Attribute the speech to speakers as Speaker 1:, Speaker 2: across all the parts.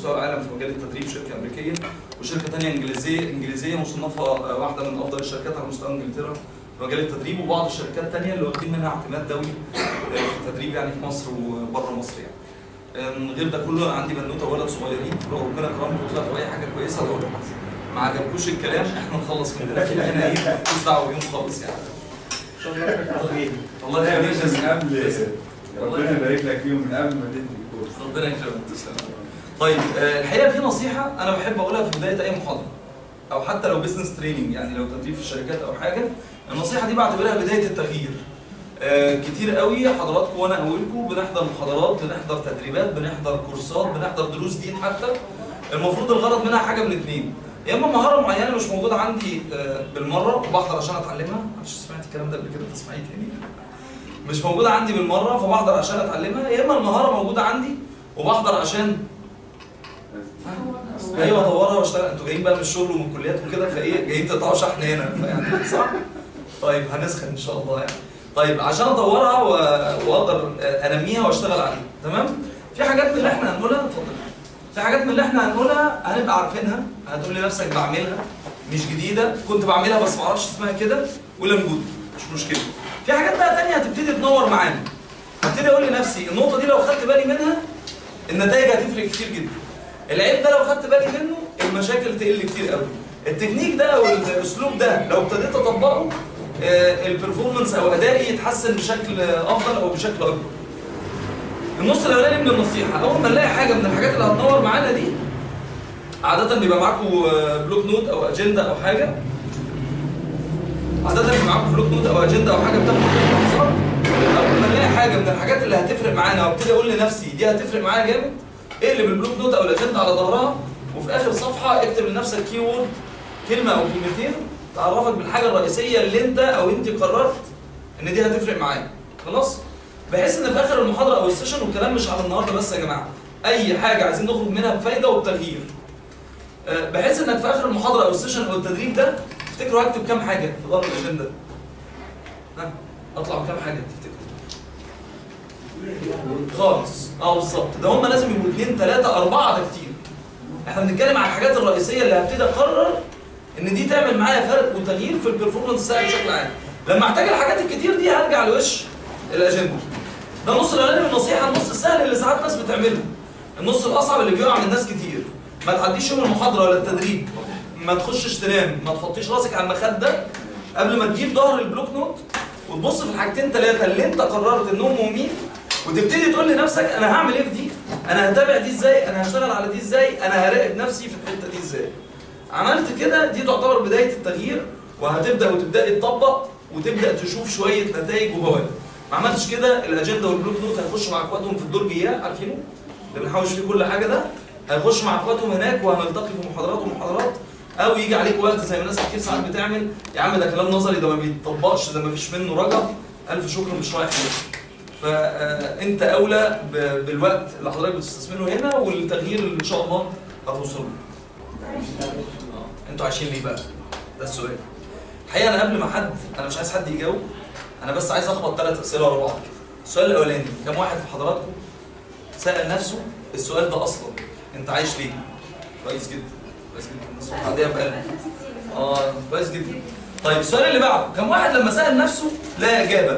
Speaker 1: مستوى العالم في مجال التدريب شركه امريكيه وشركه ثانيه انجليزيه انجليزيه مصنفه آه، واحده من افضل الشركات على مستوى انجلترا في مجال التدريب وبعض الشركات الثانيه اللي واخدين منها اعتماد دولي آه، في التدريب يعني في مصر وبره مصر يعني. آه، من غير ده كله انا عندي بنوته وولد صغيرين لو ربنا كرمكم وطلعتوا اي حاجه كويسه هقول لكم ما عجبكوش الكلام احنا نخلص من ده كده هنا ايه مش دعوه بيهم خالص يعني الله
Speaker 2: لا يا
Speaker 1: يخليك
Speaker 2: باشا من قبل ربنا يبارك لك فيهم من قبل ما تدي الكورس
Speaker 1: ربنا يكرمك تسلم طيب آه، الحقيقه في نصيحه انا بحب اقولها في بدايه اي محاضره او حتى لو بزنس تريننج يعني لو تدريب في الشركات او حاجه النصيحه دي بعتبرها بدايه التغيير آه، كتير قوي حضراتكم وانا اولكم بنحضر محاضرات بنحضر تدريبات بنحضر كورسات بنحضر دروس دين حتى المفروض الغرض منها حاجه من الاثنين يا اما مهاره معينه مش موجوده عندي آه، بالمره وبحضر عشان اتعلمها معلش سمعت الكلام ده قبل كده تسمعيه تاني مش موجوده عندي بالمره فبحضر عشان اتعلمها يا اما المهاره موجوده عندي وبحضر عشان ايوه اطورها واشتغل انتوا جايين بقى من الشغل ومن الكليات وكده فايه جايين تقطعوا شحن هنا فيعني صح؟ طيب هنسخن ان شاء الله يعني طيب عشان اطورها و- واقدر انميها واشتغل عليها تمام؟ في حاجات من اللي احنا هنقولها اتفضل في حاجات من اللي احنا هنقولها هنبقى عارفينها هتقول لنفسك بعملها مش جديده كنت بعملها بس ما اعرفش اسمها كده ولا موجوده مش مشكله في حاجات بقى تانية هتبتدي تنور معانا هبتدي اقول لنفسي النقطه دي لو خدت بالي منها النتائج هتفرق كتير جدا العيب ده لو خدت بالي منه المشاكل تقل كتير قوي التكنيك ده او الاسلوب ده لو ابتديت اطبقه آه، البرفورمانس او ادائي يتحسن بشكل افضل او بشكل اكبر النص الاولاني من النصيحه اول ما نلاقي حاجه من الحاجات اللي هتنور معانا دي عاده بيبقى معاكم آه، بلوك نوت او اجنده او حاجه عاده بيبقى معاكم بلوك نوت او اجنده او حاجه بتاخدوا فيها ملاحظات اول ما نلاقي حاجه من الحاجات اللي هتفرق معانا وابتدي اقول لنفسي دي هتفرق معايا جامد اقلب البلوك نوت او الاجنده على ظهرها وفي اخر صفحه اكتب لنفسك كي وورد كلمه او كلمتين تعرفك بالحاجه الرئيسيه اللي انت او انت قررت ان دي هتفرق معايا خلاص بحيث ان في اخر المحاضره او السيشن والكلام مش على النهارده بس يا جماعه اي حاجه عايزين نخرج منها بفايده وبتغيير آه، بحيث انك في اخر المحاضره او السيشن او التدريب ده تفتكروا هكتب كام حاجه في ظهر الاجنده ها اطلع بكام حاجه تفتكروا خالص اه بالظبط ده هم لازم يبقوا اثنين ثلاثه اربعه ده كتير احنا بنتكلم عن الحاجات الرئيسيه اللي هبتدي اقرر ان دي تعمل معايا فرق وتغيير في البرفورمانس بتاعي بشكل عام لما احتاج الحاجات الكتير دي هرجع لوش الاجنده ده النص الاولاني من النصيحه النص السهل اللي ساعات ناس بتعمله النص الاصعب اللي بيقع من ناس كتير ما تعديش يوم المحاضره ولا التدريب ما تخشش تنام ما تحطيش راسك على المخده قبل ما تجيب ظهر البلوك نوت وتبص في الحاجتين ثلاثه اللي انت قررت انهم مهمين وتبتدي تقول لنفسك انا هعمل ايه في دي انا هتابع دي ازاي انا هشتغل على دي ازاي انا هراقب نفسي في الحته دي ازاي عملت كده دي تعتبر بدايه التغيير وهتبدا وتبداي تطبق وتبدا تشوف شويه نتائج وبوادر ما عملتش كده الاجنده والبلوك نوت هيخشوا مع اخواتهم في الدور جياه عارفينه اللي بنحوش فيه كل حاجه ده هيخش مع اخواتهم هناك وهنلتقي في محاضرات ومحاضرات او يجي عليك وقت زي ما ناس كتير ساعات بتعمل يا عم ده كلام نظري ده ما بيتطبقش ده ما فيش منه رجع الف شكر مش رايح فيه فانت اولى ب- بالوقت اللي حضرتك بتستثمره هنا والتغيير اللي ان شاء الله هتوصل له آه، انتوا عايشين ليه بقى ده السؤال الحقيقه انا قبل ما حد انا مش عايز حد يجاوب انا بس عايز اخبط ثلاث اسئله ورا بعض كده السؤال الاولاني كم واحد في حضراتكم سال نفسه السؤال ده اصلا انت عايش ليه كويس جدا كويس جدا الناس عاديه بقلب اه كويس جدا طيب السؤال اللي بعده كم واحد لما سال نفسه لا اجابه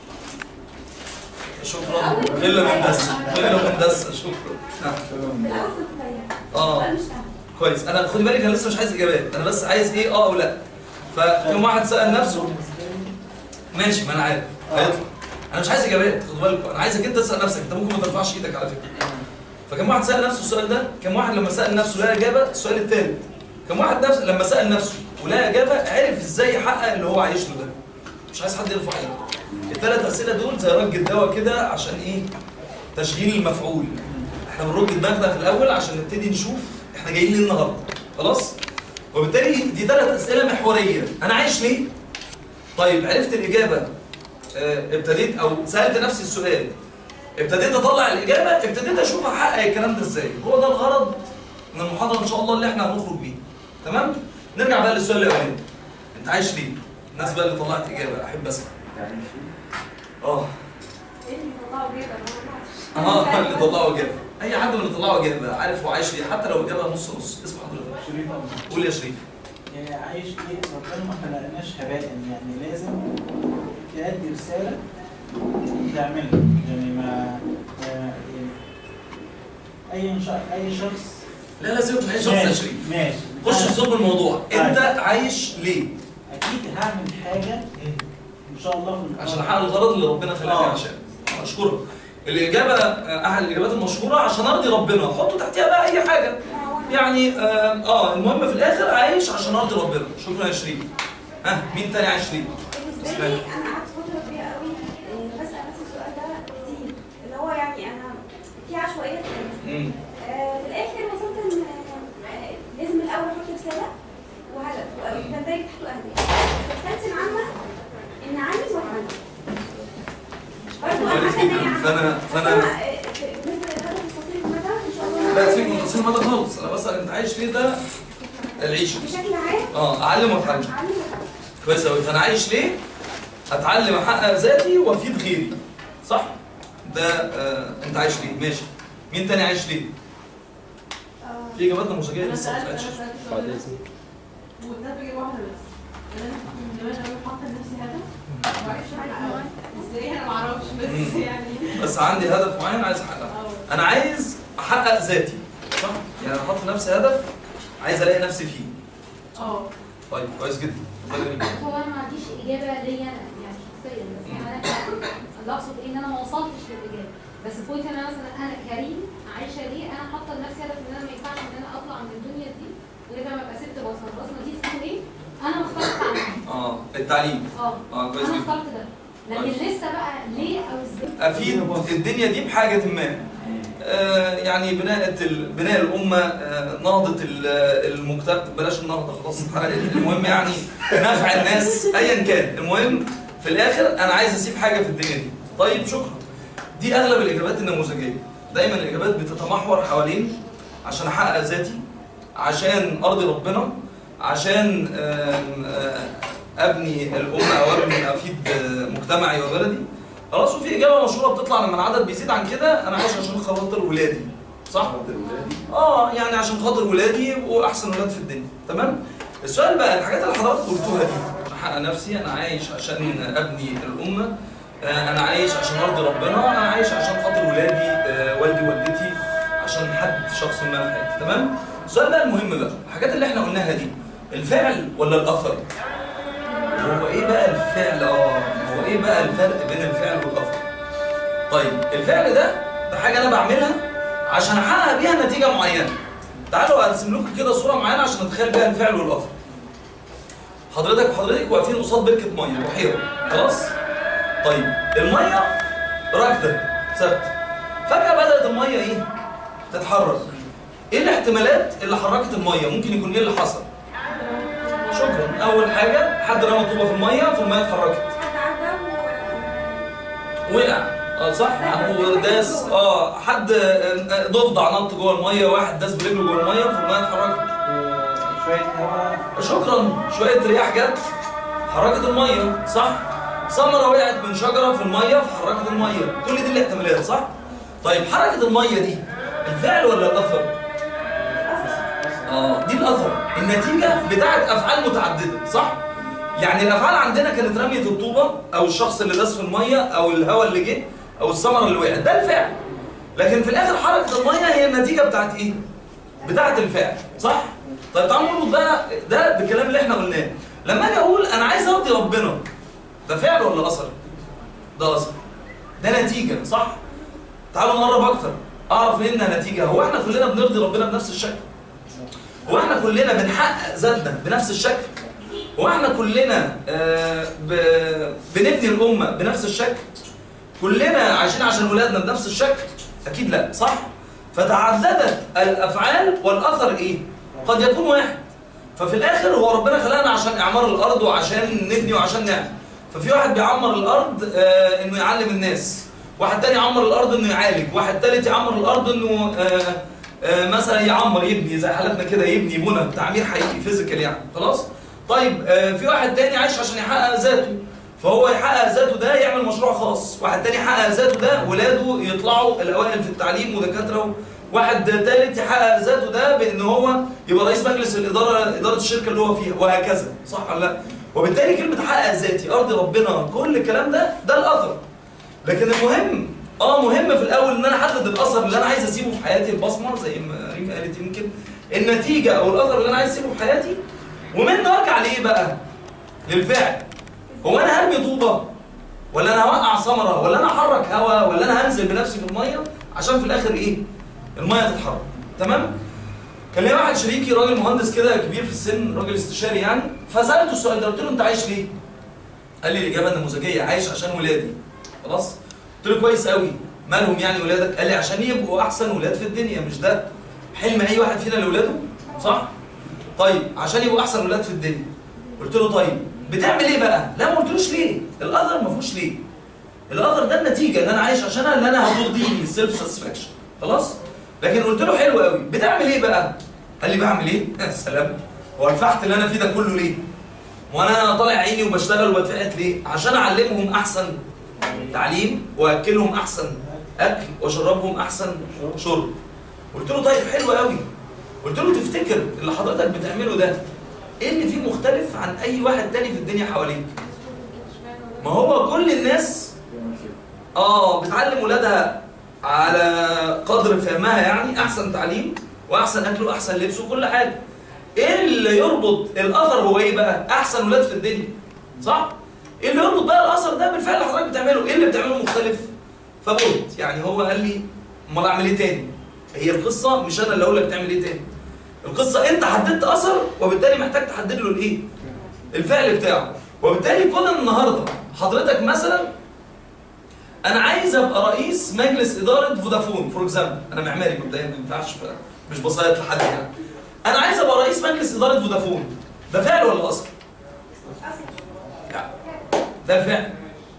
Speaker 1: شكرا الا من دس الا من دس شكرا نعم اه كويس انا خدي بالك انا لسه مش عايز اجابات انا بس عايز ايه اه او لا فكم واحد سال نفسه ماشي ما انا عارف هيطلع انا مش عايز اجابات خد بالكم انا عايزك انت تسال نفسك انت ممكن ما ترفعش ايدك على فكره فكم واحد سال نفسه السؤال ده كم واحد لما سال نفسه لا اجابه السؤال الثالث كم واحد نفس لما سال نفسه ولا اجابه عرف ازاي يحقق اللي هو عايش له ده مش عايز حد يرفع ايده الثلاث اسئله دول زي رج الدواء كده عشان ايه تشغيل المفعول احنا بنرج دماغنا في الاول عشان نبتدي نشوف احنا جايين ليه النهارده خلاص وبالتالي دي ثلاث اسئله محوريه انا عايش ليه طيب عرفت الاجابه آه، ابتديت او سالت نفسي السؤال ابتديت اطلع الاجابه ابتديت اشوف احقق الكلام ده ازاي هو ده الغرض من المحاضره ان شاء الله اللي احنا هنخرج بيه تمام نرجع بقى للسؤال الاولاني انت عايش ليه الناس بقى اللي طلعت اجابه احب اسمع اه اه اللي طلعوا اجابه اي حد من اللي طلعوا اجابه عارف هو عايش ليه حتى لو اجابه نص نص اسم حضرتك
Speaker 3: شريف
Speaker 1: قول يا شريف
Speaker 3: يعني عايش ليه ربنا ما خلقناش هباء يعني لازم تأدي رسالة تعملها يعني ما ما- يعني أي شخص أي شخص
Speaker 1: لا لازم تبقى شخص يا شريف
Speaker 3: ماشي
Speaker 1: خش في
Speaker 3: أنا
Speaker 1: صلب الموضوع انت عايش ليه
Speaker 3: أكيد هعمل حاجة إن شاء الله في المقام.
Speaker 1: عشان احقق الغرض اللي ربنا خلقني
Speaker 3: آه.
Speaker 1: عشان اشكرك الاجابه آه، احد الاجابات المشهوره عشان ارضي ربنا حطوا تحتها بقى اي حاجه يعني اه, آه المهم في الاخر عايش عشان ارضي ربنا شكرا يا شريف ها مين تاني عايش ليه
Speaker 4: بالنسبه لي انا قعدت فتره كبيره قوي آه، بسال نفسي السؤال ده كتير اللي هو يعني انا في عشوائيه في حياتي
Speaker 1: مم.
Speaker 4: آه، في الاخر وصلت ان آه، لازم الاول احط رساله وهدف وبندرج تحته اهداف الثالث العامه ان عايز واتعلم برضه انا حاسه ان هي عامة.
Speaker 1: فانا
Speaker 4: بس
Speaker 1: فانا
Speaker 4: أنا، آه، بالنسبه للهدف القصير المدى ان شاء الله
Speaker 1: لا سيبك من تفصيل المدى خالص انا بسال انت عايش ليه ده العيشه
Speaker 4: بشكل عام
Speaker 1: اه اعلم واتعلم
Speaker 4: اتعلم وأتعلم.
Speaker 1: كويس قوي فانا عايش ليه اتعلم احقق ذاتي وافيد غيري صح ده آه انت عايش ليه ماشي مين تاني عايش ليه
Speaker 4: آه،
Speaker 1: في اجابات نموذجيه
Speaker 5: انا
Speaker 1: لسه ما
Speaker 5: سالت انا
Speaker 1: طلعتش
Speaker 5: سالت السؤال ده والناس بيجيب واحده بس انا من زمان قوي حاطه لنفسي هدف ما بعرفش احققه ازاي انا ما اعرفش بس
Speaker 1: مم.
Speaker 5: يعني
Speaker 1: بس عندي هدف معين عايز احققه
Speaker 5: اه
Speaker 1: انا عايز احقق ذاتي صح يعني انا حاطط لنفسي هدف عايز الاقي نفسي فيه
Speaker 5: اه
Speaker 1: طيب كويس جدا اتفضل يا مين.
Speaker 6: هو انا ما عنديش اجابه ليا أنا، يعني شخصيا بس يعني انا ك- اللي اقصد ايه ان انا ما وصلتش للاجابه بس بوينت انا مثلا انا كريم عايشه ليه انا حاطه لنفسي هدف ان انا ما ينفعش ان انا اطلع من الدنيا دي غير لما ابقى ست بصر البصمه دي اسمه ايه؟ انا اخترت عنها
Speaker 1: اه التعليم
Speaker 6: اه
Speaker 1: اه كويس
Speaker 6: انا
Speaker 1: جدا
Speaker 6: اخترت ده لكن
Speaker 1: كويس.
Speaker 6: لسه بقى ليه او ازاي
Speaker 1: افيد الدنيا دي بحاجه ما آه، يعني بناء ال- بناء الامه آه، نهضه ال- المجتمع بلاش النهضه خلاص اتحرقت المهم يعني نفع الناس ايا كان المهم في الاخر انا عايز اسيب حاجه في الدنيا دي طيب شكرا دي اغلب الاجابات النموذجيه دايما الاجابات بتتمحور حوالين عشان احقق ذاتي عشان ارضي ربنا عشان آم، آه، ابني الامه او ابني افيد آه، مجتمعي وبلدي خلاص وفي اجابه مشهوره بتطلع لما العدد بيزيد عن كده انا عايش عشان خاطر ولادي صح اه يعني عشان خاطر ولادي يبقوا احسن ولاد في الدنيا تمام السؤال بقى الحاجات اللي حضرتك قلتوها دي احقق نفسي انا عايش عشان ابني الامه آه، انا عايش عشان ارضي ربنا انا عايش عشان خاطر ولادي آه، والدي والدتي عشان حد شخص ما في حياتي تمام السؤال بقى المهم بقى الحاجات اللي احنا قلناها دي الفعل ولا الاثر هو ايه بقى الفعل اه هو ايه بقى الفرق بين الفعل والاثر طيب الفعل ده ده حاجه انا بعملها عشان احقق بيها نتيجه معينه تعالوا ارسم لكم كده صوره معينه عشان نتخيل بيها الفعل والاثر حضرتك وحضرتك واقفين قصاد بركه ميه بحيره خلاص طيب الميه راكده ثابته فجاه بدات الميه ايه تتحرك ايه الاحتمالات اللي حركت الميه ممكن يكون ايه اللي حصل شكرا اول حاجه حد رمى طوبه في الميه فالميه اتحركت
Speaker 4: حد عدى و-
Speaker 1: وقع اه صح وداس اه حد آه، ضفدع نط جوه الميه واحد داس برجله جوه الميه فالميه اتحركت
Speaker 3: شوية هواء
Speaker 1: شكرا شويه رياح جت حركت الميه صح ثمره وقعت من شجره في الميه فحركت الميه كل دي الاحتمالات صح طيب حركه الميه دي الفعل ولا الاثر اه دي الاثر النتيجه بتاعت افعال متعدده صح يعني الافعال عندنا كانت رميه الطوبه او الشخص اللي داس في الميه او الهواء اللي جه او الثمره اللي وقعت ده الفعل لكن في الاخر حركه الميه هي النتيجه بتاعت ايه بتاعت الفعل صح طيب تعالوا نربط بقى ده بالكلام اللي احنا قلناه لما اجي اقول انا عايز ارضي ربنا ده فعل ولا اثر ده اثر ده نتيجه صح تعالوا نقرب اكتر اعرف انها نتيجه هو احنا كلنا بنرضي ربنا بنفس الشكل هو احنا كلنا بنحقق ذاتنا بنفس الشكل هو احنا كلنا آه، ب- بنبني الامه بنفس الشكل كلنا عايشين عشان ولادنا بنفس الشكل اكيد لا صح فتعددت الافعال والاثر ايه قد يكون واحد ففي الاخر هو ربنا خلقنا عشان اعمار الارض وعشان نبني وعشان نعمل ففي واحد بيعمر الارض آه انه يعلم الناس واحد تاني يعمر الارض انه يعالج واحد تالت يعمر الارض انه آه آه مثلا يعمر يبني زي حالتنا كده يبني بنى تعمير حقيقي فيزيكال يعني خلاص طيب آه في واحد تاني عايش عشان يحقق ذاته فهو يحقق ذاته ده يعمل مشروع خاص واحد تاني يحقق ذاته ده ولاده يطلعوا الاوائل في التعليم ودكاتره واحد تالت يحقق ذاته ده بان هو يبقى رئيس مجلس الاداره اداره الشركه اللي هو فيها وهكذا صح ولا لا وبالتالي كلمه حقق ذاتي ارض ربنا كل الكلام ده ده الاثر لكن المهم اه مهم في الاول ان انا احدد الاثر اللي انا عايز اسيبه في حياتي البصمه زي ما ريم قالت يمكن النتيجه او الاثر اللي انا عايز اسيبه في حياتي ومنه ارجع لايه بقى للفعل هو انا هرمي طوبه ولا انا هوقع ثمره ولا انا احرك هواء ولا انا هنزل بنفسي في الميه عشان في الاخر ايه الميه تتحرك تمام كان ليا واحد شريكي راجل مهندس كده كبير في السن راجل استشاري يعني فسالته السؤال ده قلت له انت عايش ليه قال لي الاجابه النموذجيه عايش عشان ولادي خلاص قلت له كويس قوي مالهم يعني ولادك قال لي عشان يبقوا احسن ولاد في الدنيا مش ده حلم اي واحد فينا لاولاده صح طيب عشان يبقوا احسن ولاد في الدنيا قلت له طيب بتعمل ايه بقى لا ما قلتلوش ليه الاثر ما فيهوش ليه الاثر ده النتيجه ان انا عايش عشانها اللي انا هترضيني السيلف ساتسفاكشن خلاص لكن قلت له حلو قوي بتعمل ايه بقى قال لي بعمل ايه يا سلام هو الفحت اللي انا فيه ده كله ليه وانا طالع عيني وبشتغل وبتفحت ليه عشان اعلمهم احسن تعليم واكلهم احسن اكل واشربهم احسن شرب قلت له طيب حلو قوي قلت له تفتكر اللي حضرتك بتعمله ده ايه اللي فيه مختلف عن اي واحد تاني في الدنيا حواليك ما هو كل الناس اه بتعلم ولادها على قدر فهمها يعني احسن تعليم واحسن اكل واحسن لبس وكل حاجه ايه اللي يربط الاثر هو ايه بقى احسن ولاد في الدنيا صح ايه اللي يربط بقى الاثر ده بالفعل اللي حضرتك بتعمله ايه اللي بتعمله مختلف فقلت يعني هو قال لي امال اعمل ايه تاني هي القصه مش انا اللي اقول لك تعمل ايه تاني القصه انت حددت اثر وبالتالي محتاج تحدد له الايه الفعل بتاعه وبالتالي كون النهارده حضرتك مثلا انا عايز ابقى رئيس مجلس اداره فودافون فور اكزامبل انا معماري مبدئيا ما ينفعش ف- مش بصيط لحد يعني انا عايز ابقى رئيس مجلس اداره فودافون ده فعل ولا اصل؟ لا ده الفعل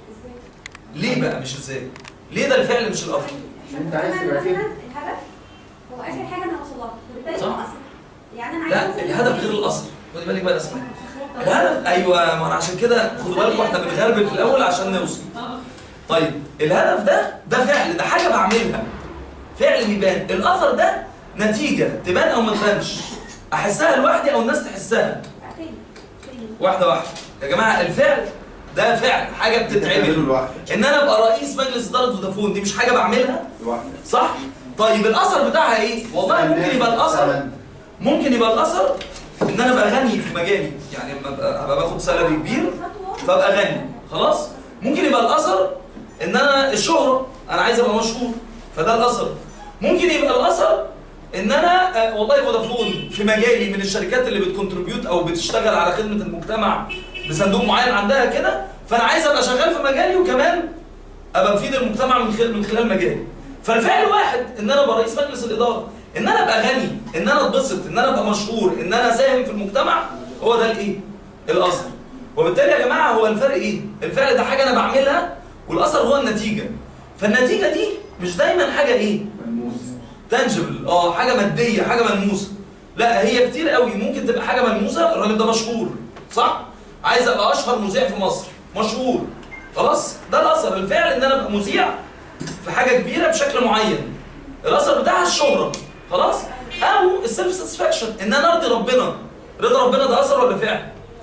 Speaker 1: ليه بقى مش ازاي؟ ليه ده الفعل مش الاصل؟
Speaker 2: انت عايز
Speaker 4: أنا
Speaker 2: تبقى فين؟
Speaker 4: مثلا الهدف هو اخر حاجه انا هوصل لها وبالتالي
Speaker 1: صح.
Speaker 4: هو اصلا يعني انا عايز
Speaker 1: لا
Speaker 4: أوصل
Speaker 1: الهدف
Speaker 4: للنتيجة.
Speaker 1: غير الاصل خدي بالك بقى يا اسماء الهدف ايوه ما انا عشان كده خدوا بالكم احنا بنغربل في الاول عشان نوصل طيب الهدف ده ده فعل ده حاجه بعملها فعل بيبان الاثر ده نتيجه تبان او ما تبانش احسها لوحدي او الناس تحسها
Speaker 4: تاني تاني
Speaker 1: واحده واحده يا جماعه الفعل ده فعل حاجه بتتعمل
Speaker 2: لوحدك
Speaker 1: ان انا ابقى رئيس مجلس اداره فودافون دي مش حاجه بعملها
Speaker 2: لوحدك
Speaker 1: صح طيب الاثر بتاعها ايه والله ممكن يبقى الاثر ممكن يبقى الاثر ان انا ابقى غني في مجالي يعني لما ابقى أبقى باخد سالري كبير فابقى غني خلاص ممكن يبقى الاثر ان انا الشهره انا عايز ابقى مشهور فده الاثر ممكن يبقى الاثر ان انا آه، والله فودافون في مجالي من الشركات اللي بتكونتريبيوت او بتشتغل على خدمه المجتمع بصندوق معين عندها كده فانا عايز ابقى شغال في مجالي وكمان ابقى مفيد المجتمع من خلال من خلال مجالي فالفعل واحد ان انا ابقى رئيس مجلس الاداره ان انا ابقى غني ان انا اتبسط ان انا ابقى مشهور ان انا اساهم في المجتمع هو ده الايه الاثر وبالتالي يا جماعه هو الفرق ايه الفعل ده حاجه انا بعملها والاثر هو النتيجه فالنتيجه دي مش دايما حاجه ايه
Speaker 2: ملموس
Speaker 1: تانجبل اه حاجه ماديه حاجه ملموسه لا هي كتير قوي ممكن تبقى حاجه ملموسه الراجل ده مشهور صح عايز ابقى اشهر مذيع في مصر مشهور خلاص ده الاثر الفعل ان انا ابقى مذيع في حاجه كبيره بشكل معين الاثر بتاعها الشهره خلاص او السيلف ساتسفاكشن ان انا ارضي ربنا رضا ربنا ده اثر ولا فعل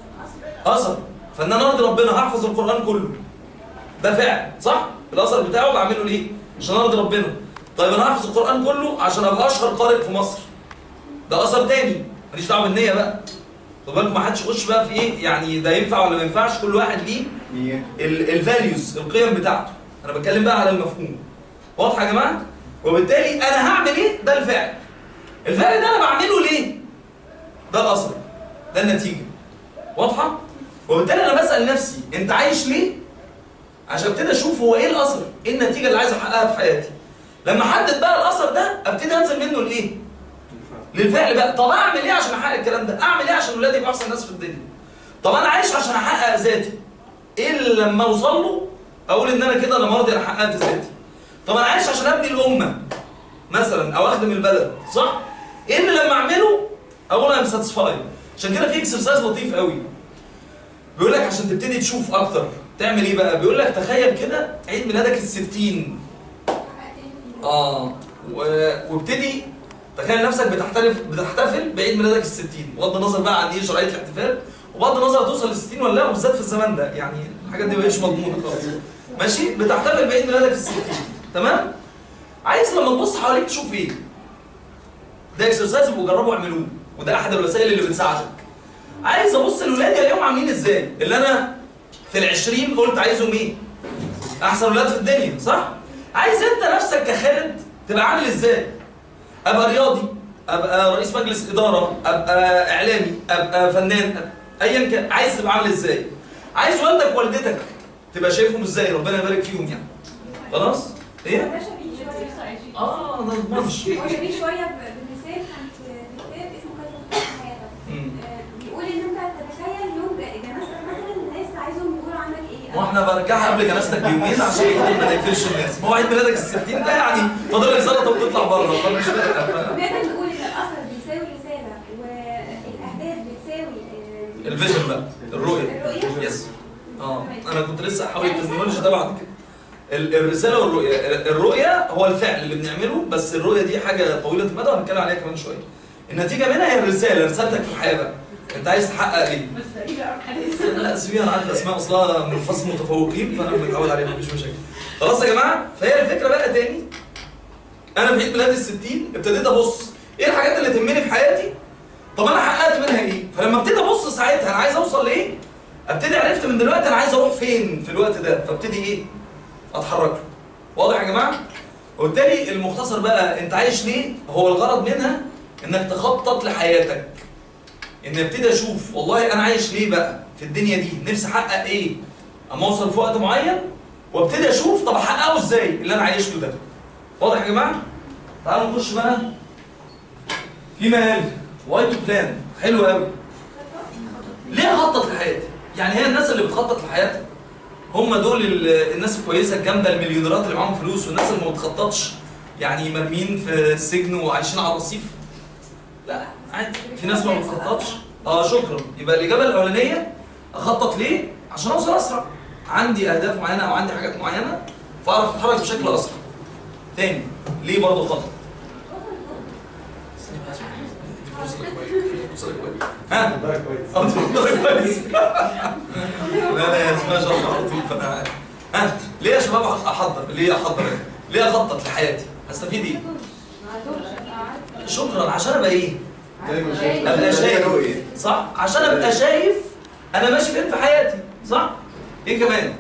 Speaker 1: اثر فان انا ارضي ربنا هحفظ القران كله ده فعل صح الاثر بتاعه بعمله ليه عشان ارضي ربنا طيب انا هحفظ القران كله عشان ابقى اشهر قارئ في مصر ده اثر تاني ماليش دعوه بالنيه بقى خد بالكم ما حدش يخش بقى في ايه يعني ده ينفع ولا ما ينفعش كل واحد ليه
Speaker 2: نية
Speaker 1: الفاليوز القيم بتاعته انا بتكلم بقى على المفهوم واضحه يا جماعه وبالتالي انا هعمل ايه ده الفعل الفعل ده انا بعمله ليه ده الاثر ده النتيجه واضحه وبالتالي انا بسال نفسي انت عايش ليه عشان ابتدي اشوف هو ايه الاثر ايه النتيجه اللي عايز احققها في حياتي لما احدد بقى الاثر ده ابتدي انزل منه لايه للفعل بقى طب اعمل ايه عشان احقق الكلام ده اعمل ايه عشان ولادي يبقوا احسن ناس في الدنيا طب انا عايش عشان احقق ذاتي ايه اللي لما اوصل له اقول ان انا كده انا مرضي انا حققت ذاتي طب انا عايش عشان ابني الامه مثلا او اخدم البلد صح ايه اللي لما اعمله اقول انا ساتسفايد عشان كده في اكسرسايز لطيف قوي بيقول لك عشان تبتدي تشوف اكتر تعمل ايه بقى بيقول لك تخيل كده عيد ميلادك ال 60 اه و- وابتدي تخيل نفسك بتحتفل بتحتفل بعيد ميلادك الستين بغض النظر بقى عن ايه شرعيه الاحتفال وبغض النظر هتوصل لل 60 ولا لا وبالذات في الزمان ده يعني الحاجات دي مبقتش مضمونه خالص ماشي بتحتفل بعيد ميلادك الستين تمام عايز لما تبص حواليك تشوف ايه ده اكسرسايز وجربوا اعملوه وده احد الوسائل اللي بتساعدك عايز ابص لاولادي الاقيهم عاملين ازاي اللي انا في العشرين قلت عايزهم ايه احسن ولاد في الدنيا صح عايز انت نفسك كخالد تبقى عامل ازاي ابقى رياضي ابقى رئيس مجلس اداره ابقى اعلامي ابقى فنان أبقى- ايا كان عايز تبقى عامل ازاي عايز والدك ووالدتك تبقى شايفهم ازاي ربنا يبارك فيهم يعني خلاص ايه
Speaker 4: ده شبيه شويه
Speaker 1: اه ما اضمنش
Speaker 4: هو شبيه شويه ب- بمثال كان في في كتاب اسمه كيف تحقق حياتك
Speaker 1: مم.
Speaker 4: آه، بيقول ان انت تتخيل يوم جنازتك مثلا الناس عايزهم يقولوا عنك ايه
Speaker 1: واحنا برجعها قبل جنازتك بيومين عشان خاطر ما نقفلش الناس ما هو عيد ميلادك ال 60 ده يعني فاضل لك سلطه وتطلع بره فمش فارقه ف-
Speaker 4: نقدر نقول ان الاثر بيساوي رساله والاهداف بتساوي آه،
Speaker 1: الفيجن بقى الرؤيه
Speaker 4: الرؤيه
Speaker 1: يس اه انا كنت لسه هحاول التكنولوجيا ده بعد كده ال- الرساله والرؤيه الرؤيه هو الفعل اللي بنعمله بس الرؤيه دي حاجه طويله المدى وهنتكلم عليها كمان شويه النتيجه منها هي الرساله رسالتك في الحياه بقى انت عايز تحقق ايه
Speaker 5: بس تقريبا اول حديث
Speaker 1: لا سيبيها انا عارف اسماء اصلها من فصل متفوقين فانا متعود عليها مفيش مشاكل خلاص يا جماعه فهي الفكره بقى تاني انا في عيد ميلادي ال 60 ابتديت ابص ايه الحاجات اللي تهمني في حياتي طب انا حققت منها ايه فلما ابتدي ابص ساعتها انا عايز اوصل لايه ابتدي عرفت من دلوقتي انا عايز اروح فين في الوقت ده فابتدي ايه اتحرك له. واضح يا جماعه وبالتالي المختصر بقى انت عايش ليه هو الغرض منها انك تخطط لحياتك ان ابتدي اشوف والله انا عايش ليه بقى في الدنيا دي نفسي احقق ايه اما اوصل في وقت معين وابتدي اشوف طب احققه ازاي اللي انا عايش له ده واضح يا جماعه تعالوا نخش بقى في مال واي تو بلان حلو قوي ليه اخطط لحياتي يعني هي الناس اللي بتخطط لحياتها هم دول ال- الناس الكويسه الجامده المليونيرات اللي معاهم فلوس والناس اللي ما بتخططش يعني مرميين في السجن وعايشين على الرصيف لا عادي في ناس ما بتخططش اه شكرا يبقى الاجابه الاولانيه اخطط ليه عشان اوصل اسرع عندي اهداف معينه او عندي حاجات معينه فاعرف اتحرك بشكل اسرع تاني ليه برضه خطط ها
Speaker 2: ده كويس
Speaker 1: اه تفضل كويس لا لا يا اسمها شرح على طول فانا عارف ها ليه يا شباب احضر ليه احضر ليه اخطط لحياتي هستفيد ايه شكرا عشان ابقى ايه
Speaker 2: دايما
Speaker 1: ابقى شايف
Speaker 2: رؤية.
Speaker 1: صح عشان ابقى شايف انا ماشي فين في حياتي صح ايه كمان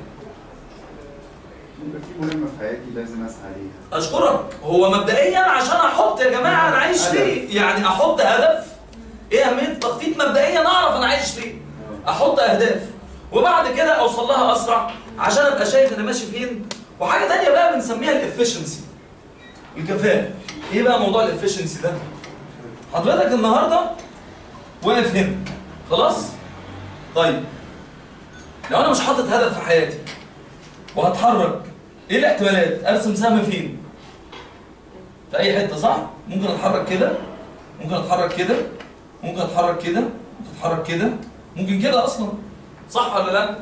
Speaker 2: يبقى في مهمة في حياتي لازم اسعى ليها
Speaker 1: اشكرك هو مبدئيا عشان احط يا جماعه انا عايش ليه يعني احط هدف ايه اهميه التخطيط مبدئيا اعرف انا عايش ليه احط اهداف وبعد كده اوصل لها اسرع عشان ابقى شايف انا ماشي فين وحاجه تانية بقى بنسميها الافشنسي الكفاءه ايه بقى موضوع الافشنسي ده حضرتك النهارده واقف هنا خلاص طيب لو انا مش حاطط هدف في حياتي وهتحرك ايه الاحتمالات ارسم سهم فين في اي حته صح ممكن اتحرك كده ممكن اتحرك كده ممكن اتحرك كده ممكن اتحرك كده ممكن كده اصلا صح ولا لا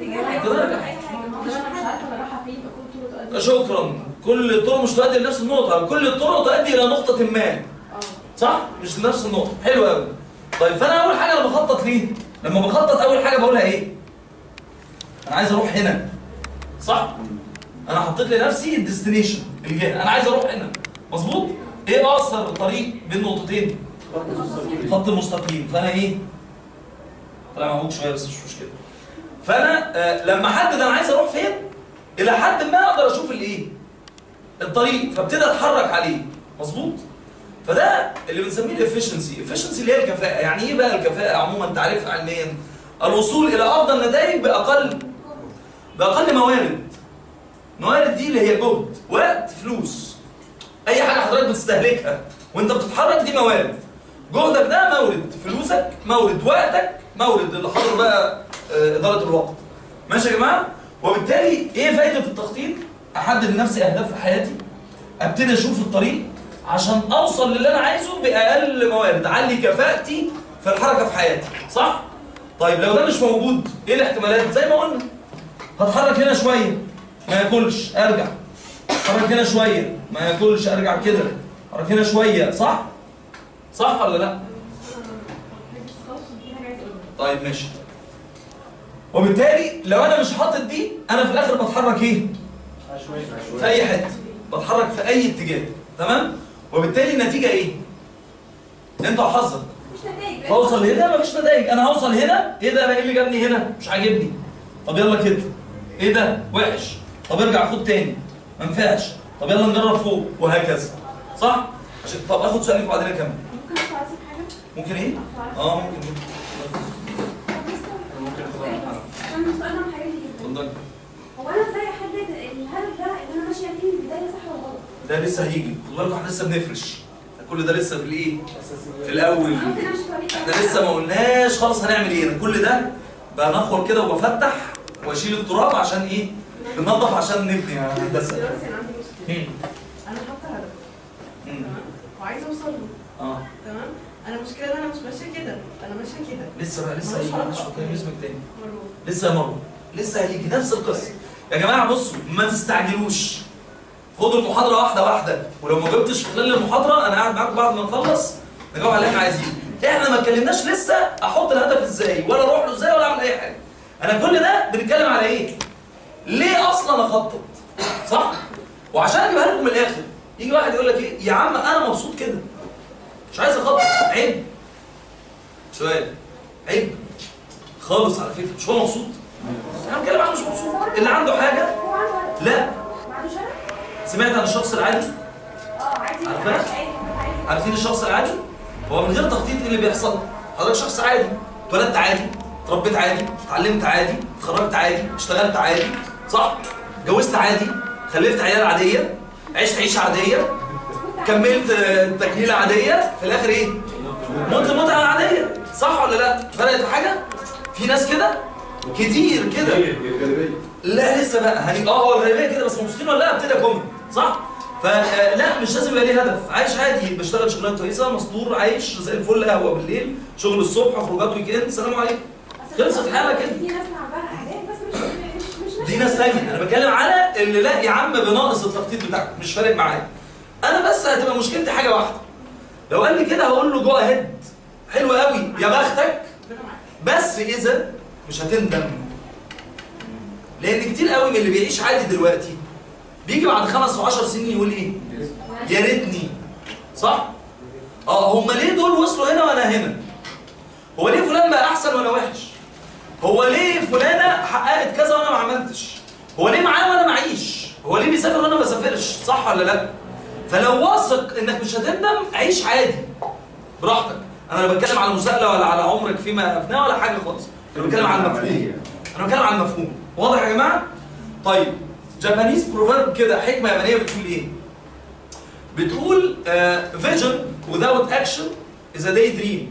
Speaker 5: مش عارفه انا رايحه فين بكون طول الوقت
Speaker 1: شكرا كل الطرق مش تؤدي لنفس النقطه كل الطرق تؤدي الى نقطه ما
Speaker 5: اه
Speaker 1: صح مش لنفس النقطه حلو قوي طيب فانا اول حاجه انا بخطط ليه لما بخطط اول حاجه بقولها ايه انا عايز اروح هنا صح انا حطيت لنفسي الديستنيشن الجهه انا عايز اروح هنا مظبوط ايه اقصر طريق بين نقطتين خط مستقيم فانا ايه طلع معوج شويه بس مش مشكله فانا آه لما احدد انا عايز اروح فين الى حد ما اقدر اشوف الايه الطريق فابتدي اتحرك عليه مظبوط فده اللي بنسميه الافشنسي الافشنسي اللي هي الكفاءه يعني ايه بقى الكفاءه عموما تعريفها علميا الوصول الى افضل نتائج باقل باقل موارد موارد دي اللي هي جهد وقت فلوس اي حاجه حضرتك بتستهلكها وانت بتتحرك دي موارد جهدك ده مورد فلوسك مورد وقتك مورد اللي حاضر بقى آه، اداره الوقت ماشي يا جماعه وبالتالي ايه فايده التخطيط احدد لنفسي اهداف في حياتي ابتدي اشوف الطريق عشان اوصل للي انا عايزه باقل موارد اعلي كفاءتي في الحركه في حياتي صح طيب لو ده مش موجود ايه الاحتمالات زي ما قلنا هتحرك هنا شويه ما ياكلش ارجع اتحرك هنا شويه ما ياكلش ارجع كده اروح هنا شويه صح صح ولا لا طيب ماشي وبالتالي لو انا مش حاطط دي انا في الاخر بتحرك ايه
Speaker 3: عشوائي
Speaker 1: في اي حته بتحرك في اي اتجاه تمام وبالتالي النتيجه ايه انت وحظك
Speaker 4: مش نتائج
Speaker 1: اوصل هنا مفيش نتائج انا هوصل هنا ايه ده انا ايه اللي جابني هنا مش عاجبني طب يلا كده ايه ده وحش طب ارجع خد تاني ما ينفعش طب يلا نجرب فوق وهكذا صح عشان طب اخد سؤالك وبعدين اكمل
Speaker 4: ممكن اطلع اسيب حاجه؟
Speaker 1: ممكن ايه اه ممكن
Speaker 4: عشان السؤال ده محيرني جدا
Speaker 1: اتفضل
Speaker 4: هو انا ازاي احدد الهدف ده اللي انا ماشيه فيه من البدايه صح ولا غلط؟
Speaker 1: ده لسه هيجي خد بالكم احنا لسه بنفرش كل ده لسه في الايه في الاول
Speaker 4: ممكن امشي طريق
Speaker 1: احنا لسه ما قلناش خالص هنعمل ايه أنا كل ده بنخور كده وبفتح واشيل التراب عشان ايه بننظف عشان نبني يا هندسه
Speaker 5: دلوقتي انا عندي مشكله
Speaker 1: مم.
Speaker 5: انا حاطه هدف
Speaker 1: مم.
Speaker 5: تمام وعايزه اوصل له
Speaker 1: اه
Speaker 5: تمام انا المشكله ان انا مش ماشيه كده انا ماشيه كده
Speaker 1: لسه بقى لسه هيجي معلش فكرني اسمك تاني
Speaker 5: مرور
Speaker 1: لسه يا مروه لسه هيجي نفس القصه يا جماعه بصوا ما تستعجلوش خدوا المحاضره واحده واحده ولو ما جبتش في خلال المحاضره انا قاعد معاكم بعد ما نخلص نجاوب على اللي احنا عايزينه احنا ما اتكلمناش لسه احط الهدف ازاي ولا اروح له ازاي ولا اعمل اي حاجه انا كل ده بنتكلم على ايه ليه اصلا اخطط صح وعشان اجيبها لكم من الاخر يجي واحد يقول لك ايه يا عم انا مبسوط كده مش عايز اخطط عيب سؤال عيب خالص على فكره مش هو مبسوط انا بتكلم عن مش مبسوط اللي عنده حاجه
Speaker 4: هو عنده هدف
Speaker 1: لا
Speaker 4: ما عندوش هدف؟
Speaker 1: سمعت عن الشخص العادي
Speaker 4: اه عايز يبقى
Speaker 1: عارفاه؟
Speaker 4: عايش عادي عايز يبقى
Speaker 1: عارفين الشخص العادي هو من غير تخطيط ايه اللي بيحصل حضرتك شخص عادي اتولدت عادي اتربيت عادي اتعلمت عادي اتخرجت عادي اشتغلت عادي صح اتجوزت عادي خلفت عيال عاديه عشت عيشه عاديه كملت آه، تكميله عاديه في الاخر ايه مت متعه عاديه صح ولا لا فرقت في حاجه في ناس كده كتير كده لا لسه بقى هني اه هو الغالبيه كده بس مبسوطين ولا لا ابتدي اكمل صح فلا مش لازم يبقى ليه هدف عايش عادي بشتغل شغلانه كويسه مستور عايش زي الفل قهوه بالليل شغل الصبح خروجات ويك اند سلام عليكم خلصت حالة كده.
Speaker 4: في ناس عندها اهداف بس مش مش مش
Speaker 1: دي ناس ثانيه انا بتكلم على اللي لا يا عم بناقص التخطيط بتاعك مش فارق معايا انا بس هتبقى مشكلتي حاجه واحده لو قال لي كده هقول له جو اهيد حلو قوي يا بختك
Speaker 5: ربنا معاك
Speaker 1: بس اذا مش هتندم لان كتير قوي من اللي بيعيش عادي دلوقتي بيجي بعد خمس وعشر سنين يقول ايه يا ريتني صح اه هم ليه دول وصلوا هنا وانا هنا هو ليه فلان بقى احسن وانا وحش هو ليه فلانه حققت كذا وانا ما عملتش هو ليه معاه وانا معيش هو ليه بيسافر وانا ما بسافرش صح ولا لا فلو واثق انك مش هتندم عيش عادي براحتك انا لا بتكلم على مساءله ولا على عمرك فيما افناه ولا حاجه خالص انا بتكلم على المفهوم انا بتكلم على المفهوم واضح يا جماعه طيب جابانيز بروفيرب كده حكمه يابانيه بتقول ايه بتقول فيجن without action is a daydream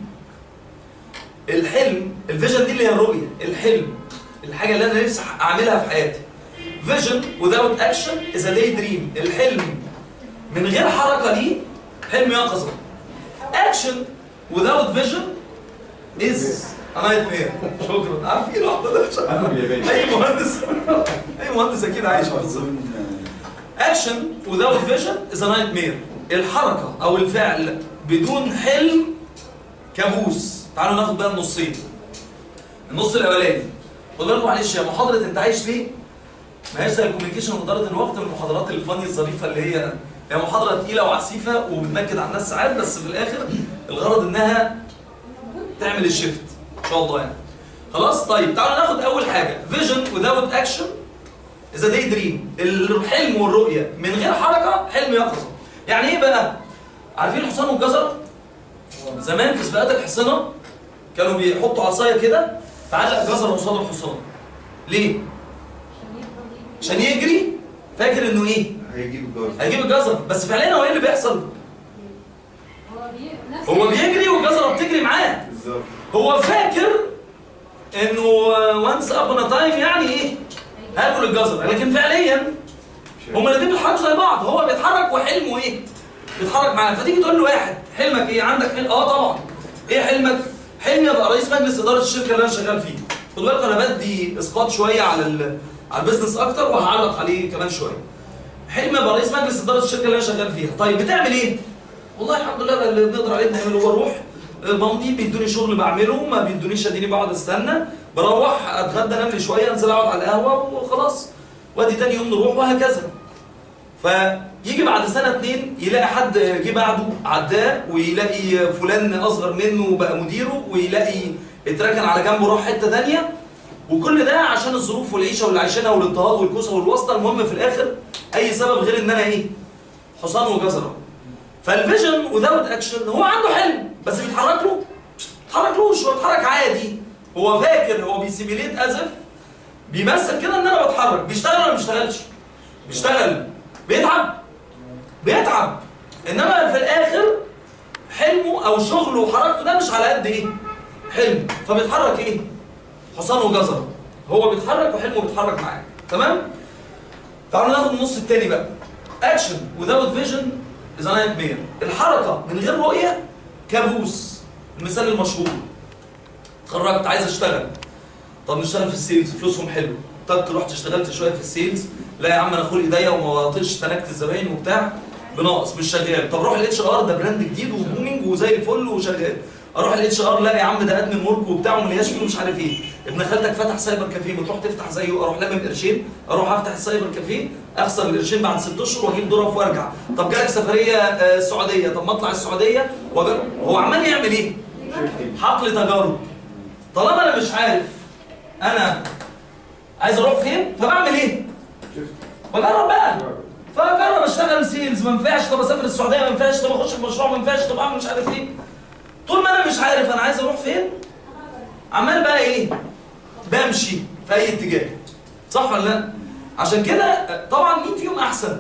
Speaker 1: الحلم الفيجن دي اللي هي الرؤيه الحلم الحاجه اللي انا نفسي اعملها في حياتي فيجن without action is a daydream الحلم من غير حركه دي حلم يقظه action without vision is a nightmare شكرا عارفين الواحده ده
Speaker 2: عارف الياباني.
Speaker 1: اي مهندس اي مهندس اكيد عايش في الظل اكشن without vision is a nightmare الحركه او الفعل بدون حلم كابوس تعالوا ناخد بقى النصين النص الاولاني خد بالكم معلش يا محاضره انت عايش ليه ما هيش زي الكوميونيكيشن واداره الوقت من المحاضرات الفاني الظريفه اللي هي هي محاضره تقيله وعسيفه وبتنكد على الناس ساعات بس في الاخر الغرض انها تعمل الشيفت ان شاء الله يعني خلاص طيب تعالوا ناخد اول حاجه فيجن without اكشن اذا داي دريم الحلم والرؤيه من غير حركه حلم يقظه يعني ايه بقى عارفين الحصان والجزر زمان في سباقات الحصنه كانوا بيحطوا عصايه كده تعلق جزر قصاد الحصان ليه عشان يجري فاكر انه ايه
Speaker 2: هيجيب الجوز
Speaker 1: هيجيب الجزر بس فعليا هو ايه اللي بيحصل
Speaker 6: هو بي... نفس
Speaker 1: هو بيجري والجزره بتجري معاه
Speaker 2: بالظبط
Speaker 1: هو فاكر انه وانس ابون تايم يعني ايه هاكل الجزر لكن فعليا هما الاثنين بيتحركوا زي بعض هو بيتحرك وحلمه ايه بيتحرك معاه فتيجي تقول له واحد حلمك ايه عندك حلم اه طبعا ايه حلمك حلمي ابقى رئيس مجلس اداره الشركه اللي انا شغال فيها خد بالك انا بدي اسقاط شويه على ال... على البيزنس اكتر وهعلق عليه كمان شويه حلم ابقى رئيس مجلس اداره الشركه اللي انا شغال فيها طيب بتعمل ايه والله الحمد لله بقى اللي بنقدر عليه بنعمله بروح بمضي بيدوني شغل بعمله ما بيدونيش اديني بقعد استنى بروح اتغدى انام لي شويه انزل اقعد على القهوه وخلاص وادي تاني يوم نروح وهكذا فيجي بعد سنه اتنين يلاقي حد جه بعده عداه ويلاقي فلان اصغر منه بقى مديره ويلاقي اتركن على جنبه راح حته تانيه وكل ده عشان الظروف والعيشه واللي عايشينها والاضطهاد والكوسه والواسطه المهم في الاخر اي سبب غير ان انا ايه؟ حصان وجزره فالفيجن وذاوت اكشن هو عنده حلم بس بيتحرك له بيتحركلوش هو بيتحرك عادي هو فاكر هو بيسيميليت ازف بيمثل كده ان انا بتحرك بيشتغل ولا ما بيشتغلش؟ بيشتغل بيتعب بيتعب انما في الاخر حلمه او شغله وحركته ده مش على قد ايه؟ حلم فبيتحرك ايه؟ حصان وجزر هو بيتحرك وحلمه بيتحرك معاه تمام؟ تعالوا ناخد النص التاني بقى اكشن without vision is a nightmare الحركه من غير رؤيه كابوس المثال المشهور اتخرجت عايز اشتغل طب نشتغل في السيلز فلوسهم حلو طب رحت اشتغلت شويه في السيلز لا يا عم انا خلقي ضيق وما بطيقش تنكت الزباين وبتاع بناقص مش شغال طب روح الاتش ار ده براند جديد وبومينج وزي الفل وشغال اروح الاتش ار لا يا عم ده ادمن ورك وبتاع وملياش فيه مش عارف ايه ابن خالتك فتح سايبر كافيه ما تروح تفتح زيه اروح لمم قرشين اروح افتح السايبر كافيه اخسر القرشين بعد ست اشهر واجيب ظرف وارجع طب جالك سفريه آه، السعوديه طب ما اطلع السعوديه وأجرب. هو عمال يعمل ايه؟ حقل تجارب طالما انا مش عارف انا عايز اروح فين فبعمل ايه؟ بجرب بقى فجرب اشتغل سيلز ما ينفعش طب اسافر السعوديه ما ينفعش طب اخش في مشروع ما ينفعش طب اعمل مش عارف ايه طول ما انا مش عارف انا عايز اروح فين عمال بقى ايه بمشي في اي اتجاه صح ولا لا عشان كده طبعا مين فيهم احسن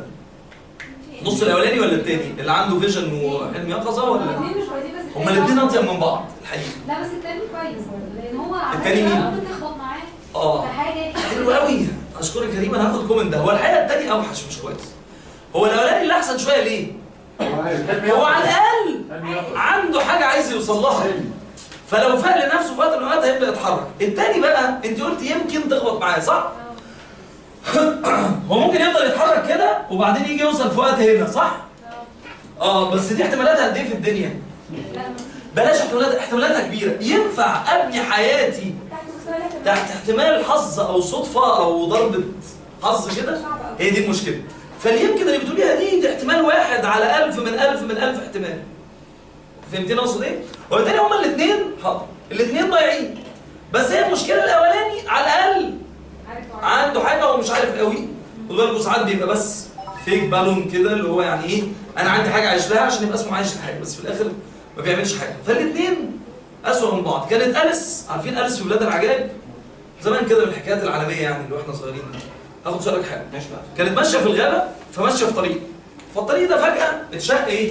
Speaker 1: النص الاولاني ولا التاني اللي عنده فيجن وحلم يقظه ولا
Speaker 6: الاثنين مش كويسين بس
Speaker 1: هما الاثنين اطيب من بعض الحقيقه
Speaker 6: لا بس التاني كويس برضه لان هو على
Speaker 1: التاني
Speaker 6: فكرة
Speaker 1: مين؟
Speaker 6: ممكن تخبط معاه
Speaker 1: اه
Speaker 6: في حاجه يحس
Speaker 1: حلو قوي اشكرك يا كريم انا هاخد كومنت ده هو الحقيقه التاني اوحش مش كويس هو الاولاني اللي احسن شويه ليه هو على الاقل عنده حاجه عايز يوصل لها فلو فاق لنفسه في وقت من الاوقات هيبدا يتحرك التاني بقى انت قلت يمكن تخبط معاه صح هو ممكن يفضل يتحرك كده وبعدين يجي يوصل في وقت هنا صح اه بس دي احتمالاتها قد ايه في الدنيا
Speaker 6: لا
Speaker 1: بلاش احتمالات احتمالاتها كبيره ينفع ابني حياتي
Speaker 4: تحت مستوى الاهتمام.
Speaker 1: تحت احتمال حظ او صدفه او ضربه حظ كده
Speaker 4: صعب أوي.
Speaker 1: هي دي المشكله فاليمكن اللي بتقوليها دي دي احتمال واحد على ألف من ألف من ألف احتمال فهمتني اقصد ايه؟ وبالتالي هما الاثنين حاضر الاثنين ضايعين بس هي المشكله الاولاني على الاقل
Speaker 6: عارف هو
Speaker 1: عنده حاجه هو مش عارف قوي خد بالكوا ساعات بيبقى بس فيك بالون كده اللي هو يعني ايه انا عندي حاجه عايش لها عشان يبقى اسمه عايش لحاجه بس في الاخر ما بيعملش حاجه فالاثنين اسوء من بعض كانت اليس عارفين اليس في بلاد العجائب زمان كده من الحكايات العالميه يعني اللي واحنا صغيرين هاخد سؤالك حاجه
Speaker 7: ماشي بقى
Speaker 1: كانت ماشيه في الغابه فماشيه في طريق فالطريق ده فجاه اتشق ايه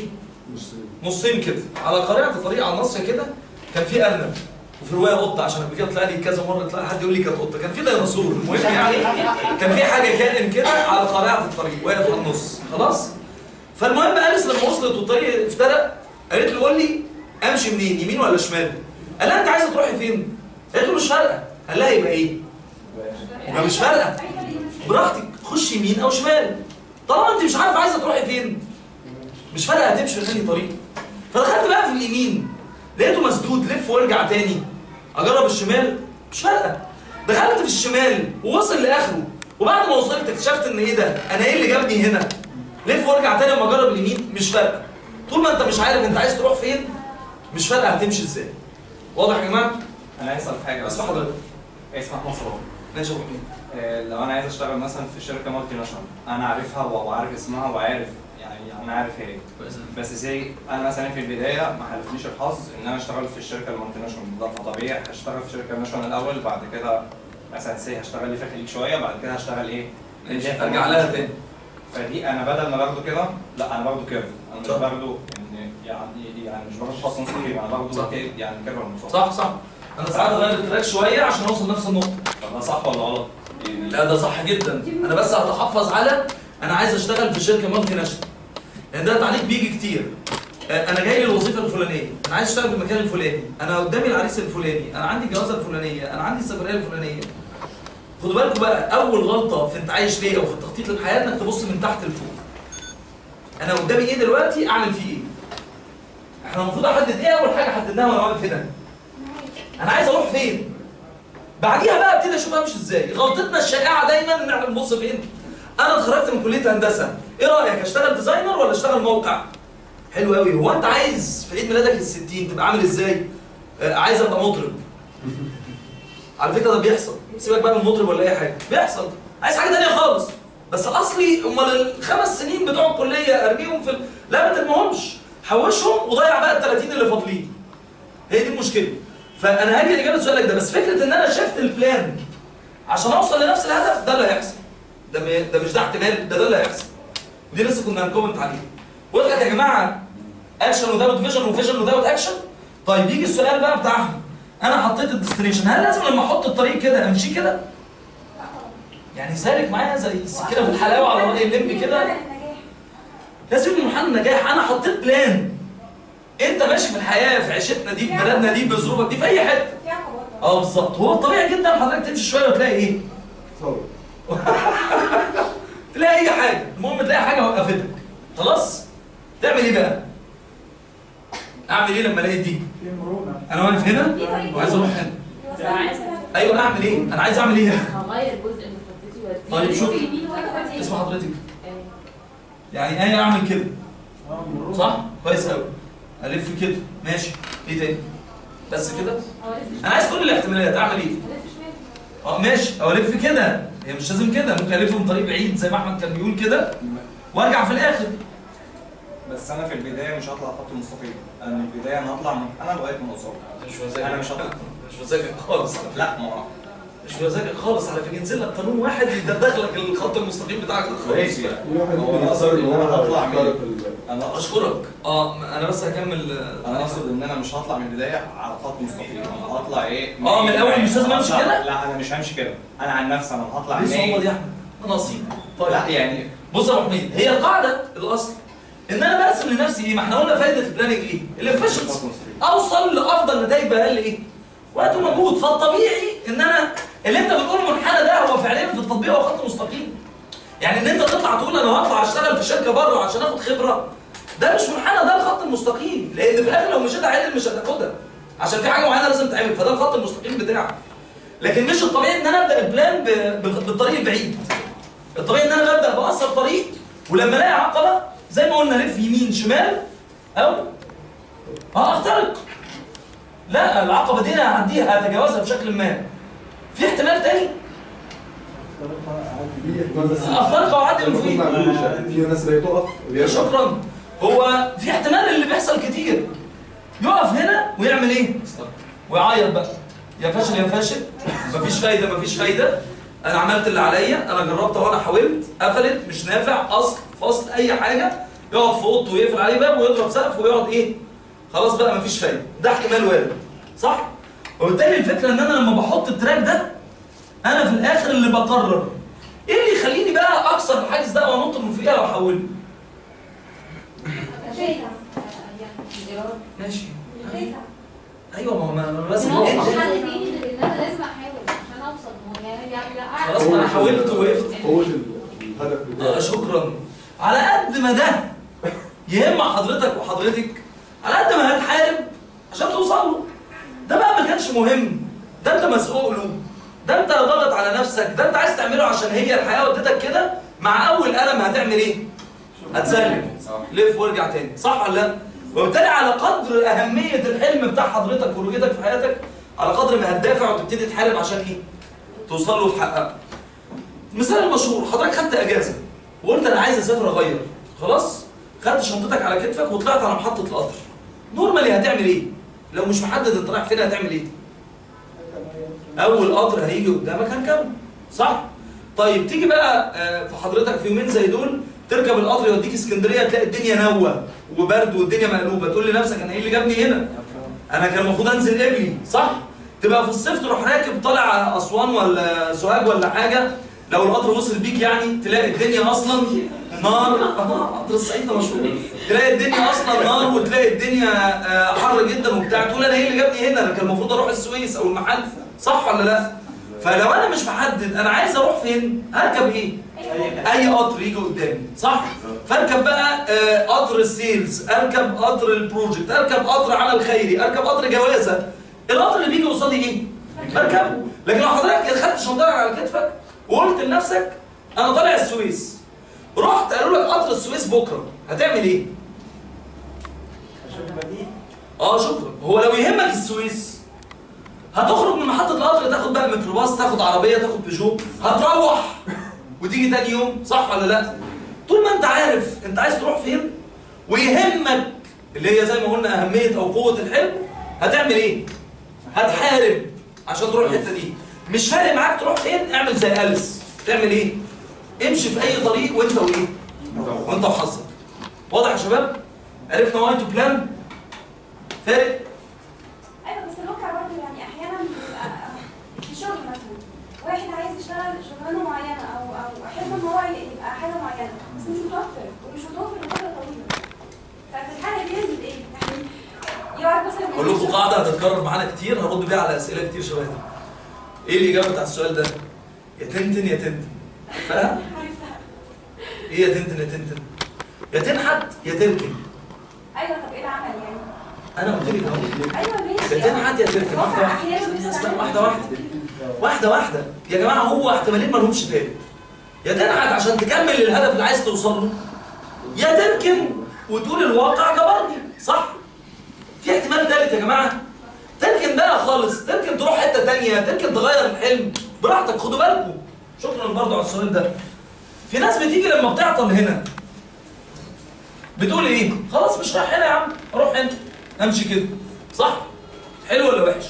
Speaker 1: نصين كده على قريعه الطريق على النص كده كان في ارنب وفي روايه قطه عشان قبل كده طلع لي كذا مره طلع حد يقول لي كانت قطه كان في ديناصور المهم يعني كان في حاجه كائن كده على قريعه الطريق واقف على النص خلاص فالمهم اليس لما وصلت والطريق افترق قالت له قول لي امشي منين يمين ولا شمال قال لها انت عايزه تروحي فين قالت له مش فارقه قال لها يبقى ايه يبقى مش فارقه براحتك خش يمين او شمال طالما انت مش عارفه عايزه تروحي فين مش فارقه هتمشي في انهي طريق فدخلت بقى في اليمين لقيته مسدود لف وارجع تاني اجرب الشمال مش فارقه دخلت في الشمال ووصل لاخره وبعد ما وصلت اكتشفت ان ايه ده انا ايه اللي جابني هنا لف وارجع تاني اما اجرب اليمين مش فارقه طول ما انت مش عارف انت عايز تروح فين مش فارقه هتمشي ازاي واضح يا جماعه
Speaker 7: انا عايز اسال في حاجه بس
Speaker 1: اسمع حضرتك
Speaker 7: اسمع محمد صلاح
Speaker 1: ماشي يا ابو حميد
Speaker 7: آه، لو انا عايز اشتغل مثلا في شركه مالتي ناشونال انا عارفها وعارف اسمها وعارف يعني انا عارف هي إيه. بس زي انا مثلا في البدايه ما حالفنيش الحظ ان انا اشتغل في الشركه المالتي ناشونال ده فطبيعي هشتغل في شركه ناشونال الاول بعد كده مثلا سي هشتغل لي في الخليج شويه بعد كده هشتغل ايه
Speaker 1: ماشي ارجع لها تاني
Speaker 7: فدي انا بدل ما باخده كده لا انا باخده كيرف انا مش
Speaker 1: صح.
Speaker 7: باخده ان يعني يعني مش باخده خط نصيب انا
Speaker 1: صح.
Speaker 7: باخده كي- يعني كيرف منفصل
Speaker 1: صح صح انا ساعات اغير التراك شويه عشان اوصل نفس النقطه
Speaker 7: طب ده صح ولا غلط؟
Speaker 1: لا ده صح جدا انا بس هتحفظ على انا عايز اشتغل في شركه مالتي ناشونال لان ده تعليق بيجي كتير آه، انا جاي لي الوظيفه الفلانيه انا عايز اشتغل في المكان الفلاني انا قدامي العريس الفلاني انا عندي الجوازه الفلانيه انا عندي السفريه الفلانيه خدوا بالكم بقى اول غلطه في انت عايش ليه او في التخطيط للحياه انك تبص من تحت لفوق انا قدامي ايه دلوقتي اعمل فيه ايه احنا المفروض احدد ايه اول حاجه حددناها وانا واقف هنا انا عايز اروح فين بعديها بقى ابتدي اشوف امشي ازاي غلطتنا الشائعه دايما ان احنا بنبص فين انا اتخرجت من كليه هندسه ايه رايك اشتغل ديزاينر ولا اشتغل موقع حلو قوي هو انت عايز في عيد ميلادك ال 60 تبقى عامل ازاي آه عايز ابقى مطرب على فكره ده بيحصل سيبك بقى من المطرب ولا اي حاجه بيحصل عايز حاجه تانية خالص بس اصلي امال الخمس سنين بتوع الكليه ارميهم في ال- لا ما ترميهمش حوشهم وضيع بقى ال 30 اللي فاضلين هي دي المشكله فانا هاجي لاجابه سؤالك ده بس فكره ان انا شفت البلان عشان اوصل لنفس الهدف ده اللي هيحصل ده م- ده مش ده احتمال ده ده اللي هيحصل ودي لسه كنا هنكومنت عليه وضحت يا جماعه اكشن وذاوت فيجن وفيجن وذاوت اكشن طيب يجي السؤال بقى بتاعهم انا حطيت الديستنيشن هل لازم لما احط الطريق كده امشي كده يعني سالك معايا زي السكينه في الحلاوه على راي اللمبي كده
Speaker 4: النجاح
Speaker 1: لازم يبقى محل النجاح انا حطيت بلان انت ماشي في الحياه في عيشتنا دي في بلدنا دي بظروفك دي في اي حته
Speaker 4: في عقبات
Speaker 1: اه بالظبط هو طبيعي جدا حضرتك تمشي شويه وتلاقي ايه
Speaker 2: صور
Speaker 1: تلاقي اي حاجه المهم تلاقي حاجه وقفتك خلاص تعمل ايه بقى اعمل ايه لما الاقي دي
Speaker 3: في مرونه
Speaker 1: انا واقف هنا
Speaker 4: دي طريقة
Speaker 1: وعايز اروح هنا
Speaker 4: يوصلني مثلا
Speaker 1: ايوه اعمل ايه انا عايز اعمل ايه
Speaker 8: هغير جزء من خطتي واديه
Speaker 1: طيب شوف
Speaker 6: يمين ولا
Speaker 1: اسم حضرتك
Speaker 8: يعني
Speaker 1: يعني ايه اعمل كده
Speaker 3: اه مرونه
Speaker 1: صح كويس قوي الف كده ماشي ايه تاني بس كده
Speaker 6: هو لسه
Speaker 1: انا عايز كل الاحتمالات اعمل ايه
Speaker 6: لسه شمال
Speaker 1: اه ماشي او الف كده هي مش لازم كده ممكن الف من طريق بعيد زي ما احمد كان بيقول كده وارجع في الاخر
Speaker 7: بس انا في البدايه مش هطلع خط مستقيم انا من البدايه انا هطلع من انا لغايه ما اوصل
Speaker 1: مش مزاجك
Speaker 7: أنا مش هطلع.
Speaker 1: مش مزاجك خالص على فكرة.
Speaker 7: لا ما هو
Speaker 1: مش مزاجك خالص على فكره ينزل لك قانون واحد يدخل لك الخط المستقيم بتاعك ده خالص
Speaker 7: كويس يعني
Speaker 2: في واحد
Speaker 7: هو
Speaker 2: ممكن
Speaker 7: انا اقصد
Speaker 2: يختار
Speaker 7: ان
Speaker 2: ان
Speaker 7: انا
Speaker 2: هو
Speaker 7: هطلع
Speaker 2: يختار
Speaker 7: من
Speaker 2: ال-
Speaker 7: انا اقصد
Speaker 1: اشكرك اه انا بس هكمل آه،
Speaker 7: انا اقصد ان انا مش هطلع من البدايه على خط مستقيم انا هطلع ايه
Speaker 1: اه، من الأول مش لازم أمشي
Speaker 7: هطلع-
Speaker 1: كده؟
Speaker 7: لا انا مش همشي كده انا عن نفسي انا هطلع
Speaker 1: ليه الصعوبه
Speaker 7: مايل.
Speaker 1: دي يا احمد؟ انا نصيب
Speaker 7: لا يعني
Speaker 1: بص يا ابو حميد هي القاعده الاصل ان انا برسم لنفسي ايه؟ ما احنا قلنا فايده البلاننج ايه؟ الافشنسي
Speaker 7: خط مستقيم
Speaker 1: اوصل لافضل نتائج باقل ايه؟ وقت ومجهود فالطبيعي ان انا اللي انت بتقوله منحنى ده هو فعليا في التطبيق هو خط مستقيم. يعني ان انت تطلع تقول انا هطلع اشتغل في شركه بره عشان اخد خبره ده مش منحنى ده الخط المستقيم لان في الاخر لو مشيت عدل مش هتاخدها عشان في حاجه معينه لازم تعمل فده الخط المستقيم بتاعك. لكن مش الطبيعي ان انا ابدا البلان ب- ب- بالطريق البعيد. الطبيعي ان انا ببدا باقصر طريق ولما الاقي عقبه زي ما قلنا لف يمين شمال او اه اخترق لا العقبه دي انا هعديها هتجاوزها بشكل ما في احتمال تاني
Speaker 2: في احتمال بس
Speaker 1: اخترق واعدي من
Speaker 2: المفروض
Speaker 1: فوق
Speaker 2: ما يعملوش يعني في ناس اللي تقف ويرجع.
Speaker 1: شكرا هو في احتمال اللي بيحصل كتير يقف هنا ويعمل ايه ويعيط بقى يا فاشل يا فاشل مفيش فايده مفيش فايده انا عملت اللي عليا انا جربت وانا حاولت قفلت مش نافع اصل فصل اي حاجه يقعد في اوضته ويقفل عليه باب ويضرب سقف ويقعد ايه خلاص بقى مفيش فايده ده احتمال وارد صح وبالتالي الفكره ان انا لما بحط التراك ده انا في الاخر اللي بقرر ايه اللي يخليني بقى اكسر الحاجز ده وانط من فوقيها واحوله
Speaker 6: شايف يعني
Speaker 8: الاراده
Speaker 1: ماشي
Speaker 4: الخيطة.
Speaker 1: ايوه ما هو ما انا بس
Speaker 6: ما هو
Speaker 1: إيه؟
Speaker 6: مش حل تاني غير ان انا لازم احاول عشان اوصل ما هو يعني يعني لا أعرف.
Speaker 1: خلاص ما انا حاولت ووقفت
Speaker 2: قوة ال- الهدف
Speaker 1: آه
Speaker 2: بتاعك
Speaker 1: شكرا على قد ما ده يهم حضرتك وحضرتك على قد ما هتحارب عشان توصل له ده بقى ما كانش مهم ده انت مسؤول له ده انت ضاغط على نفسك ده انت عايز تعمله عشان هي الحياه ودتك كده مع اول قلم هتعمل ايه؟ هتسلم لف وارجع تاني صح ولا لا؟ وبالتالي على قدر اهميه الحلم بتاع حضرتك ورؤيتك في حياتك على قدر ما هتدافع وتبتدي تحارب عشان ايه؟ توصل له وتحققه. المثال المشهور حضرتك خدت اجازه وقلت انا عايز اسافر اغير خلاص؟ خدت شنطتك على كتفك وطلعت على محطه القطر. نورمالي هتعمل ايه؟ لو مش محدد انت رايح فين هتعمل ايه؟ اول قطر هيجي قدامك هركبه صح؟ طيب تيجي بقى آه، في حضرتك في يومين زي دول تركب القطر يوديك اسكندريه تلاقي الدنيا نوه وبرد والدنيا مقلوبه تقول لنفسك انا ايه اللي جابني هنا؟ انا كان المفروض انزل قبلي صح؟ تبقى في الصيف تروح راكب طالع اسوان ولا سوهاج ولا حاجه لو القطر وصل بيك يعني تلاقي الدنيا اصلا نار آه، قطر الصعيد ده مشهور تلاقي الدنيا اصلا نار وتلاقي الدنيا آه، حر جدا وبتاع تقول انا ايه اللي جابني هنا؟ انا كان المفروض اروح السويس او المحل صح ولا لا؟ فلو انا مش محدد انا عايز اروح فين هركب ايه اي قطر يجي قدامي صح فاركب بقى آه، قطر السيلز اركب قطر البروجكت اركب قطر عمل خيري اركب قطر جوازه القطر اللي بيجي قصادي ايه بركبه لكن لو حضرتك خدت شنطتك على كتفك وقلت لنفسك انا طالع السويس رحت قالوا لك قطر السويس بكره هتعمل ايه
Speaker 3: اشوف بديل
Speaker 1: اه شكرا هو لو يهمك السويس هتخرج من محطة القطر تاخد بقى ميكروباص تاخد عربية تاخد بيجو هتروح وتيجي تاني يوم صح ولا لا؟ طول ما انت عارف انت عايز تروح فين ويهمك اللي هي زي ما قلنا أهمية أو قوة الحلم هتعمل ايه؟ هتحارب عشان تروح الحتة دي مش فارق معاك تروح فين اعمل زي أليس تعمل ايه؟ امشي في أي طريق وانت وايه؟ وانت وحظك واضح يا شباب؟ عرفنا واي تو بلان؟ فارق؟
Speaker 4: ايوه بس الواقع برضه يعني احيانا بيبقى في الشغل مثلا واحد عايز يشتغل شغلانه معينه او او حلم ان هو يبقى حاجه معينه بس مش متوفر ومش متوفر لفتره طويله ففي الحاله دي لازم ايه؟ يعني يقعد مثلا
Speaker 1: اقول لكم قاعده هتتكرر معانا كتير هرد بيها على اسئله كتير شبه دي. ايه الاجابه بتاعت السؤال ده؟ يا تنتن يا تنتن. فاهم؟
Speaker 4: عرفتها
Speaker 1: ايه يا تنتن يا تنتن؟ يا تنحت يا تركن.
Speaker 4: ايوه طب ايه العمل يعني؟
Speaker 1: انا قلت لك اهو
Speaker 4: ايوه ماشي
Speaker 1: يا تنحت يا تركن واحده
Speaker 4: الواقع
Speaker 1: واحده
Speaker 4: احيانا بيحصل
Speaker 1: واحده واحده واحده واحده يا جماعه هو احتمالين ما لهمش تالت. يا تنحت عشان تكمل الهدف اللي عايز توصل له يا تركن وتقول الواقع جبرني صح؟ في احتمال تالت يا جماعه تركن بقى خالص تركن تروح حته تانية تركن تغير الحلم براحتك خدوا بالكم شكرا برضو على السؤال ده في ناس بتيجي لما بتعطل هنا بتقول ايه خلاص مش رايح هنا يا عم اروح هنا امشي كده صح حلو ولا وحش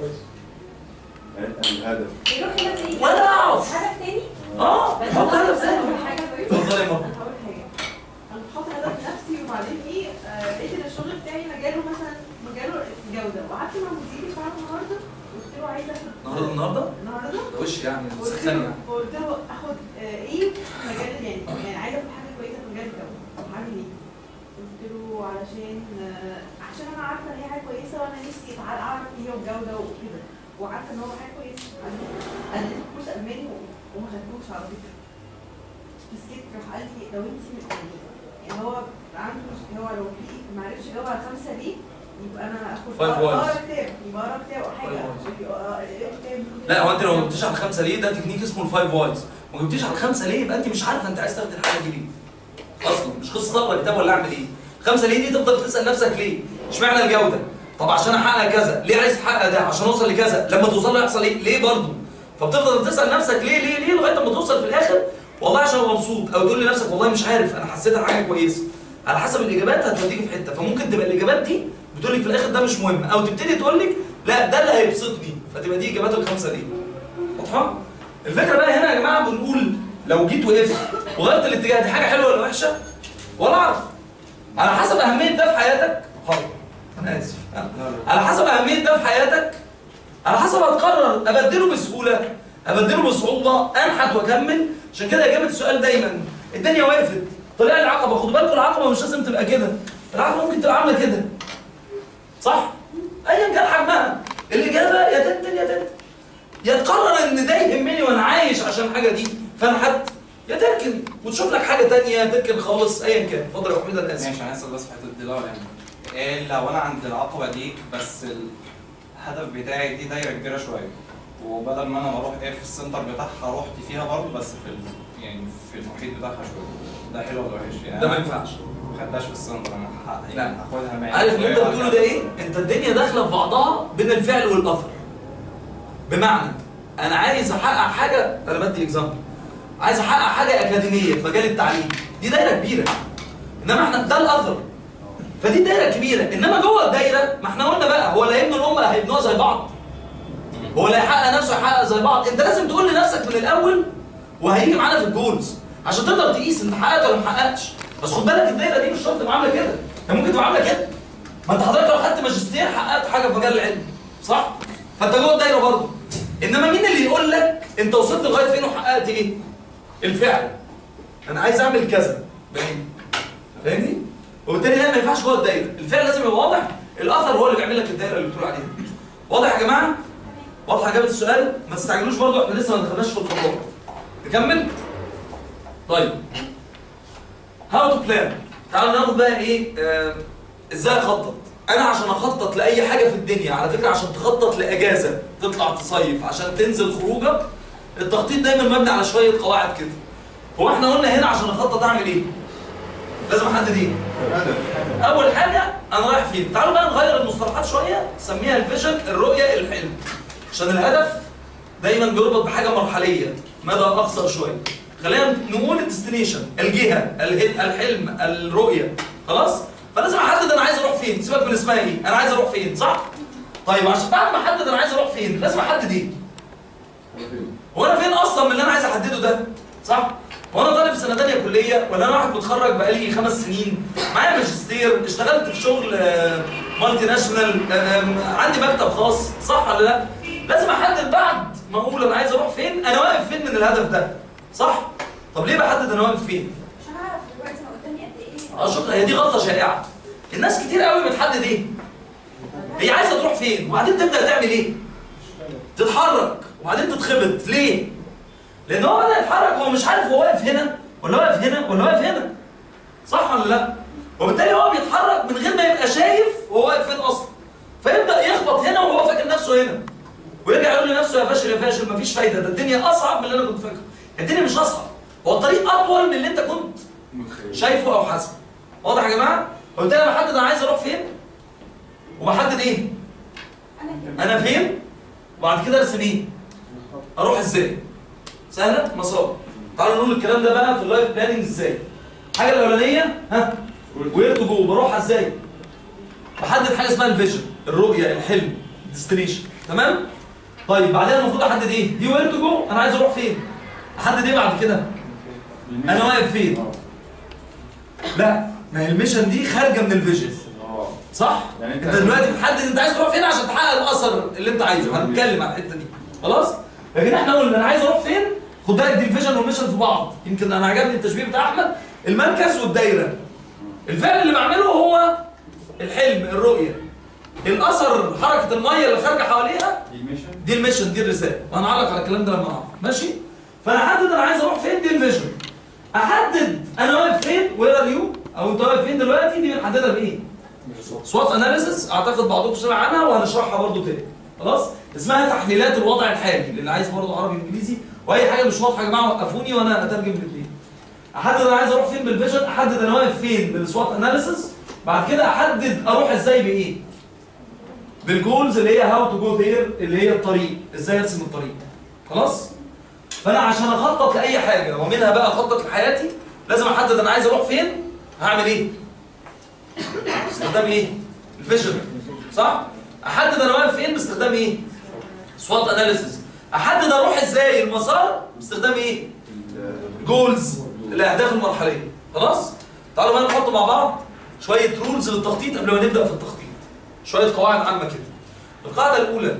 Speaker 2: الهدف
Speaker 4: يروح هنا تاني
Speaker 1: ولا اعرف
Speaker 4: هدف تاني
Speaker 1: اه
Speaker 5: بس
Speaker 1: حط
Speaker 5: أنا
Speaker 1: هدف
Speaker 5: هقول
Speaker 1: ثاني
Speaker 5: حاجه طيب
Speaker 1: اتفضلي يا ماما
Speaker 5: انا هقول حاجه انا بحط هدف لنفسي وبعدين ايه آه، لقيت ان الشغل بتاعي مجاله مثلا مجاله جوده وقعدت مع مديري فعلا النهارده قلت له عايزه اخد
Speaker 1: النهارده النهارده
Speaker 5: النهارده
Speaker 1: ده وش يعني
Speaker 5: قلت
Speaker 1: سخن
Speaker 5: له
Speaker 1: يعني
Speaker 5: قلت له اخد آه، ايه في مجال يعني يعني عايزه اخد حاجه كويسه في مجال الجوده طب هعمل ايه؟ قلت له علشان آه، عشان انا عارفه ان هي حاجه كويسه وانا نفسي أتع- اعرف ايه هو الجوده وكده وعارفه ان هو حاجه كويسه انا اديت كورس الماني و- وما خدتوش على فكره فسكت راح قال لي لو انت يعني يعني هو عنده مش- هو لو في ما عرفش يجاوب على خمسه ليه يبقى انا اخد
Speaker 1: Five
Speaker 5: اقرا
Speaker 1: words.
Speaker 5: كتاب يبقى اقرا كتاب او حاجه
Speaker 1: Five
Speaker 5: يبقى اقرا كتاب
Speaker 1: لا هو انت لو ما جبتيش على الخمسه ليه ده تكنيك اسمه الفايف وايز ما جبتيش على الخمسه ليه يبقى انت مش عارفه انت عايز تاخدي الحاجه دي ليه اصلا مش قصه اقرا كتاب ولا اعمل ايه خمسه ليه دي تفضل تسال نفسك ليه اشمعنى الجوده طب عشان احقق كذا ليه عايز تحقق ده عشان اوصل لكذا لما توصل له يحصل ايه ليه برضه فبتفضل تسال نفسك ليه ليه ليه لغايه ما توصل في الاخر والله عشان أبقى مبسوط او تقول لنفسك والله مش عارف انا حسيتها حاجه كويسه على حسب الاجابات هتوديك في حته فممكن تبقى الاجابات دي بتقول لك في الاخر ده مش مهم او تبتدي تقول لك لا ده اللي هيبسطني فتبقى دي اجابات الخمسه دي واضحه الفكره بقى هنا يا جماعه بنقول لو جيت وقفت وغيرت الاتجاه دي حاجه حلوه ولا وحشه ولا اعرف على حسب اهميه ده في حياتك حاضر انا اسف على حسب اهميه ده في حياتك على حسب هتقرر ابدله بسهوله ابدله بصعوبه انحت واكمل عشان كده اجابه السؤال دايما الدنيا وقفت طلع لي عقبه خدوا بالكم العقبه مش لازم تبقى كده العقبه ممكن تبقى عامله كده صح ايا كان حجمها الاجابه يا تنتن يا تنتن يا تقرر ان ده يهمني وانا عايش عشان الحاجه دي فانحت يا تركن وتشوف لك حاجه تانية تركن خالص ايا كان اتفضل يا ابو حميد انا اسف
Speaker 7: ماشي انا اسف بس في حته الدولار يعني ايه لو انا عند العقبه دي بس الهدف بتاعي دي دايره كبيره شويه وبدل ما انا بروح ايه في السنتر بتاعها رحت فيها برضه بس في ال... يعني في المحيط بتاعها شويه ده حلو ولا وحش يعني
Speaker 1: ده ما
Speaker 7: أنا
Speaker 1: ينفعش
Speaker 7: ما خدتش في السنتر انا ح-
Speaker 1: لا.
Speaker 7: يعني هاخدها معايا
Speaker 1: عارف اللي انت بتقوله ده ايه؟ انت الدنيا داخله في بعضها بين الفعل والاثر. بمعنى انا عايز احقق حاجه انا بدي اكزامبل عايز احقق حاجه اكاديميه في مجال التعليم دي دايره كبيره انما احنا ده الاثر فدي دايره كبيره انما جوه الدايره ما احنا قلنا بقى هو اللي هيبنوا الامه اللي هيبنوها زي بعض هو اللي هيحقق نفسه هيحقق زي بعض انت لازم تقول لنفسك من الاول وهيجي معانا في الجولز عشان تقدر تقيس انت حققت ولا ما حققتش بس خد بالك الدايره دي مش شرط تبقى عامله كده هي ممكن تبقى عامله كده ما انت حضرتك لو خدت ماجستير حققت حاجه في مجال العلم صح فانت جوه الدايره برضه انما مين اللي يقول لك انت وصلت لغايه فين وحققت ايه الفعل انا عايز اعمل كذا بعيد فاهمني وبالتالي ده ما ينفعش جوه الدايره الفعل لازم يبقى واضح الاثر هو اللي بيعمل لك الدايره اللي بتقول عليها واضح يا جماعه واضحه اجابه السؤال ما تستعجلوش برضو احنا لسه ما دخلناش في الخطوات نكمل طيب هاو تو بلان تعالوا ناخد بقى ايه آه ازاي اخطط انا عشان اخطط لاي حاجه في الدنيا على فكره عشان تخطط لاجازه تطلع تصيف عشان تنزل خروجه التخطيط دايما مبني على شويه قواعد كده هو احنا قلنا هنا عشان اخطط اعمل ايه لازم احدد ايه
Speaker 2: هدف
Speaker 1: اول حاجه انا رايح فين تعالوا بقى نغير المصطلحات شويه نسميها الفيجن الرؤيه الحلم عشان الهدف دايما بيربط بحاجه مرحليه مدى اقصر شويه خلينا نقول الديستنيشن الجهه اله- الحلم الرؤيه خلاص فلازم احدد انا عايز اروح فين سيبك من اسمها ايه انا عايز اروح فين صح طيب عشان بعد ما احدد انا عايز اروح فين لازم احدد ايه هو انا فين اصلا من اللي انا عايز احدده ده صح هو انا طالب في سنه ثانيه كليه ولا انا واحد متخرج بقالي خمس سنين معايا ماجستير اشتغلت في شغل آه، مالتي ناشونال آه، آم، عندي مكتب خاص صح ولا لا لازم احدد بعد ما اقول انا عايز اروح فين انا واقف فين من الهدف ده صح طب ليه بحدد انا واقف فين
Speaker 4: عشان اعرف دلوقتي انا قدامي قد ايه
Speaker 1: اه شكرا هي دي غلطه شائعه الناس كتير قوي بتحدد ايه هي عايزه تروح فين وبعدين تبدا تعمل ايه تتحرك وبعدين تتخبط ليه لان هو بدا يتحرك هو مش عارف هو واقف هنا ولا واقف هنا ولا واقف هنا صح ولا لا وبالتالي هو بيتحرك من غير ما يبقى شايف هو واقف فين اصلا فيبدا يخبط هنا وهو فاكر نفسه هنا ويرجع يقول لنفسه يا فاشل يا فاشل مفيش فايده ده الدنيا اصعب من اللي انا كنت فاكره الدنيا مش اصعب هو الطريق اطول من اللي انت كنت
Speaker 2: متخيل
Speaker 1: شايفه او حاسبه واضح يا جماعه وبالتالي انا بحدد انا عايز اروح فين وبحدد ايه
Speaker 4: انا كده
Speaker 1: انا فين وبعد كده ارسم ايه اروح ازاي سهله مسار تعالوا نقول الكلام ده بقى في اللايف بلاننج ازاي الحاجه الاولانيه ها وير تو جو بروحها ازاي بحدد حاجه اسمها الفيجن الرؤيه الحلم الديستنيشن تمام طيب بعدين المفروض احدد ايه دي وير تو جو انا عايز اروح فين احدد ايه بعد كده انا واقف فين لا ما هي الميشن دي خارجه من الفيجن
Speaker 2: اه
Speaker 1: صح؟
Speaker 2: يعني
Speaker 1: انت
Speaker 2: انت-
Speaker 1: دلوقتي بتحدد انت عايز تروح فين عشان تحقق الاثر اللي انت عايزه هنتكلم عن الحته دي خلاص؟ لكن احنا قلنا انا عايز اروح فين؟ خد بالك دي الفيجن والميشن في بعض يمكن انا عجبني التشبيه بتاع احمد المركز والدايره الفعل اللي بعمله هو الحلم الرؤيه الاثر حركه الميه اللي خارجه حواليها
Speaker 2: دي الميشن
Speaker 1: دي الميشن دي الرساله وهنعلق على الكلام ده لما نعرف ماشي فانا احدد انا عايز اروح فين دي الفيجن احدد انا واقف فين وير ار يو او انت واقف فين دلوقتي دي بنحددها بايه سوات اناليسيس اعتقد بعضكم سمع عنها وهنشرحها برضو تاني خلاص اسمها تحليلات الوضع الحالي للي عايز برضو عربي انجليزي واي حاجه مش واضحه يا جماعه وقفوني وانا اترجم الاثنين احدد انا عايز اروح فين بالفيجن احدد انا واقف فين بالسوات اناليسيس بعد كده احدد اروح ازاي بايه بالجولز اللي هي هاو تو جو ذير اللي هي الطريق ازاي ارسم الطريق خلاص فانا عشان اخطط لاي حاجه ومنها بقى اخطط لحياتي لازم احدد انا عايز اروح فين هعمل ايه باستخدام ايه الفيجن صح احدد انا واقف فين باستخدام ايه سوات اناليسيس احدد اروح ازاي المسار باستخدام ايه جولز الاهداف المرحليه خلاص تعالوا بقى نحط مع بعض شويه رولز للتخطيط قبل ما نبدا في التخطيط شويه قواعد عامه كده القاعده الاولى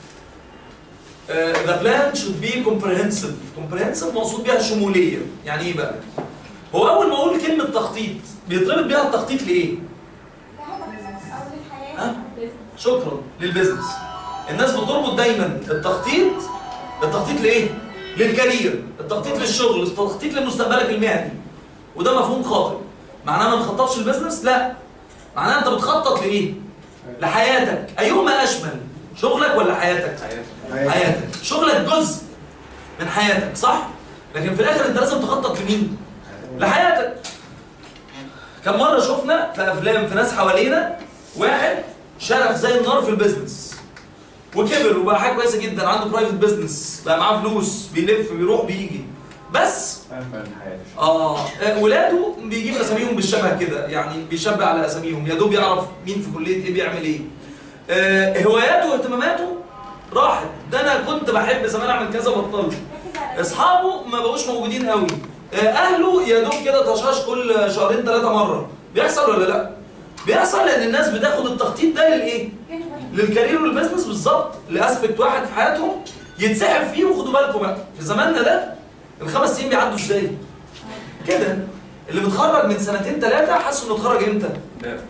Speaker 1: ذا بلان should be comprehensive comprehensive مقصود بيها شموليه يعني ايه بقى هو اول ما اقول كلمه تخطيط بيتربط بيها التخطيط لايه
Speaker 4: او للحياه
Speaker 1: ها؟ شكرا للبيزنس الناس بتربط دايما التخطيط التخطيط لايه للكارير التخطيط للشغل التخطيط لمستقبلك المهني وده مفهوم خاطئ معناه ما نخططش البيزنس لا معناه انت بتخطط لايه لحياتك ايهما اشمل شغلك ولا حياتك حياتك شغلك جزء من حياتك صح لكن في الاخر انت لازم تخطط لمين لحياتك كم مره شفنا في افلام في ناس حوالينا واحد شرف زي النار في البيزنس وكبر وبقى حاجه كويسه جدا عنده برايفت بيزنس بقى معاه فلوس بيلف بيروح بيجي بس
Speaker 2: فاهم حياتي
Speaker 1: اه آه، ولاده بيجيب اساميهم بالشبه كده يعني بيشبه على اساميهم يا دوب يعرف مين في كليه ايه بيعمل ايه آه هواياته واهتماماته راحت ده انا كنت بحب زمان اعمل كذا بطلت
Speaker 4: ركز على
Speaker 1: اصحابه ما بقوش موجودين قوي آه، اهله يا دوب كده طشاش كل شهرين ثلاثه مره بيحصل ولا لا بيحصل لان الناس بتاخد التخطيط ده للايه للكارير والبزنس بالظبط لاسبكت واحد في حياتهم يتسحب فيه وخدوا بالكم بقى في زماننا ده الخمس سنين بيعدوا ازاي كده اللي متخرج من سنتين ثلاثه حاسس انه اتخرج امتى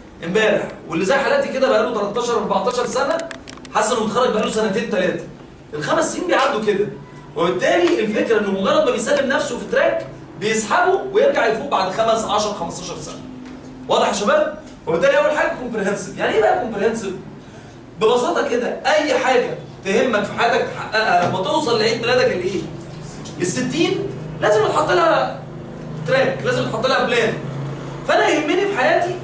Speaker 1: امبارح واللي زي حالاتي كده بقاله 13 14 سنه حاسس انه متخرج بقاله سنتين ثلاثه الخمس سنين بيعدوا كده وبالتالي الفكره انه مجرد ما بيسلم نفسه في تراك بيسحبه ويرجع يفوق بعد خمس 10 15 سنه واضح يا شباب وبالتالي اول حاجه كومبريهنسيف يعني ايه بقى كومبريهنسيف ببساطه كده اي حاجه تهمك في حياتك تحققها لما توصل لعيد ميلادك الايه ال 60 لازم يتحط لها تراك لازم يتحط لها بلان فانا يهمني في حياتي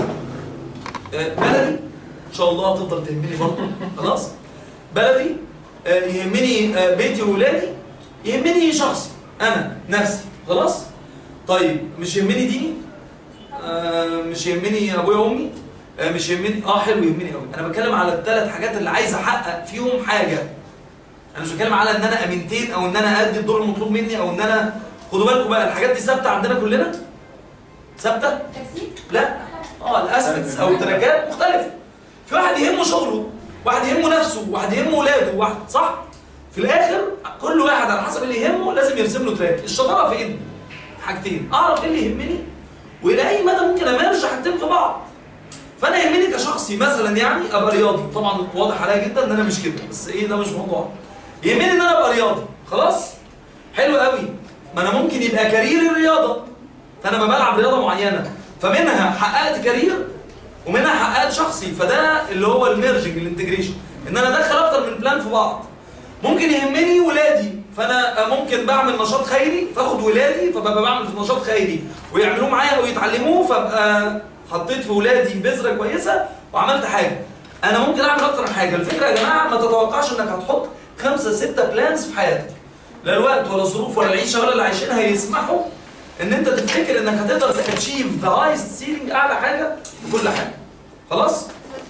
Speaker 1: آه، بلدي ان شاء الله تفضل تهمني برضه خلاص بلدي آه، يهمني آه، بيتي وولادي يهمني شخصي انا نفسي خلاص طيب مش يهمني ديني آه، مش يهمني ابويا وامي آه، مش يهمني اه حلو يهمني قوي انا بتكلم على الثلاث حاجات اللي عايز احقق فيهم حاجه انا مش بتكلم على ان انا امينتين او ان انا ادي الدور المطلوب مني او ان انا خدوا بالكم بقى الحاجات دي ثابته عندنا كلنا ثابته
Speaker 4: تجسيد
Speaker 1: لا اه الاسبكتس او التراكات مختلفه في واحد يهمه شغله واحد يهمه نفسه واحد يهمه ولاده واحد صح في الاخر كل واحد على حسب اللي يهمه لازم يرسم له تراك الشطاره في ايه حاجتين اعرف ايه اللي يهمني والى اي مدى ممكن امارس حاجتين في بعض فانا يهمني كشخصي مثلا يعني ابقى رياضي طبعا واضح عليا جدا ان انا مش كده بس ايه ده مش موضوع يهمني ان انا ابقى رياضي خلاص حلو قوي ما انا ممكن يبقى كارير الرياضه فانا ما بلعب رياضه معينه فمنها حققت كارير ومنها حققت شخصي فده اللي هو الميرجنج الانتجريشن ان انا ادخل اكتر من بلان في بعض ممكن يهمني ولادي فانا ممكن بعمل نشاط خيري فاخد ولادي فببقى بعمل نشاط خيري ويعملوه معايا او يتعلموه فابقى حطيت في ولادي بذره كويسه وعملت حاجه انا ممكن اعمل اكتر من حاجه الفكره يا جماعه ما تتوقعش انك هتحط خمسه سته بلانز في حياتك لا الوقت ولا الظروف ولا العيشه ولا اللي عايشينها يسمحوا ان انت تفتكر انك هتقدر تاتشيف ذا هايست سيلينج اعلى حاجه في كل حاجه خلاص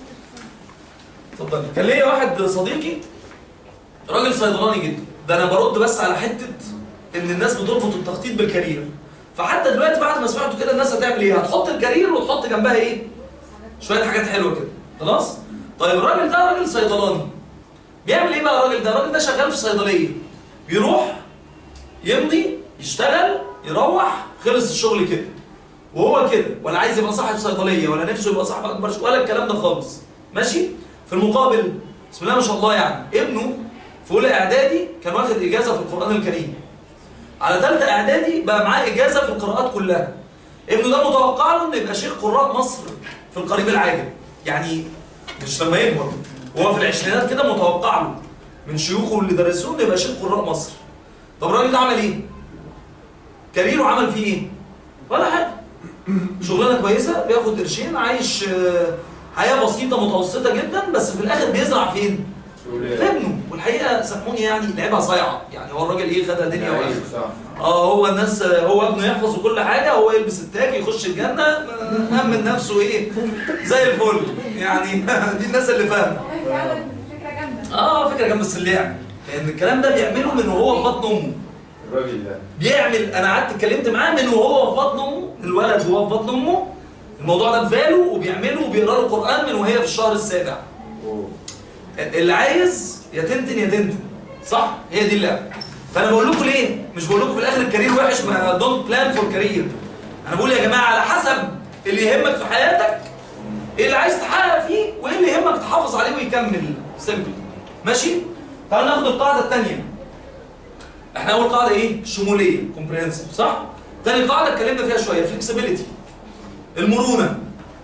Speaker 1: اتفضل كان ليا واحد صديقي راجل صيدلاني جدا ده انا برد بس على حته ان الناس بتربط التخطيط بالكارير فحتى دلوقتي بعد ما سمعته كده الناس هتعمل ايه هتحط الكارير وتحط جنبها ايه شويه حاجات حلوه كده خلاص طيب الراجل ده راجل صيدلاني بيعمل ايه بقى الراجل ده الراجل ده شغال في صيدليه بيروح يمضي يشتغل يروح خلص الشغل كده وهو كده ولا عايز يبقى صاحب صيدليه ولا نفسه يبقى صاحب اكبر ش- ولا الكلام ده خالص ماشي في المقابل بسم الله ما شاء الله يعني ابنه في اولى اعدادي كان واخد اجازه في القران الكريم على ثالثه اعدادي بقى معاه اجازه في القراءات كلها ابنه ده متوقع له انه يبقى شيخ قراء مصر في القريب العاجل يعني مش لما يكبر وهو في العشرينات كده متوقع له من شيوخه اللي درسوه انه يبقى شيخ قراء مصر طب الراجل ده عمل ايه؟ كاريره عمل فيه ايه؟ ولا حاجه شغلانه كويسه بياخد قرشين عايش آه، حياه بسيطه متوسطه جدا بس في الاخر بيزرع فين؟ في ابنه والحقيقه سامحوني يعني لعبها صايعه يعني هو الراجل ايه خدها دنيا واخره
Speaker 2: صح
Speaker 1: اه هو الناس هو ابنه يحفظ كل حاجه هو يلبس التاج يخش الجنه مأمن نفسه ايه زي الفل يعني دي الناس اللي فاهمه
Speaker 4: والله فعلا فكره جامده
Speaker 1: اه فكره جنب السلاح لان الكلام ده بيعمله من وهو في بطن امه
Speaker 2: الراجل ده
Speaker 1: بيعمل انا قعدت اتكلمت معاه من وهو في بطن امه الولد وهو في بطن امه الموضوع ده في باله وبيعمله وبيقرا له قران من وهي في الشهر السابع
Speaker 2: أوه.
Speaker 1: اللي عايز يا تنتن يا تنتن صح هي دي اللعبه فانا بقول لكم ليه مش بقول لكم في الاخر الكارير وحش ما دونت بلان فور كارير انا بقول يا جماعه على حسب اللي يهمك في حياتك ايه اللي عايز تحقق فيه وايه اللي يهمك تحافظ عليه ويكمل سيمبل ماشي تعالوا ناخد القاعده الثانيه احنا اول قاعده ايه شموليه كومبريهنسيف صح تاني قاعده اتكلمنا فيها شويه فلكسبيليتي المرونه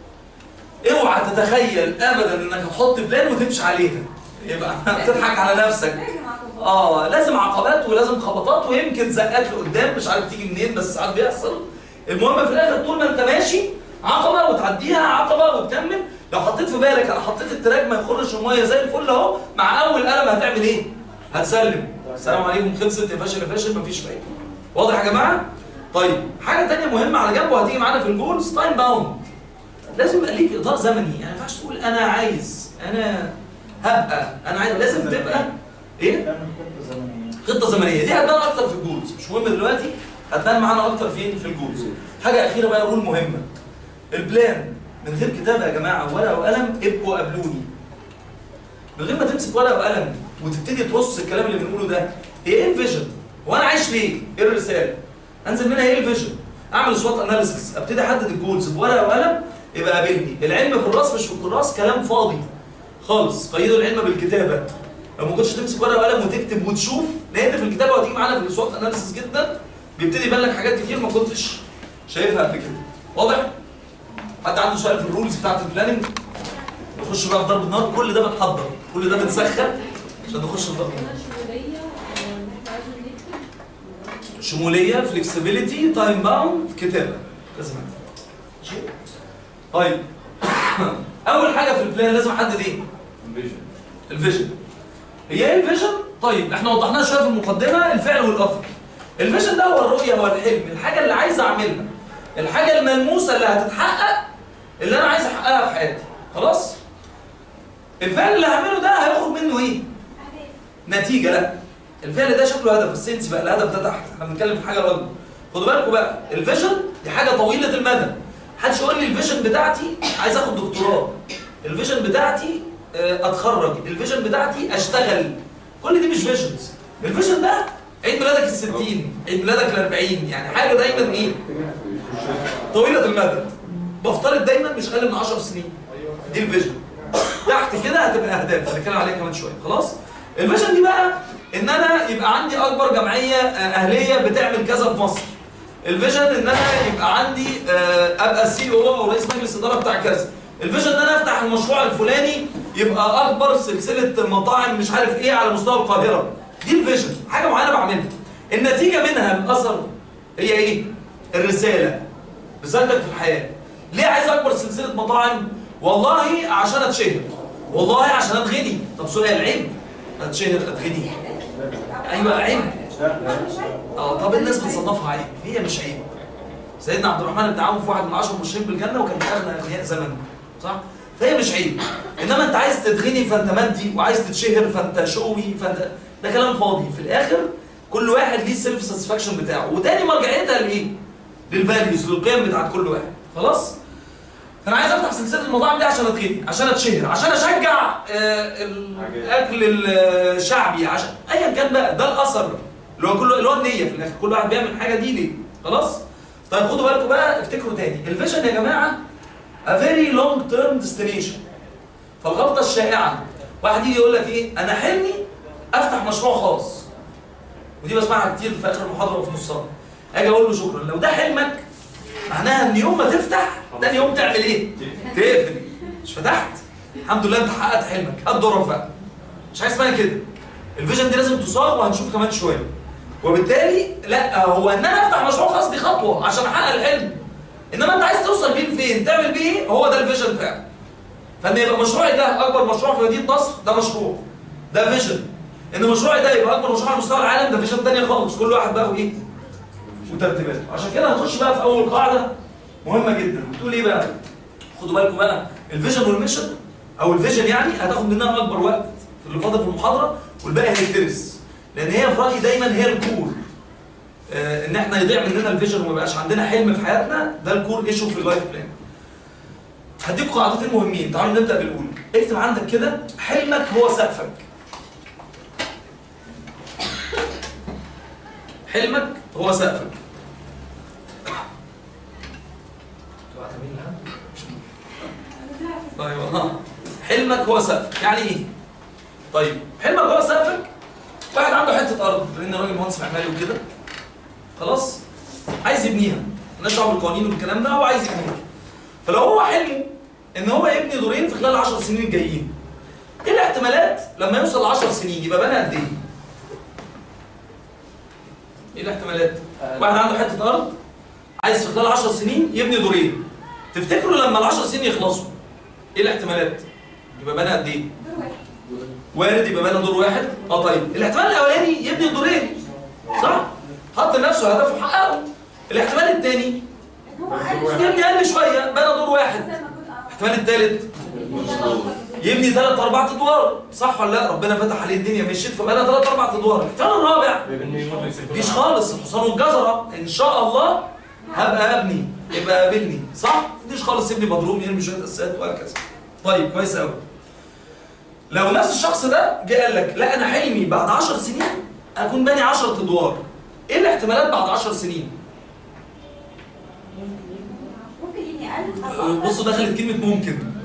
Speaker 1: اوعى تتخيل ابدا انك هتحط بلان وتمشي عليها يبقى بتضحك على نفسك
Speaker 4: لازم عقبات
Speaker 1: اه لازم عقبات ولازم خبطات ويمكن زقات لقدام مش عارف تيجي منين بس ساعات بيحصل المهم في الاخر طول ما انت ماشي عقبه وتعديها عقبه وتكمل لو حطيت في بالك انا حطيت التراك ما يخرش الميه زي الفل اهو مع اول قلم هتعمل ايه؟ هتسلم السلام عليكم خلصت يا فاشل يا فاشل مفيش فايده واضح يا جماعه؟ طيب حاجه ثانيه مهمه على جنب وهتيجي معانا في الجولز تايم باوند لازم يبقى ليك اطار زمني يعني ما ينفعش تقول انا عايز انا هبقى انا عايز لازم تبقى ايه؟
Speaker 3: تعمل خطه زمنيه
Speaker 1: خطه زمنيه دي هتبان اكتر في الجولز مش مهم دلوقتي هتبان معانا اكتر فين في الجولز حاجه اخيره بقى رول مهمه البلان من غير كتابه يا جماعه ورقه وقلم ابقوا قابلوني من غير ما تمسك ورقه وقلم وتبتدي ترص الكلام اللي بنقوله ده هي ايه الفيجن هو انا عايش ليه ايه الرساله انزل منها ايه الفيجن اعمل سوات اناليسيس ابتدي احدد الجولز بورقه وقلم يبقى قابلني العلم في الراس مش في الكراس كلام فاضي خالص قيدوا العلم بالكتابه لو ما كنتش تمسك ورقه وقلم وتكتب وتشوف لان في الكتابه وهتيجي معانا في السوات اناليسيس جدا بيبتدي يبان لك حاجات كتير ما كنتش شايفها قبل كده واضح؟ حد عنده سؤال في الرولز بتاعت البلاننج نخش بقى في ضرب النار كل ده بنحضر كل ده بنسخن عشان نخش في ضرب النار
Speaker 6: شمولية وإحنا عايزين نكتب
Speaker 1: شموليه فليكسبيليتي تايم باوند كتابه لازم أكتب. ماشي؟ طيب اول حاجه في البلان لازم احدد ايه الفيجن هي ايه الفيجن طيب احنا وضحناها شويه في المقدمه الفعل والاثر الفيجن ده هو الرؤيه هو الحلم الحاجه اللي عايز اعملها الحاجه الملموسه اللي هتتحقق اللي انا عايز احققها في حياتي خلاص الفعل اللي هعمله ده هيخرج منه ايه نتيجه لا الفعل ده شكله هدف السنس بقى الهدف ده تحت احنا بنتكلم في حاجه اكبر خدوا بالكم بقى الفيجن دي حاجه طويله المدى محدش يقول لي الفيجن بتاعتي عايز اخد دكتوراه الفيجن بتاعتي آه، اتخرج الفيجن بتاعتي اشتغل كل دي مش فيجنز الفيجن ده عيد ميلادك ال 60 عيد ميلادك ال 40 يعني حاجه دايما ايه طويله المدى بفترض دايما مش اقل من 10 سنين دي الفيجن تحت كده هتبقى اهداف هنتكلم عليها كمان شويه خلاص الفيجن دي بقى ان انا يبقى عندي اكبر جمعيه آه، اهليه بتعمل كذا في مصر الفيجن ان انا يبقى عندي آه، ابقى السي او او رئيس مجلس الاداره بتاع كذا الفيجن ان انا افتح المشروع الفلاني يبقى اكبر سلسله مطاعم مش عارف ايه على مستوى القاهره دي الفيجن حاجه معينه بعملها النتيجه منها الاثر هي ايه الرساله رسالتك في الحياه ليه عايز اكبر سلسله مطاعم والله عشان اتشهر والله عشان اتغني طب سؤال عيب اتشهر اتغني ايوه عيب اه طب الناس بتصنفها عيب هي مش عيب سيدنا عبد الرحمن بن عوف واحد من عشر مبشرين بالجنه وكان من اغنى اغنياء زمانه صح فهي مش عيب انما انت عايز تتغني فانت مادي وعايز تتشهر فانت شوي فانت ده كلام فاضي في الاخر كل واحد ليه السيلف ساتسفاكشن بتاعه وتاني مرجعيتها لايه للفاليوز للقيم بتاعت كل واحد خلاص فانا عايز افتح سلسله المطاعم دي عشان اتغني عشان اتشهر عشان اشجع آه، الاكل الشعبي عشان ايا كان بقى ده الاثر اللي هو كله اللي هو النيه في الاخر كل واحد بيعمل حاجه دي ليه خلاص طيب خدوا بالكم بقى افتكروا تاني الفيجن يا جماعه a very long term destination فالغلطه الشائعه واحد يجي يقول لك ايه انا حلمي افتح مشروع خاص ودي بسمعها كتير في اخر المحاضره وفي نصها اجي اقول له شكرا لو ده حلمك معناها ان يوم ما تفتح تاني يوم تعمل ايه تقفل مش فتحت الحمد لله انت حققت حلمك هات دورك بقى مش حاجه اسمها كده الفيجن دي لازم تصاغ وهنشوف كمان شويه وبالتالي لا هو ان انا افتح مشروع خاص دي خطوه عشان احقق الحلم انما انت عايز توصل بيه لفين تعمل بيه ايه هو ده الفيجن فعلا فان يبقى مشروعي ده اكبر مشروع في مدينه نصر ده مشروع ده فيجن ان مشروعي ده يبقى اكبر مشروع على مستوى العالم ده فيجن تانية خالص كل واحد بقى وايه وترتيباته عشان كده هنخش بقى في اول قاعده مهمه جدا بتقول ايه بقى خدوا بالكم بقى الفيجن والميشن او الفيجن يعني هتاخد مننا اكبر وقت في اللي فاضل في المحاضره والباقي هيدرس لان هي في رايي دايما هي الكور آه ان احنا يضيع مننا الفيجن وما يبقاش عندنا حلم في حياتنا ده الكور ايشو في اللايف بلان هديكم قاعدتين مهمين تعالوا نبدا بالاولى اكتب عندك كده حلمك هو سقفك حلمك هو سقفك طيب اه حلمك هو سقفك يعني ايه طيب حلمك هو سقفك واحد عنده حته ارض لان راجل مهندس معماري وكده خلاص عايز يبنيها مالناش دعوه بالقوانين والكلام ده هو عايز يبنيها فلو هو حلمه ان هو يبني دورين في خلال 10 سنين الجايين ايه الاحتمالات لما يوصل ل 10 سنين يبقى بنى قد ايه؟ ايه الاحتمالات؟ واحد عنده حته ارض عايز في خلال 10 سنين يبني دورين تفتكروا لما ال 10 سنين يخلصوا ايه الاحتمالات؟ يبقى بنى قد ايه؟
Speaker 4: دور واحد
Speaker 1: وارد يبقى بنى دور واحد اه طيب الاحتمال الاولاني يبني دورين صح؟ حط لنفسه هدف وحققه الاحتمال الثاني
Speaker 4: ان هو قال
Speaker 1: يبني اقل شويه بنى دور واحد
Speaker 4: زي ما كنت اه
Speaker 1: الاحتمال الثالث يبني ثلاث اربع ادوار صح ولا لا ربنا فتح عليه الدنيا مشيت فبنى ثلاث اربع ادوار الاحتمال الرابع مفيش خالص الحصان والجزره ان شاء الله هبقى ابني يبقى قابلني صح مفيش خالص ابني مضروب يرمي شويه اساسات وهكذا طيب كويس قوي لو نفس الشخص ده جه قال لك لا انا حلمي بعد 10 سنين اكون باني 10 ادوار ايه الاحتمالات بعد 10 سنين
Speaker 4: ممكن يبني اقل
Speaker 1: بصوا دخلت كلمه ممكن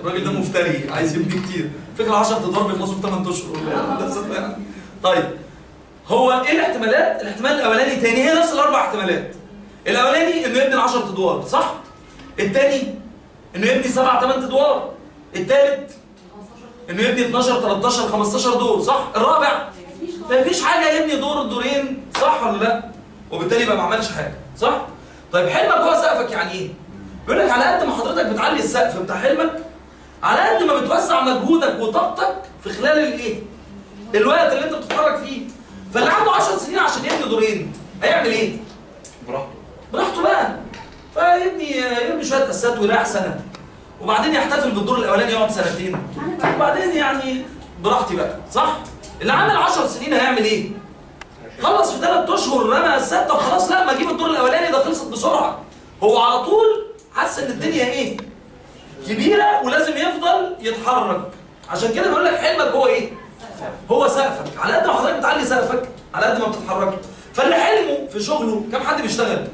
Speaker 1: الراجل ده مفتري عايز يبني كتير فكره 10 ادوار بيخلصوا في 8 اشهر ولا ده صدق يعني. طيب هو ايه الاحتمالات؟ الاحتمال الاولاني تاني هي نفس الاربع احتمالات الاولاني انه يبني 10 ادوار صح؟ الثاني انه يبني 7 8 ادوار الثالث انه يبني 12 13 15 دور صح؟ الرابع ما فيش حاجه يبني دور دورين صح ولا لا؟ وبالتالي يبقى ما عملش حاجه صح؟ طيب حلمك هو سقفك يعني ايه؟ بيقول لك على قد ما حضرتك بتعلي السقف بتاع حلمك على قد ما بتوسع مجهودك وطاقتك في خلال الايه؟ الوقت اللي انت بتتحرك فيه فاللي عنده 10 سنين عشان يبني دورين هيعمل ايه؟
Speaker 7: براحته
Speaker 1: براحته بقى فيبني يبني شويه اساسات ويريح سنه وبعدين يحتفل بالدور الاولاني يقعد سنتين وبعدين يعني براحتي بقى صح؟ اللي عامل 10 سنين هيعمل ايه؟ خلص في ثلاث اشهر رمى السته وخلاص لا ما اجيب الدور الاولاني ده خلصت بسرعه هو على طول حس ان الدنيا ايه؟ كبيره ولازم يفضل يتحرك عشان كده بيقول لك حلمك هو ايه؟ هو سقفك على قد ما حضرتك بتعلي سقفك على قد ما بتتحرك فاللي حلمه في شغله كم حد بيشتغل؟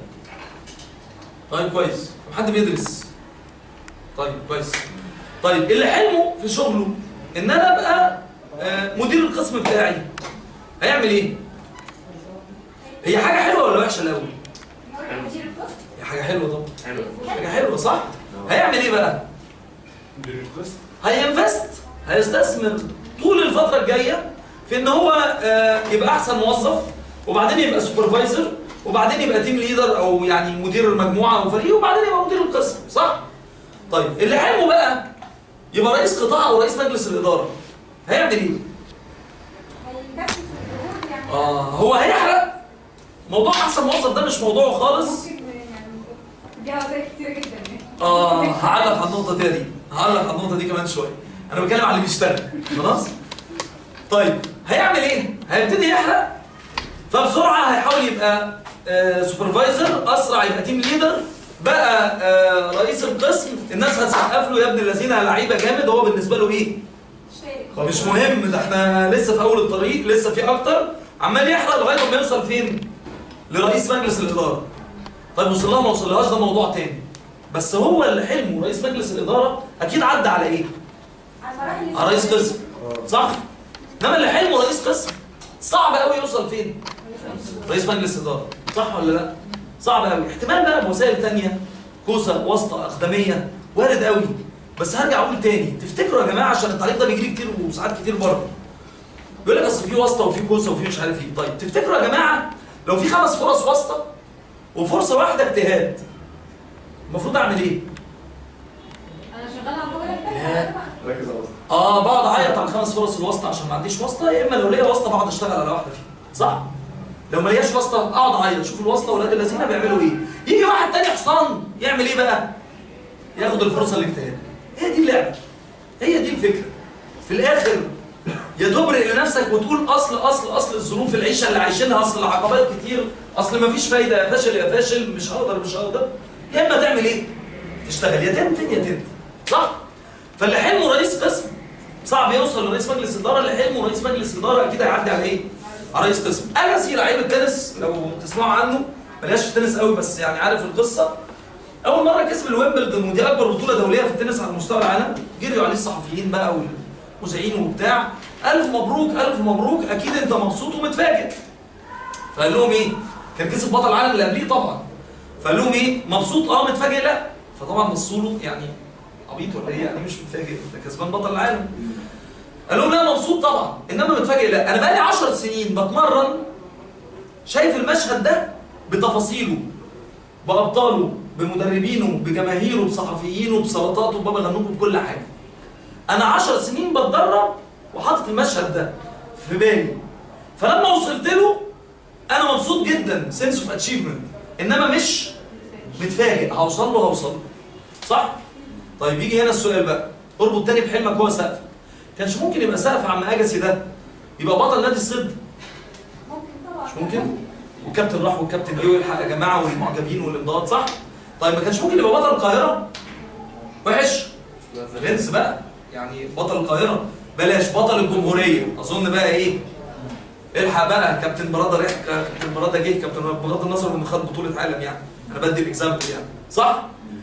Speaker 1: طيب كويس كم حد بيدرس؟ طيب كويس طيب اللي حلمه في شغله ان انا ابقى آه، مدير القسم بتاعي هيعمل ايه؟ هي حاجه حلوه ولا وحشه الاول؟
Speaker 4: مدير القسم
Speaker 1: هي حاجه حلوه طبعا
Speaker 7: حلو
Speaker 1: حاجه حلوه صح؟ هيعمل ايه بقى؟
Speaker 2: مدير القسم
Speaker 1: هينفست هيستثمر طول الفترة الجاية في ان هو آه، يبقى احسن موظف وبعدين يبقى سوبرفايزر وبعدين يبقى تيم ليدر او يعني مدير المجموعة او فريق وبعدين يبقى مدير القسم صح؟ طيب اللي حلمه بقى يبقى رئيس قطاع او رئيس مجلس الإدارة هيعمل ايه؟
Speaker 4: هيكثف الجهود يعني
Speaker 1: اه هو هيحرق موضوع احسن موظف ده مش موضوعه خالص
Speaker 4: ممكن يعني دي وظائف كتيرة جدا يعني
Speaker 1: اه هعلق على النقطة دي دي هعلق على النقطة دي كمان شوية أنا بتكلم على اللي بيشتغل خلاص؟ طيب هيعمل إيه؟ هيبتدي يحرق فبسرعة هيحاول يبقى آه سوبرفايزر أسرع يبقى تيم ليدر بقى آه رئيس القسم الناس هتسقف له يا ابن الذين لعيبة جامد هو بالنسبة له إيه؟
Speaker 4: شارك
Speaker 1: هو مش مهم ده احنا لسه في أول الطريق لسه في أكتر عمال يحرق لغاية ما يوصل فين؟ لرئيس مجلس الإدارة طيب وصل لها ما وصلهاش ده موضوع تاني بس هو اللي حلمه رئيس مجلس الإدارة أكيد عدى على إيه؟
Speaker 4: على مراحل
Speaker 1: على رئيس قسم صح؟ إنما اللي حلمه رئيس قسم صعب قوي يوصل فين؟ رئيس مجلس إدارة صح ولا لا؟ صعب قوي احتمال بقى بوسائل تانية كوسة واسطة أقدمية وارد قوي بس هرجع أقول تاني تفتكروا يا جماعة عشان التعليق ده بيجي لي كتير وساعات كتير بره بيقول لك أصل في واسطة وفي كوسة وفي مش عارف إيه طيب تفتكروا يا جماعة لو في خمس فرص واسطة وفرصة واحدة اجتهاد المفروض أعمل إيه؟
Speaker 6: انا شغاله على الجوال
Speaker 1: يا.
Speaker 2: ركز على الوسط.
Speaker 1: اه بقعد اعيط على الخمس فرص الواسطه عشان ما عنديش واسطه يا اما لو ليا واسطه بقعد اشتغل على واحده فيهم صح لو ما لياش واسطه اقعد اعيط اشوف الواسطه ولاد الذين بيعملوا ايه يجي واحد تاني حصان يعمل ايه بقى ياخد الفرصه الاجتهاد هي دي اللعبه هي دي الفكره في الاخر يا تبرئ لنفسك وتقول اصل اصل اصل الظروف العيشه اللي عايشينها اصل العقبات كتير اصل ما فيش فايده يا فاشل يا فاشل مش هقدر مش هقدر يا اما تعمل ايه تشتغل يا تنتن يا تنتن صح فاللي حلمه رئيس قسم صعب يوصل لرئيس مجلس اداره اللي حلمه رئيس مجلس اداره اكيد هيعدي على ايه؟ على رئيس قسم اجاسي لعيب التنس لو تسمعوا عنه ملياش في التنس قوي بس يعني عارف القصه اول مره كسب الويمبلدون ودي اكبر بطوله دوليه في التنس على مستوى العالم جريوا عليه الصحفيين بقى والمذيعين وبتاع الف مبروك الف مبروك اكيد انت مبسوط ومتفاجئ فقال لهم ايه؟ كان كسب بطل العالم اللي قبليه طبعا فقال لهم ايه؟ مبسوط اه متفاجئ لا فطبعا بصوا له يعني عبيط ولا ايه يعني مش متفاجئ انت كسبان بطل العالم قال لهم لا مبسوط طبعا انما متفاجئ لا انا بقالي 10 سنين بتمرن شايف المشهد ده بتفاصيله بابطاله بمدربينه بجماهيره بصحفيينه بسلطاته ببابا غنوجه بكل حاجه انا 10 سنين بتدرب وحاطط المشهد ده في بالي فلما وصلت له انا مبسوط جدا سنس اوف اتشيفمنت انما مش متفاجئ هوصل له هوصل له صح طيب يجي هنا السؤال بقى اربط تاني بحلمك هو سقف كانش ممكن يبقى سقف عم اجسي ده يبقى بطل نادي الصد
Speaker 4: ممكن طبعا
Speaker 1: مش ممكن والكابتن راح والكابتن جه ويلحق يا جماعه والمعجبين والامضاءات صح طيب ما كانش ممكن يبقى بطل القاهره وحش برنس بقى يعني بطل القاهره بلاش بطل الجمهوريه اظن بقى ايه الحق بقى كابتن براده ريح كابتن براده جه كابتن بغض النظر انه خد بطوله عالم يعني انا بدي الاكزامبل يعني صح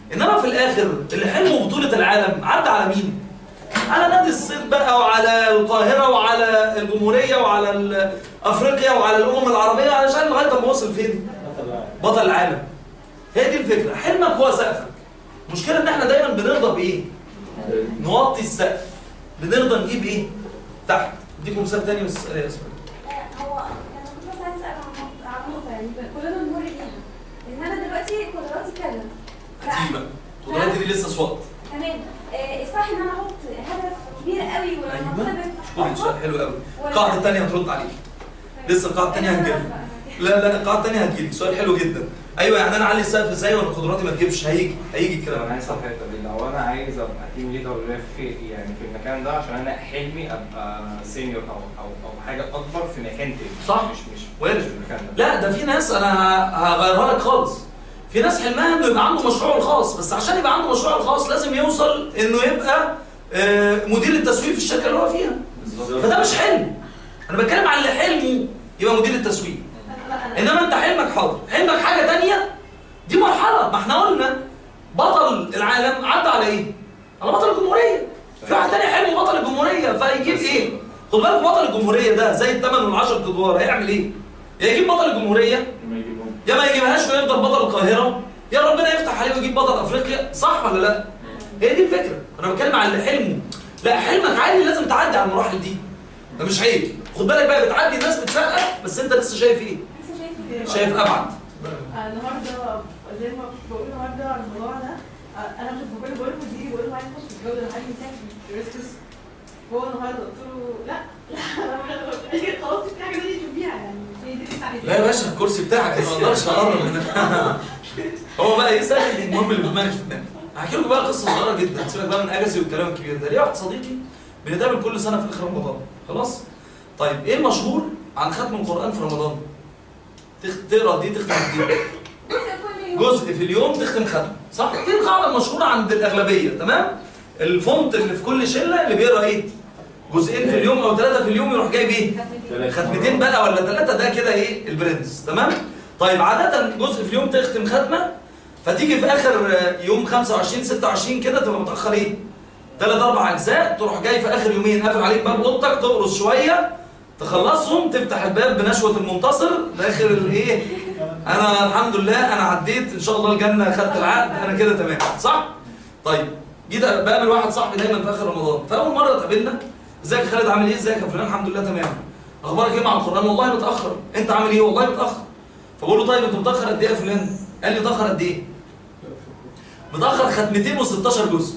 Speaker 1: انما في الاخر اللي حلمه بطوله العالم عدى على مين على نادي الصيد بقى وعلى القاهره وعلى الجمهوريه وعلى ال- افريقيا وعلى الامم العربيه علشان لغايه ما وصل فين بطل العالم هي دي الفكره حلمك هو سقفك المشكله ان احنا دايما بنرضى بايه نوطي السقف بنرضى نجيب ايه تحت اديكم مثال تاني بس يا اسماء
Speaker 4: هو انا كنت بس عايز اسال عن عن نقطه يعني كلنا بنمر بيها ان انا دلوقتي قدراتي كذا
Speaker 1: هتيجي بقى قدراتي دي لسه صوت
Speaker 4: تمام آه، الصح ان انا احط هدف كبير قوي ولما
Speaker 1: ايوه
Speaker 4: طلبت
Speaker 1: اشكرك سؤال حلو قوي القاعده الثانيه هترد عليك لسه القاعده الثانيه هتجيلك لا لا القاعده الثانيه هتجيلك سؤال حلو جدا ايوه يعني انا اعلي السقف ازاي وانا قدراتي ما تجيبش هيجي هيجي
Speaker 7: طب
Speaker 1: الكلام
Speaker 7: انا عايز أفهم الحته دي لو انا عايز ابقى تيم ليدر في يعني في المكان ده عشان انا حلمي ابقى سينيور او او او حاجه اكبر في مكان تاني
Speaker 1: صح.
Speaker 7: مش مش
Speaker 1: وارد.
Speaker 7: مش في المكان ده
Speaker 1: لا ده في ناس انا ه- هغيرها لك خالص في ناس حلمها انه يبقى عنده مشروعه الخاص بس عشان يبقى عنده مشروعه الخاص لازم يوصل انه يبقى آه، مدير التسويق في الشركه اللي هو فيها فده مش حلم انا بتكلم على اللي حلمه يبقى مدير التسويق انما انت حلمك حاضر حلمك حاجه تانية دي مرحله ما احنا قلنا بطل العالم عدى على ايه على بطل الجمهوريه في واحد تاني حلمه بطل الجمهوريه فيجيب ايه خد بالك بطل الجمهوريه ده زي الثمن والعشر ادوار هيعمل ايه يا يجيب بطل الجمهوريه
Speaker 2: ما يجيبهم
Speaker 1: يا ما يجيبهاش ويفضل بطل القاهره يا ربنا يفتح عليه ويجيب بطل افريقيا صح ولا لا هي دي الفكره انا بتكلم على اللي حلمه لا حلمك عادي لازم تعدي على المراحل دي ده مش عيب خد بالك بقى بتعدي الناس بتسقف بس انت لسه شايف ايه
Speaker 4: لسه شايف
Speaker 1: شايف ابعد
Speaker 5: آه، النهارده زي ما كنت بقول النهارده على الموضوع ده آه، انا كنت بقول بقول لمديري بقول له عايز اخش في الجوده العالي بتاعك في الريسكس هو النهارده قلت له لا لا انا خلاص في حاجه تانية تشوفيها يعني هي دي اللي عايزاها.
Speaker 1: لا يا باشا الكرسي بتاعك ما اقدرش اقرب من هو بقى ايه سهل المهم اللي في دماغي في دماغي هحكي لكم بقى قصه صغيره جدا سيبك بقى من اجازي والكلام الكبير ده ليه واحد صديقي بنتقابل كل سنه في اخر رمضان خلاص طيب ايه المشهور عن ختم القران في رمضان تخ- تقرا دي تختم دي
Speaker 4: جزء كل يوم
Speaker 1: جزء في اليوم تختم ختم صح دي القاعده المشهوره عند الاغلبيه تمام الفونت اللي في كل شله اللي بيقرا ايه جزئين في اليوم او ثلاثه في اليوم يروح جايب ايه ختمتين بقى ولا ثلاثه ده كده ايه البرنس تمام طيب عاده جزء في اليوم تختم ختمه فتيجي في اخر آه، يوم 25 26 كده تبقى متاخر ايه ثلاث اربع اجزاء تروح جاي في اخر يومين قافل عليك باب اوضتك تقرص شويه تخلصهم تفتح الباب بنشوه المنتصر داخل الايه انا الحمد لله انا عديت ان شاء الله الجنه خدت العقد انا كده تمام صح طيب جيت بقابل واحد صاحبي دايما في اخر رمضان فاول مره اتقابلنا ازيك يا خالد عامل ايه ازيك يا فلان الحمد لله تمام اخبارك ايه مع القران والله متاخر انت عامل ايه والله متاخر فبقول له طيب انت متاخر قد ايه يا فلان قال لي متاخر قد ايه متاخر ختمتين و16 جزء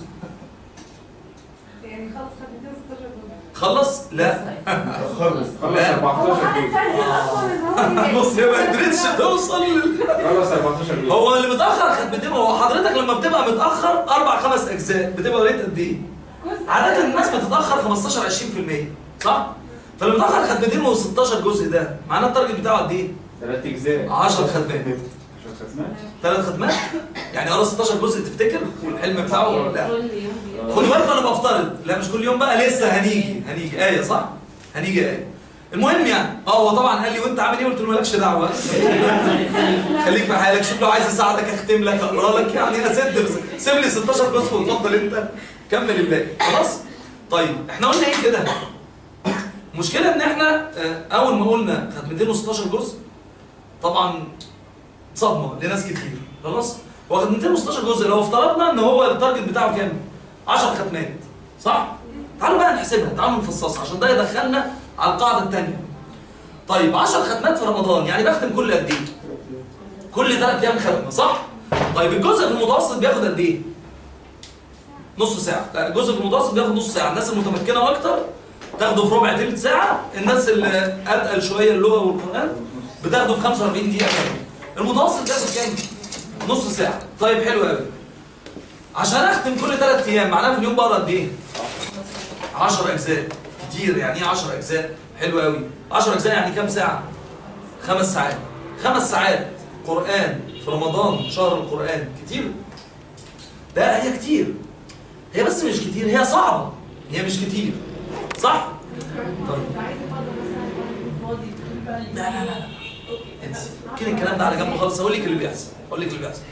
Speaker 4: يعني خلص خدتين 16 جزء
Speaker 1: خلص لا
Speaker 2: خلص خلص
Speaker 1: لا.
Speaker 4: هو
Speaker 2: 14
Speaker 4: حاطط
Speaker 2: جزء
Speaker 4: تارجت اصلا ان هو
Speaker 1: بص هي ما قدرتش توصل لل...
Speaker 2: خلص 14 جزء
Speaker 1: هو اللي متاخر ختمتين هو حضرتك لما بتبقى متاخر اربع خمس اجزاء بتبقى ريت قد ايه
Speaker 4: جزء
Speaker 1: عادة الناس بتتأخر 15 20% صح؟ فاللي متأخر ختمتين و16 جزء ده معناه التارجت بتاعه قد ايه؟
Speaker 2: ثلاث اجزاء
Speaker 1: 10 ختمات
Speaker 2: 10 ختمات
Speaker 1: ثلاث ختمات يعني قرا 16 جزء تفتكر والحلم بتاعه لا
Speaker 8: كل يوم بيقرا.
Speaker 1: خد بالك انا بفترض لا مش كل يوم بقى لسه هنيجي هنيجي آية صح؟ هنيجي آية المهم يعني اه هو طبعا قال لي وانت عامل ايه؟ قلت له مالكش دعوه خليك في حالك شوف لو عايز اساعدك اختم لك اقرا لك يعني اسد بس سيب لي 16 جزء واتفضل انت كمل الباقي خلاص؟ طيب احنا قلنا ايه كده؟ المشكله ان احنا آه، اول ما قلنا ختمتين و16 جزء طبعا صدمه لناس كتير خلاص؟ هو ختمتين و16 جزء لو افترضنا ان هو التارجت بتاعه كام؟ 10 ختمات صح؟ تعالوا بقى نحسبها تعالوا نفصصها عشان ده يدخلنا على القاعده الثانيه طيب 10 ختمات في رمضان يعني بختم كل قد ايه؟ كل ثلاث ايام ختمه صح؟ طيب الجزء في المتوسط بياخد قد ايه؟ نص ساعة، لا الجزء في المتوسط بياخد نص ساعة، الناس المتمكنة أكتر تاخده في ربع تلت ساعة، الناس اللي أتقل شوية اللغة والقرآن بتاخده في 45 دقيقة كمان. المتوسط بياخد كام؟ نص ساعة، طيب حلو قوي. عشان أختم كل ثلاث أيام معناها في اليوم بقرا قد إيه؟ 10 أجزاء، كتير يعني إيه 10 أجزاء؟ حلو قوي. 10 أجزاء يعني كام ساعة؟ خمس ساعات. خمس ساعات قرآن في رمضان شهر القرآن كتير؟ لا هي كتير هي بس مش كتير هي صعبة هي مش كتير صح؟ طيب
Speaker 5: عايز افضل مثلا يكون فاضي يكون بقى
Speaker 1: لا لا لا لا انسي كده الكلام ده على جنب خالص هقول لك اللي بيحصل هقول لك اللي بيحصل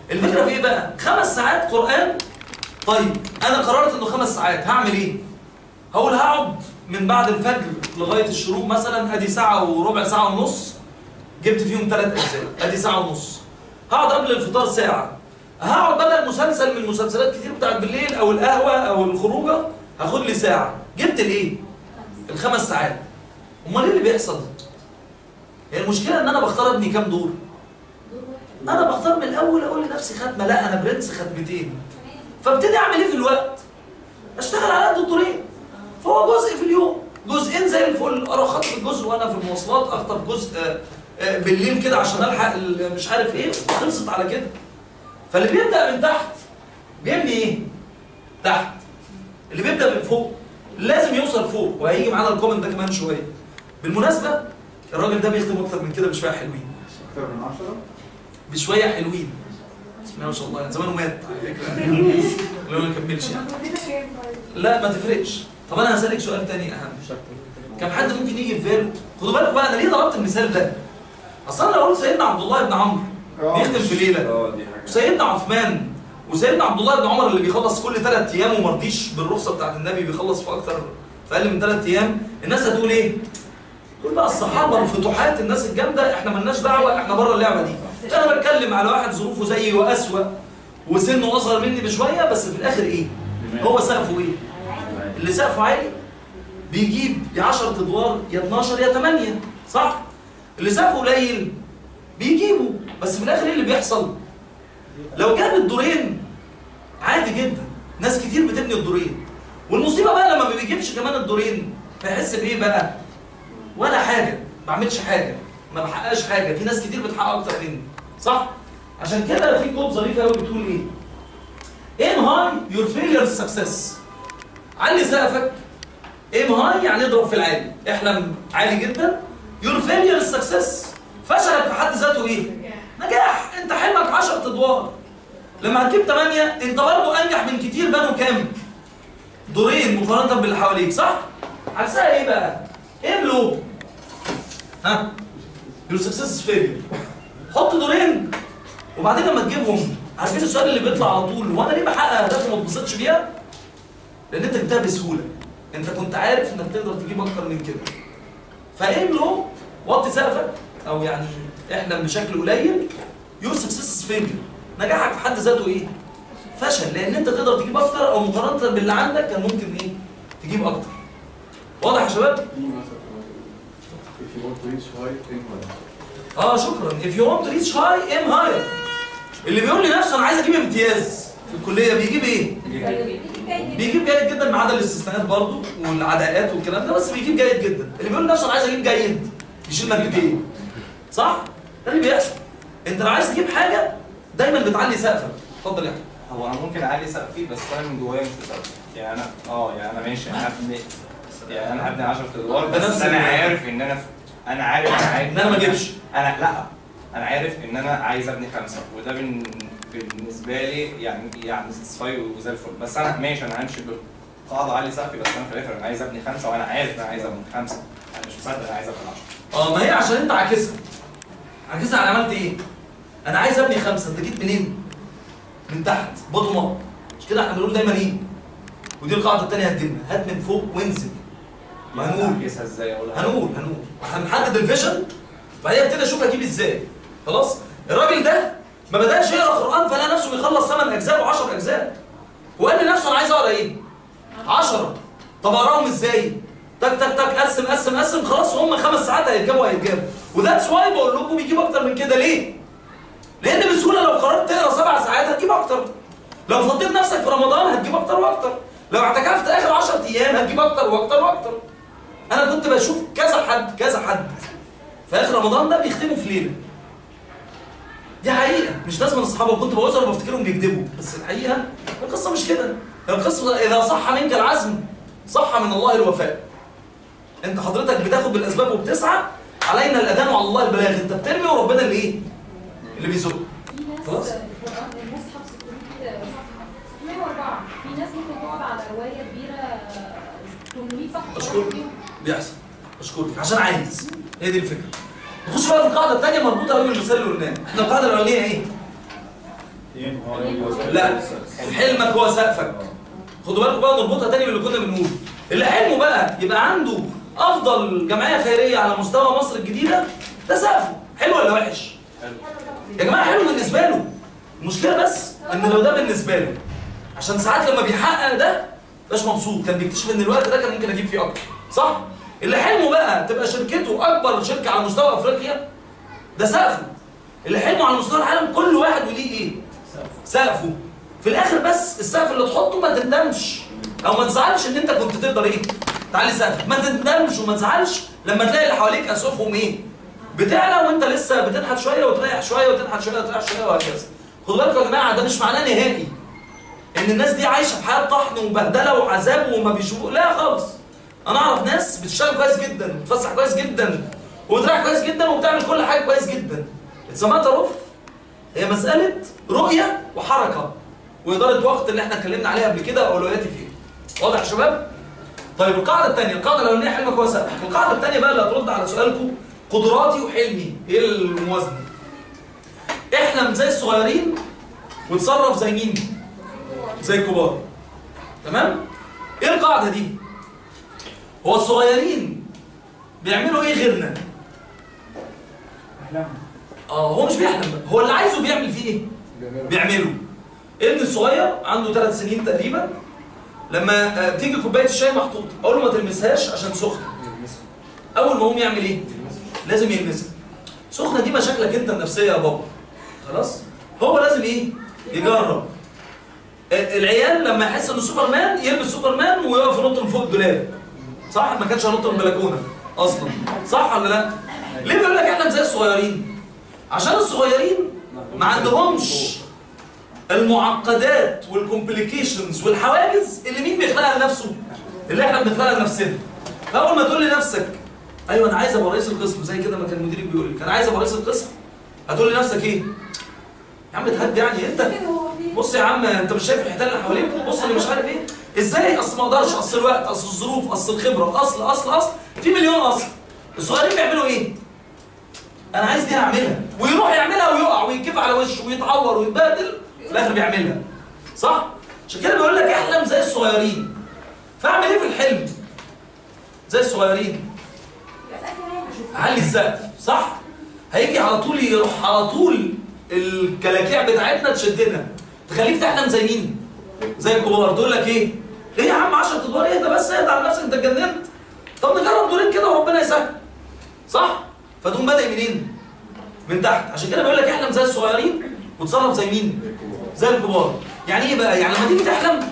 Speaker 1: الفكره في ايه بقى خمس ساعات قران طيب انا قررت انه خمس ساعات هعمل ايه هقول هقعد من بعد الفجر لغايه الشروق مثلا ادي ساعه وربع ساعه ونص جبت فيهم ثلاث اجزاء ادي ساعه ونص هقعد قبل الفطار ساعه هقعد بدل مسلسل من المسلسلات كتير بتاعت بالليل او القهوه او الخروجه هاخد لي ساعه جبت الايه الخمس ساعات امال ايه اللي بيحصل هي المشكله ان انا بختار ابني كام دور انا بختار من الاول اقول لنفسي ختمه لا انا برنس ختمتين فابتدي اعمل ايه في الوقت اشتغل على قد الدورين فهو جزء في اليوم جزئين زي الفل اروح خاطف الجزء وانا في المواصلات اخطف جزء آه، آه، بالليل كده عشان الحق ال- مش عارف ايه خلصت على كده فاللي بيبدا من تحت بيبني ايه تحت اللي بيبدا من فوق لازم يوصل فوق وهيجي معانا الكومنت ده كمان شويه بالمناسبه الراجل ده بيخدم اكتر من كده بشويه حلوين
Speaker 2: اكتر من 10
Speaker 1: بشويه حلوين بسم الله ما شاء الله يعني زمانه مات على فكره لو ما كملش يعني لا ما تفرقش طب انا هسالك سؤال تاني اهم كم حد ممكن يجي في باله خدوا بالكم بقى انا ليه ضربت المثال ده اصلا لو قلت سيدنا عبد الله بن عمرو بيخدم في ليله
Speaker 2: اه دي حاجه
Speaker 1: وسيدنا عثمان وسيدنا عبد الله بن عمر اللي بيخلص كل ثلاث ايام وما رضيش بالرخصه بتاعت النبي بيخلص في اكتر في اقل من ثلاث ايام الناس هتقول ايه؟ تقول بقى الصحابه الفتوحات الناس الجامده احنا مالناش دعوه احنا بره اللعبه دي انا بتكلم على واحد ظروفه زيي واسوأ وسنه اصغر مني بشويه بس في الاخر ايه؟ هو سقفه ايه؟ اللي سقفه عالي بيجيب يا 10 ادوار يا 12 يا 8 صح؟ اللي سقفه قليل بيجيبه بس في الاخر ايه اللي بيحصل؟ لو جاب الدورين عادي جدا ناس كتير بتبني الدورين والمصيبه بقى لما ما بيجيبش كمان الدورين فيحس بايه بقى؟ ولا حاجه ما بعملش حاجه ما بحققش حاجه في ناس كتير بتحقق اكتر مني صح؟ عشان كده في كود ظريفه قوي بتقول ايه؟ aim high your failure is success علي سقفك aim high يعني اضرب في العالي احلم عالي جدا your failure is success فشلك في حد ذاته ايه؟ نجاح انت حلمك 10 ادوار لما هتجيب 8 انت برضه انجح من كتير بنوا كام؟ دورين مقارنه باللي حواليك صح؟ عكسها ايه بقى؟ ايه بلو؟ ها؟ your success is failure حط دورين وبعدين لما تجيبهم عارفين السؤال اللي بيطلع على طول هو انا ليه بحقق اهداف وما اتبسطش بيها؟ لان انت جبتها بسهوله انت كنت عارف انك تقدر تجيب اكتر من كده فايه له وطي سقفك او يعني احلم بشكل قليل يور سكسس فيلير نجاحك في حد ذاته ايه؟ فشل لان انت تقدر تجيب اكتر او مقارنه باللي عندك كان ممكن ايه؟ تجيب اكتر واضح يا شباب؟
Speaker 2: If you want to reach high, think high.
Speaker 1: اه شكرا if you want to reach high aim higher اللي بيقول لنفسه انا عايز اجيب امتياز في الكليه بيجيب ايه؟ بيجيب جيد جدا ما عدا الاستثناءات برضه والعداءات والكلام ده بس بيجيب جيد جدا اللي بيقول لنفسه انا عايز اجيب جيد يشيل مادتين صح؟ ده اللي بيحصل انت لو عايز تجيب حاجه دايما بتعلي سقفك اتفضل يا احمد
Speaker 7: هو انا ممكن اعلي سقفي بس انا من جوايا مش مسقف يعني انا اه يعني انا ماشي انا هبني يعني انا هبني 10 ادوار
Speaker 1: بنفس
Speaker 7: بس انا
Speaker 1: ال-
Speaker 7: عارف ان انا انا عارف انا عارف
Speaker 1: ان انا ما اجيبش
Speaker 7: انا لا انا عارف ان انا عايز ابني خمسه وده بن... بالنسبه لي يعني يعني ساتسفاي وزي الفل بس انا ماشي انا همشي بالقاعده عالي سقفي بس انا في الاخر انا عايز ابني خمسه وانا عارف ان انا عايز ابني خمسه انا مش مصدق انا عايز ابني 10
Speaker 1: اه ما هي عشان انت عاكسها عاكسها على عملت ايه؟ انا عايز ابني خمسه انت جيت منين؟ من تحت بوتوم اب مش كده احنا بنقول دايما ايه؟ ودي القاعده الثانيه هتجيبنا هات من فوق وانزل ما هنقول
Speaker 7: اعكسها ازاي اقولها
Speaker 1: هنقول هنقول احنا بنحدد الفيجن بعدين ابتدي اشوف اجيب ازاي خلاص الراجل ده ما بداش يقرا قران فلقى نفسه بيخلص 8 اجزاء و10 اجزاء وقال لنفسه انا عايز اقرا ايه 10 طب اقراهم ازاي تك تك تك قسم قسم قسم خلاص هم خمس ساعات هيتجابوا هيتجابوا وذاتس واي بقول لكم بيجيب اكتر من كده ليه لان بسهوله لو قررت تقرا سبع ساعات هتجيب اكتر لو فضيت نفسك في رمضان هتجيب اكتر واكتر لو اعتكفت اخر 10 ايام هتجيب اكتر واكتر واكتر انا كنت بشوف كذا حد كذا حد في اخر رمضان ده بيختموا في ليله دي حقيقه مش ناس من اصحابه كنت بوزر وبفتكرهم بيكذبوا بس الحقيقه القصه مش كده القصه اذا صح منك العزم صح من الله الوفاء انت حضرتك بتاخد بالاسباب وبتسعى علينا الاذان وعلى الله البلاغ انت بترمي وربنا اللي ايه اللي بيزق
Speaker 6: في ناس
Speaker 1: خلاص.
Speaker 6: القرآن المصحف 600 صفحة 604 في ناس ممكن تقعد على رواية كبيرة 800 صفحة
Speaker 1: أشكرك. بيحصل اشكرك عشان عايز هي دي الفكره نخش بقى في القاعده الثانيه مربوطه قوي بالمثال اللي قلناه احنا القاعده الاولانيه ايه لا حلمك هو سقفك خدوا بالكم بقى نربطها تاني باللي كنا بنقوله اللي حلمه بقى يبقى عنده افضل جمعيه خيريه على مستوى مصر الجديده ده سقفه حلو ولا وحش يا جماعه حلو بالنسبه له المشكله بس ان لو ده بالنسبه له عشان ساعات لما بيحقق ده مش مبسوط كان بيكتشف ان الوقت ده كان ممكن اجيب فيه اكتر صح اللي حلمه بقى تبقى شركته اكبر شركه على مستوى افريقيا ده سقفه اللي حلمه على مستوى العالم كل واحد وليه ايه سقفه في الاخر بس السقف اللي تحطه ما تندمش او ما تزعلش ان انت كنت تقدر ايه تعلي سقفك ما تندمش وما تزعلش لما تلاقي اللي حواليك اسقفهم ايه بتعلى وانت لسه بتنحت شويه وتريح شويه وتنحت شويه وتريح شويه وهكذا خدوا بالكم يا جماعه ده مش معناه نهائي ان الناس دي عايشه في حياه طحن وبهدله وعذاب وما بيشوفوا لا خالص انا اعرف ناس بتشتغل كويس جدا وبتفسح كويس جدا وبتريح كويس جدا وبتعمل كل حاجه كويس جدا اتسمعت يا رف هي مساله رؤيه وحركه واداره وقت اللي احنا اتكلمنا عليها قبل كده اولوياتي فيه واضح يا شباب طيب القاعده الثانيه القاعده الاولانيه حلمك هو سقفك القاعده الثانيه بقى اللي هترد على سؤالكم قدراتي وحلمي ايه الموازنه احلم زي الصغيرين وتصرف زي مين زي الكبار تمام ايه القاعده دي هو الصغيرين بيعملوا ايه غيرنا
Speaker 3: احلام
Speaker 1: اه هو مش بيحلم بقى. هو اللي عايزه بيعمل فيه ايه بيعمله ابني الصغير عنده ثلاث سنين تقريبا لما آه، تيجي كوبايه الشاي محطوطه اقول له ما تلمسهاش عشان سخنه اول ما يقوم يعمل ايه لازم يلمسها سخنه دي مشاكلك انت النفسيه يا بابا خلاص هو لازم ايه يجرب آه، العيال لما يحس انه سوبرمان يلبس سوبرمان ويقف ينط من فوق الدولاب صح ما كانش هينط من البلكونه اصلا صح ولا لا ليه بيقول لك احنا زي الصغيرين عشان الصغيرين ما عندهمش المعقدات والكومبليكيشنز والحواجز اللي مين بيخلقها لنفسه اللي احنا بنخلقها لنفسنا فاول ما تقول لنفسك ايوه انا عايز ابقى رئيس القسم زي كده ما كان مديري بيقول لي انا عايز ابقى رئيس القسم هتقول لنفسك ايه يا عم تهدي يعني انت
Speaker 4: كده هو فيه
Speaker 1: بص يا عم انت مش شايف الحيتان اللي حواليك بص اللي مش عارف ايه ازاي اصل ما اقدرش اصل الوقت اصل الظروف اصل الخبره اصل اصل اصل في مليون اصل الصغيرين بيعملوا ايه انا عايز دي اعملها ويروح يعملها ويقع ويكف على وشه ويتعور ويتبهدل في الاخر بيعملها صح عشان كده بيقول لك احلم زي الصغيرين فاعمل ايه في الحلم زي الصغيرين
Speaker 4: يبقى سقف عالي.
Speaker 1: علي السقف صح هيجي على طول يروح على طول الكلاكيع بتاعتنا تشدنا تخليك تحلم زي مين زي الكبار تقول لك ايه ايه يا عم 10 ادوار ايه ده بس اهدى على نفسك انت اتجننت طب نجرب دورين كده وربنا يسهل صح فتقوم بادئ منين من تحت عشان كده بيقول لك احلم زي الصغيرين وتصرف زي مين زي الكبار يعني ايه بقى يعني لما تيجي تحلم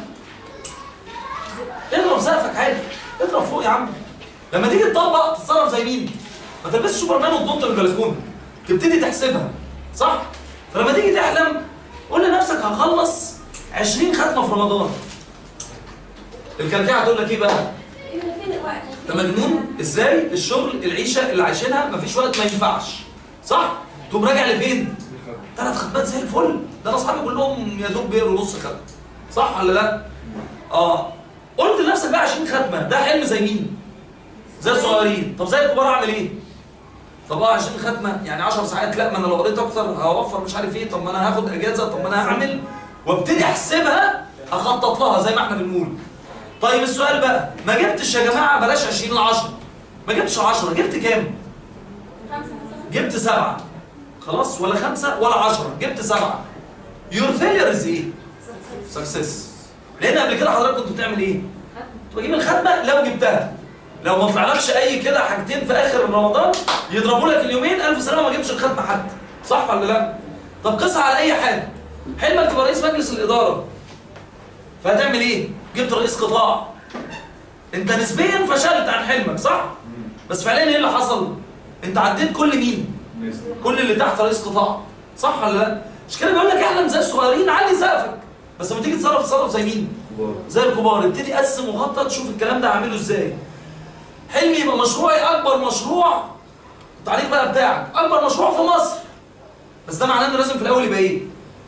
Speaker 1: اضرب سقفك عادي اضرب فوق يا عم لما تيجي تطبق تتصرف زي مين ما تلبسش سوبرمان وتنط من البلكونه تبتدي تحسبها صح فلما تيجي تحلم قول لنفسك هخلص 20 ختمه في رمضان الكلكعه هتقول لك ايه بقى
Speaker 4: إيه ده فين الوقت؟
Speaker 1: انت مجنون ازاي الشغل العيشه اللي عايشينها مفيش وقت ما ينفعش صح تقوم راجع لفين ثلاث ختمات زي الفل ده انا اصحابي كلهم يا دوب بيقروا نص ختمه صح ولا لا اه قلت لنفسك بقى 20 ختمه ده حلم زي مين زي الصغيرين طب زي الكبار اعمل ايه طب اه 20 ختمه يعني 10 ساعات لا ما انا لو قريت اكتر هوفر مش عارف ايه طب ما انا هاخد اجازه طب ما انا هعمل وابتدي احسبها اخطط لها زي ما احنا بنقول طيب السؤال بقى ما جبتش يا جماعه بلاش 20 ل 10 ما جبتش 10 جبت كام
Speaker 4: خمسة مثلا
Speaker 1: جبت سبعة خلاص ولا خمسة ولا عشرة جبت سبعة يور فيلير از ايه سكسس لان قبل كده حضرتك كنت بتعمل ايه كنت بجيب الختمة لو جبتها لو ما طلعلكش اي كده حاجتين في اخر رمضان يضربوا لك اليومين الف سلامه ما جبتش الختمة حتى صح ولا لا طب قسها على اي حاجة حلمك تبقى رئيس مجلس الادارة فهتعمل ايه جبت رئيس قطاع انت نسبيا فشلت عن حلمك صح بس فعليا ايه اللي حصل انت عديت كل مين كل اللي تحت رئيس قطاع صح ولا لا مش كده بيقول لك احلم زي الصغيرين علي سقفك بس لما تيجي تتصرف تصرف زي مين زي الكبار ابتدي قسم وخطط شوف الكلام ده هعمله ازاي حلمي يبقى مشروعي اكبر مشروع التعليق بقى بتاعك اكبر مشروع في مصر بس ده معناه انه لازم في الاول يبقى ايه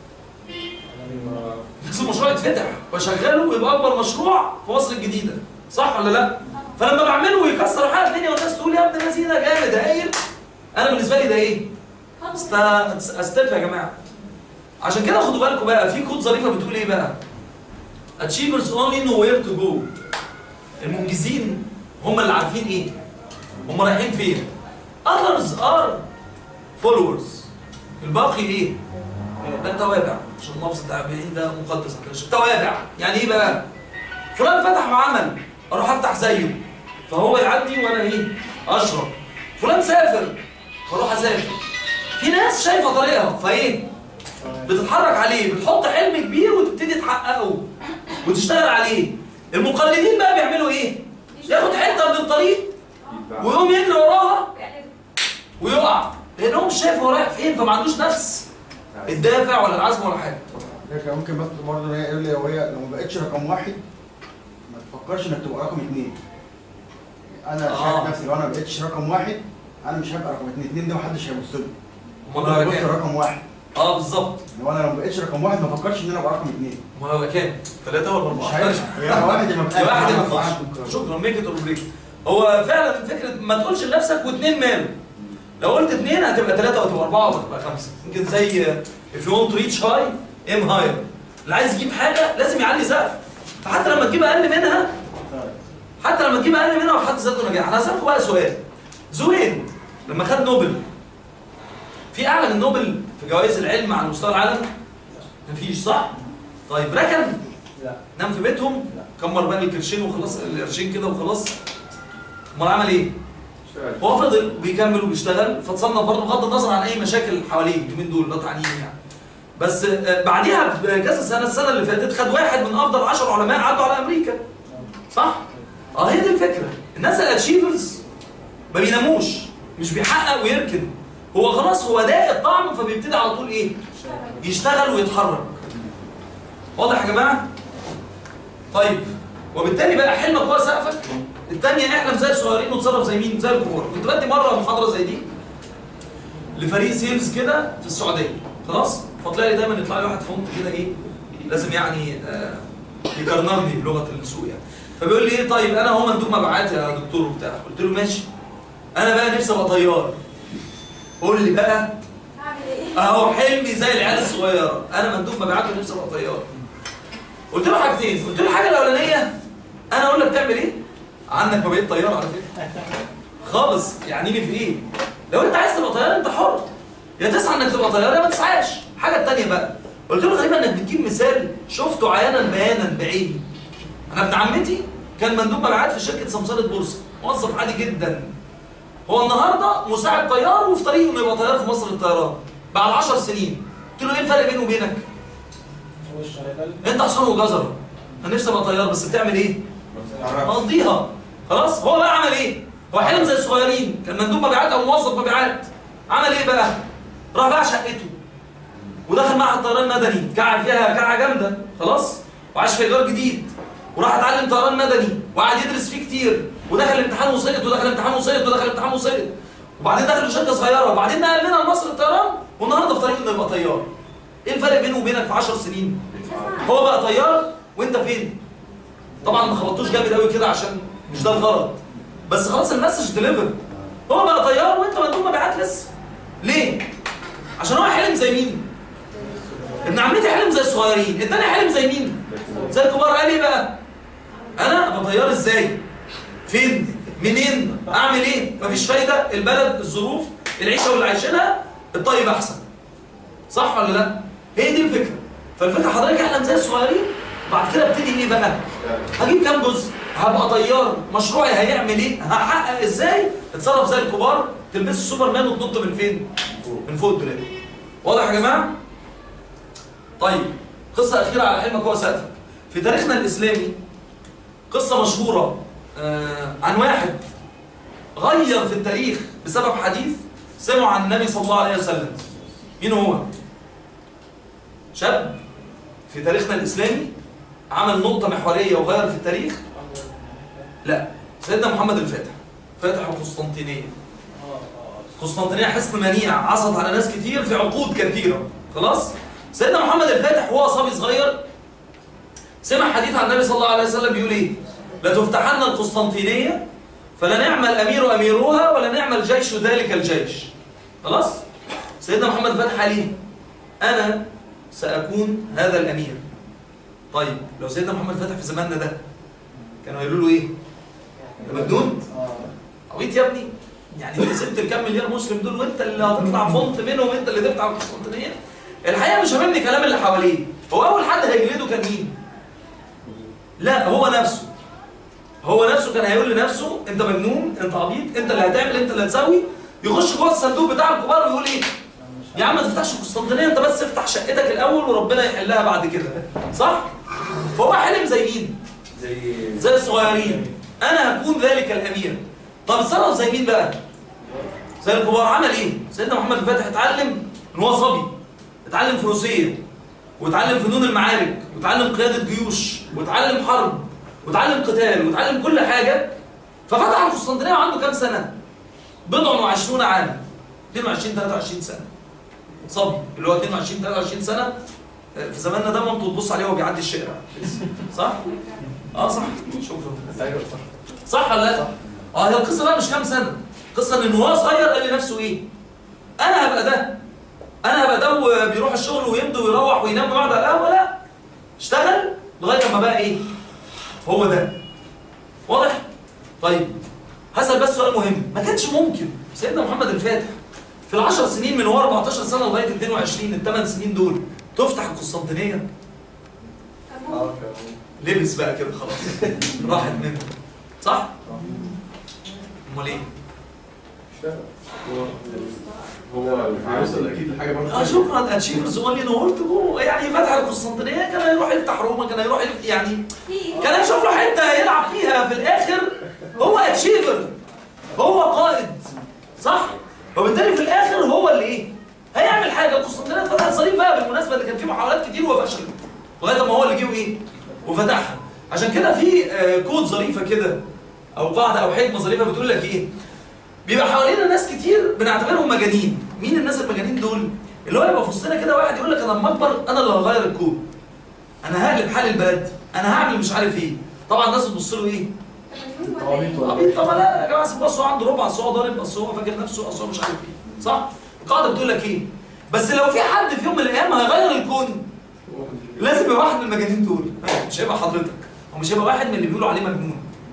Speaker 1: لازم المشروع يتفتح واشغله ويبقى اكبر مشروع في مصر الجديده صح ولا لا فلما بعمله ويكسر حاجه الدنيا والناس تقول يا ابن الذين ده جامد هايل انا بالنسبه لي ده ايه است- استف يا جماعه عشان كده خدوا بالكم بقى في كود ظريفه بتقول ايه بقى achievers only know where to go المنجزين هم اللي عارفين ايه هم رايحين فين others are followers الباقي ايه ده توابع عشان اللفظ التعبيري ده مقدس عندنا توابع يعني ايه بقى فلان فتح وعمل اروح افتح زيه فهو يعدي وانا ايه اشرب فلان سافر فاروح اسافر في ناس شايفه طريقها فايه بتتحرك عليه بتحط حلم كبير وتبتدي تحققه وتشتغل عليه المقلدين بقى بيعملوا ايه ياخد حته من الطريق ويقوم يجري وراها ويقع لانه مش شايف هو رايح فين فما عندوش نفس الدافع ولا العزم ولا حاجه
Speaker 9: لكن ممكن بس برضه هي يقول لي لو هي لو ما بقتش رقم واحد ما تفكرش انك تبقى رقم اثنين انا
Speaker 1: آه.
Speaker 9: شايف نفسي لو انا ما بقتش رقم واحد انا مش هبقى رقم اثنين اثنين ده محدش هيبص له
Speaker 1: امال
Speaker 9: انا
Speaker 1: هو
Speaker 9: ببص
Speaker 1: كام
Speaker 9: رقم واحد
Speaker 1: اه بالظبط
Speaker 9: لو انا لو ما بقتش رقم واحد ما افكرش ان انا ابقى رقم اثنين
Speaker 1: امال هو كام ثلاثه ولا
Speaker 9: مش
Speaker 1: اربعه
Speaker 9: هينفع يا واحد يا ما
Speaker 1: يا واحد ما
Speaker 9: بقاش.
Speaker 1: ينفعش شكرا ميك ات اور بريك هو فعلا فكره ما تقولش لنفسك واثنين ماله لو قلت اثنين هتبقى ثلاثه وهتبقى اربعه وهتبقى خمسه يمكن زي if you want to reach high aim higher اللي عايز يجيب حاجه لازم يعلي سقف فحتى لما تجيب اقل منها حتى لما تجيب اقل منها في حد ذاته نجاح انا هسالكم بقى سؤال زوين لما خد نوبل في اعلى من نوبل في جوائز العلم على مستوى العالم مفيش صح طيب ركن
Speaker 3: لا
Speaker 1: نام في بيتهم كمر بقى الكرشين وخلاص القرشين كده وخلاص امال عمل ايه؟ هو فضل بيكمل وبيشتغل فتصنف برضه بغض النظر عن اي مشاكل حواليه اليومين دول لا تعنيين يعني بس آه، بعديها بكذا سنه السنه اللي فاتت خد واحد من افضل 10 علماء عدوا على امريكا صح؟ اه هي دي الفكره الناس الاتشيفرز ما بيناموش مش بيحقق ويركن هو خلاص هو ده الطعم فبيبتدي على طول ايه؟ يشتغل ويتحرك واضح يا جماعه؟ طيب وبالتالي بقى حلمك هو سقفك الثانيه احلم زي الصغيرين وتصرف زي مين؟ زي الكبار كنت بدي مره محاضره زي دي لفريق سيلز كده في السعوديه خلاص؟ فطلع لي دايما يطلع لي واحد فونت كده ايه لازم يعني آه يكرنرني بلغه السوق يعني فبيقول لي ايه طيب انا هو مندوب مبيعات يا دكتور وبتاع قلت له ماشي انا بقى نفسي ابقى طيار قول لي بقى
Speaker 4: اعمل ايه؟
Speaker 1: اهو حلمي زي العيال الصغيره انا مندوب مبيعات ونفسي ابقى طيار قلت له حاجتين قلت له الحاجه الاولانيه انا اقول لك تعمل ايه عنك ما بقيت طيار على فكره خالص يعني لي في ايه لو انت عايز تبقى طيار انت حر يا تسعى انك تبقى طيار يا ما تسعاش الحاجه الثانيه بقى قلت له غريبه انك بتجيب مثال شفته عيانا بيانا بعيني انا ابن عمتي كان مندوب مبيعات في شركه سمساره بورصه موظف عادي جدا هو النهارده مساعد طيار وفي طريقه انه يبقى طيار في مصر للطيران بعد 10 سنين قلت له ايه الفرق بينه وبينك؟
Speaker 3: هو الشغال
Speaker 1: انت حصان وجزره انا نفسي ابقى طيار بس بتعمل ايه؟ مقضيها خلاص هو بقى عمل ايه؟ هو حلم زي الصغيرين كان مندوب مبيعات او موظف مبيعات عمل ايه بقى؟ راح باع شقته ودخل معهد طيران مدني كعب فيها كعه جامده خلاص وعاش في ايجار جديد وراح اتعلم طيران مدني وقعد يدرس فيه كتير ودخل امتحان وسقط ودخل امتحان وسقط ودخل امتحان وسقط وبعدين دخل في شركه صغيره وبعدين نقل منها لمصر الطيران والنهارده في طريقه انه يبقى طيار ايه الفرق بينه وبينك في 10 سنين؟ هو بقى طيار وانت فين؟ طبعا ما خبطتوش جامد قوي كده عشان مش ده الغرض بس خلاص المسج ديليفر هو بقى طيار وانت مندوب مبيعات لسه ليه؟ عشان هو حلم زي مين؟ ابن عمتي حلم زي الصغيرين التاني حلم زي مين؟ زي الكبار قال ايه بقى؟ انا ابقى طيار ازاي؟ فين؟ منين؟ اعمل ايه؟ مفيش فايده البلد الظروف العيشه واللي عايشينها الطيب احسن صح ولا لا؟ هي دي الفكره فالفكره حضرتك احلم زي الصغيرين بعد كده ابتدي ايه بقى؟ هجيب كام جزء؟ هبقى طيار مشروعي هيعمل ايه؟ هحقق ازاي؟ اتصرف زي الكبار تلبس السوبر مان وتنط من فين؟ من فوق الدولاب واضح يا جماعه؟ طيب قصه اخيره على حلمك هو سقفك في تاريخنا الاسلامي قصه مشهوره آه عن واحد غير في التاريخ بسبب حديث سمعه عن النبي صلى الله عليه وسلم مين هو؟ شاب في تاريخنا الاسلامي عمل نقطه محوريه وغير في التاريخ لا سيدنا محمد الفاتح فاتح القسطنطينيه قسطنطينيه حصن منيع عصت على ناس كتير في عقود كثيره خلاص سيدنا محمد الفاتح وهو صبي صغير سمع حديث عن النبي صلى الله عليه وسلم بيقول ايه لتفتحن القسطنطينيه فلنعم الامير اميرها ولنعم الجيش ذلك الجيش خلاص سيدنا محمد الفاتح عليه انا ساكون هذا الامير طيب لو سيدنا محمد فتح في زماننا ده كانوا هيقولوا له ايه ده مجنون عبيط يا ابني يعني انت سبت الكام مليار مسلم دول وانت اللي هتطلع فونت منهم انت اللي تفتح القسطنطينيه الحقيقه مش هاممني كلام اللي حواليه هو اول حد هيجلده كان مين لا هو نفسه هو نفسه كان هيقول لنفسه انت مجنون انت عبيط انت اللي هتعمل انت اللي هتسوي يخش جوه الصندوق بتاع الكبار ويقول ايه يا عم ما تفتحش القسطنطينيه انت بس افتح شقتك الاول وربنا يحلها بعد كده صح فهو حلم زي مين
Speaker 2: زي
Speaker 1: زي الصغيرين انا هكون ذلك الامير طب اتصرف زي مين بقى زي الكبار عمل ايه سيدنا محمد الفاتح اتعلم ان هو صبي اتعلم فروسيه واتعلم فنون المعارك واتعلم قياده جيوش واتعلم حرب واتعلم قتال واتعلم كل حاجه ففتح القسطنطينيه وعنده كام سنه بضع وعشرون عاما 22 23 سنه صبي اللي هو 22 23 سنه في زماننا ده مامته تبص عليه وهو بيعدي الشارع صح؟ اه صح شكرا
Speaker 7: ايوه صح
Speaker 1: صح ولا لا؟ اه هي القصه بقى مش كام سنه القصه ان هو صغير قال لنفسه ايه؟ انا هبقى ده انا هبقى ده وبيروح الشغل ويمضي ويروح وينام ويقعد على القهوه لا اشتغل لغايه ما بقى ايه؟ هو ده واضح؟ طيب هسأل بس سؤال مهم ما كانش ممكن سيدنا محمد الفاتح في العشر سنين من هو 14 سنه لغايه 22 الثمان سنين دول تفتح القسطنطينيه
Speaker 7: اه
Speaker 1: لبس بقى كده خلاص راحت منه صح؟ امال ايه؟
Speaker 10: هو هيوصل اكيد لحاجه برضه
Speaker 1: اه شكرا اتشيفرز اونلي نورت جو يعني فتح القسطنطينيه كان هيروح يفتح روما كان هيروح يفتح يعني كان هيشوف له حته يلعب فيها في الاخر هو اتشيفر هو قائد صح؟ وبالتالي في الاخر هو اللي ايه؟ هيعمل حاجه القسطنطينيه اتفتحت صليب بقى بالمناسبه اللي كان فيه محاولات كتير وفشلت لغايه ما هو اللي جه وايه؟ وفتحها عشان كده في آه، كود ظريفه كده او قاعده او حكمه ظريفه بتقول لك ايه؟ بيبقى حوالينا ناس كتير بنعتبرهم مجانين مين الناس المجانين دول اللي هو يبقى في وسطنا كده واحد يقول لك انا لما اكبر انا اللي هغير الكون انا هقلب حال البلد انا هعمل مش عارف ايه طبعا الناس بتبص له ايه عبيط طبعا لا يا جماعه سيبوا اصل هو عنده ربع اصل هو ضارب اصل هو فاكر نفسه اصل هو مش عارف ايه صح القاعده بتقول لك ايه بس لو في حد في يوم من الايام هيغير الكون لازم يبقى واحد من المجانين دول مش هيبقى حضرتك هو مش هيبقى واحد من اللي بيقولوا عليه مجنون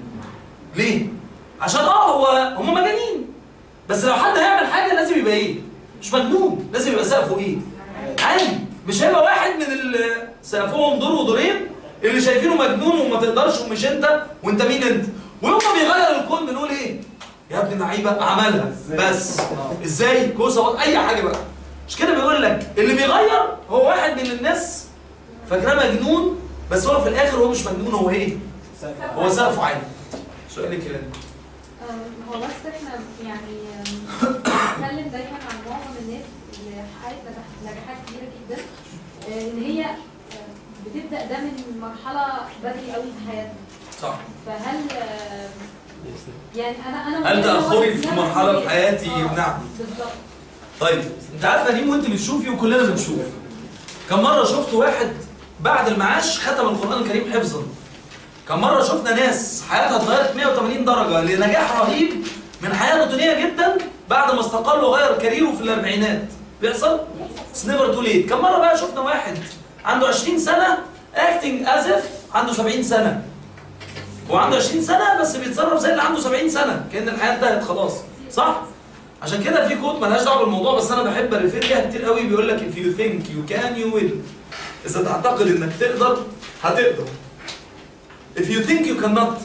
Speaker 1: ليه عشان اه هو هم مجانين بس لو حد هيعمل حاجه لازم يبقى ايه مش مجنون لازم يبقى سقفه ايه عالي مش هيبقى واحد من اللي سقفهم دور ودورين اللي شايفينه مجنون وما تقدرش ومش انت وانت مين انت ويوم ما بيغير الكون بنقول ايه يا ابن اللعيبه عملها بس ازاي كوسه اي حاجه بقى مش كده بيقول لك اللي بيغير هو واحد من الناس فاكراه مجنون بس هو في الاخر هو مش مجنون هو ايه هو سقفه عالي سؤالك يا
Speaker 6: أم، هو بس احنا يعني أم، بنتكلم دايما عن معظم الناس اللي حققت نجاح- نجاحات كبيره جدا آه، ان هي آه، بتبدا ده من مرحله بدري قوي في حياتها
Speaker 1: صح
Speaker 6: فهل آه، يعني انا انا
Speaker 1: هل
Speaker 6: مؤمنة
Speaker 1: تأخري
Speaker 6: إن
Speaker 1: في
Speaker 6: هو
Speaker 1: مرحلة في
Speaker 6: مسؤولية.
Speaker 1: حياتي
Speaker 6: آه،
Speaker 1: يمنعني؟
Speaker 6: بالظبط
Speaker 1: طيب انت عارفه نيم وانت بتشوفي وكلنا بنشوف كم مره شفت واحد بعد المعاش ختم القران الكريم حفظا كم مره شفنا ناس حياتها اتغيرت 180 درجه لنجاح رهيب من حياه روتينيه جدا بعد ما استقل وغير كاريره في الاربعينات بيحصل اتس نيفر تو ليت كم مره بقى شفنا واحد عنده 20 سنه اكتنج از اف عنده 70 سنه هو عنده 20 سنه بس بيتصرف زي اللي عنده 70 سنه كان الحياه انتهت خلاص صح عشان كده في كود ملهاش دعوه بالموضوع بس انا بحب الريفير ليها كتير قوي بيقول لك if you think you can you will اذا تعتقد انك تقدر هتقدر if you think you cannot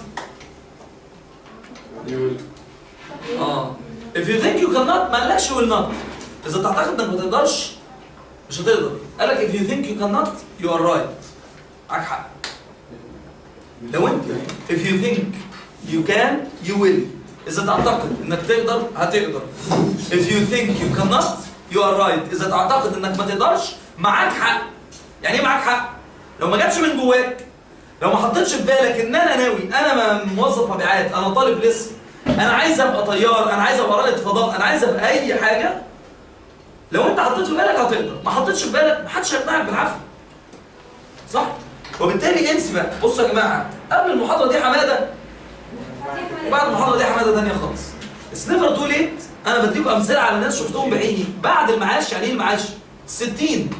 Speaker 1: اه if you think you cannot ما قالكش will not اذا تعتقد انك ما تقدرش مش هتقدر قال لك if you think you cannot you are right معاك حق لو انت if you think you can you will اذا تعتقد انك تقدر هتقدر if you think you cannot you are right اذا تعتقد انك ما تقدرش معاك حق يعني ايه معاك حق لو ما جاتش من جواك لو ما حطيتش في بالك ان انا ناوي انا ما- موظف مبيعات انا طالب لسه انا عايز ابقى طيار انا عايز ابقى رائد فضاء انا عايز ابقى اي حاجه لو انت حطيت في بالك هتقدر ما حطيتش في بالك محدش هيقنعك بالعافيه صح وبالتالي انسي بقى بصوا يا جماعه قبل المحاضره دي حماده وبعد المحاضره دي حماده ثانيه خالص اتس نيفر تو ليت انا بديكم امثله على ناس شفتهم بعيني بعد المعاش يعني ايه المعاش 60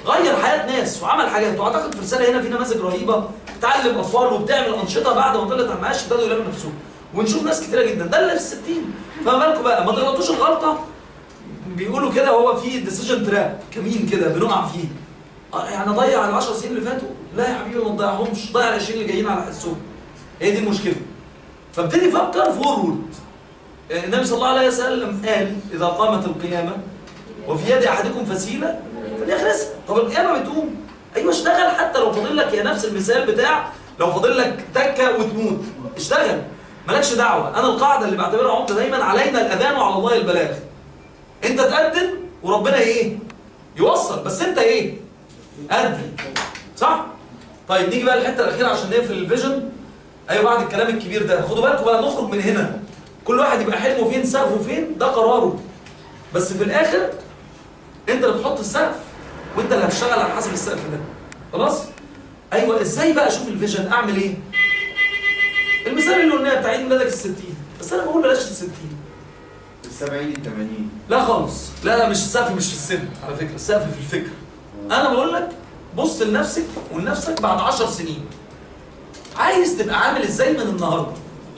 Speaker 1: غير حياه ناس وعمل حاجات واعتقد في رساله هنا في نماذج رهيبه بتعلم اطفال وبتعمل انشطه بعد ما طلعت على المعاش ابتدوا يلموا نفسهم ونشوف ناس كتيره جدا ده اللي في الستين فما بالكم بقى ما تغلطوش الغلطه بيقولوا كده هو في ديسيجن تراب كمين كده بنقع فيه آه، يعني اضيع ال 10 سنين اللي فاتوا لا يا حبيبي ما تضيعهمش ضيع ال 20 اللي جايين على حسهم هي دي المشكله فابتدي فكر فورورد النبي صلى الله عليه وسلم قال اذا قامت القيامه وفي يد احدكم فسيله فليغرسها طب القيامه بتقوم ايوه اشتغل حتى لو فاضل لك يا نفس المثال بتاع لو فاضل لك تكه وتموت اشتغل مالكش دعوه انا القاعده اللي بعتبرها عمده دايما علينا الاذان وعلى الله البلاغ انت تقدم وربنا ايه يوصل بس انت ايه قدم صح طيب نيجي بقى الحته الاخيره عشان نقفل الفيجن ايوه بعد الكلام الكبير ده خدوا بالكم بقى نخرج من هنا كل واحد يبقى حلمه فين سقفه فين ده قراره بس في الاخر انت اللي بتحط السقف وانت اللي هتشتغل على حسب السقف ده خلاص ايوه ازاي بقى اشوف الفيجن اعمل ايه المثال اللي قلناه بتاع عيد ميلادك الستين بس انا بقول بلاش الستين
Speaker 2: السبعين الثمانين
Speaker 1: لا خالص لا لا مش السقف مش في السن على فكره السقف في الفكر انا بقول لك بص لنفسك ولنفسك بعد عشر سنين عايز تبقى عامل ازاي من النهارده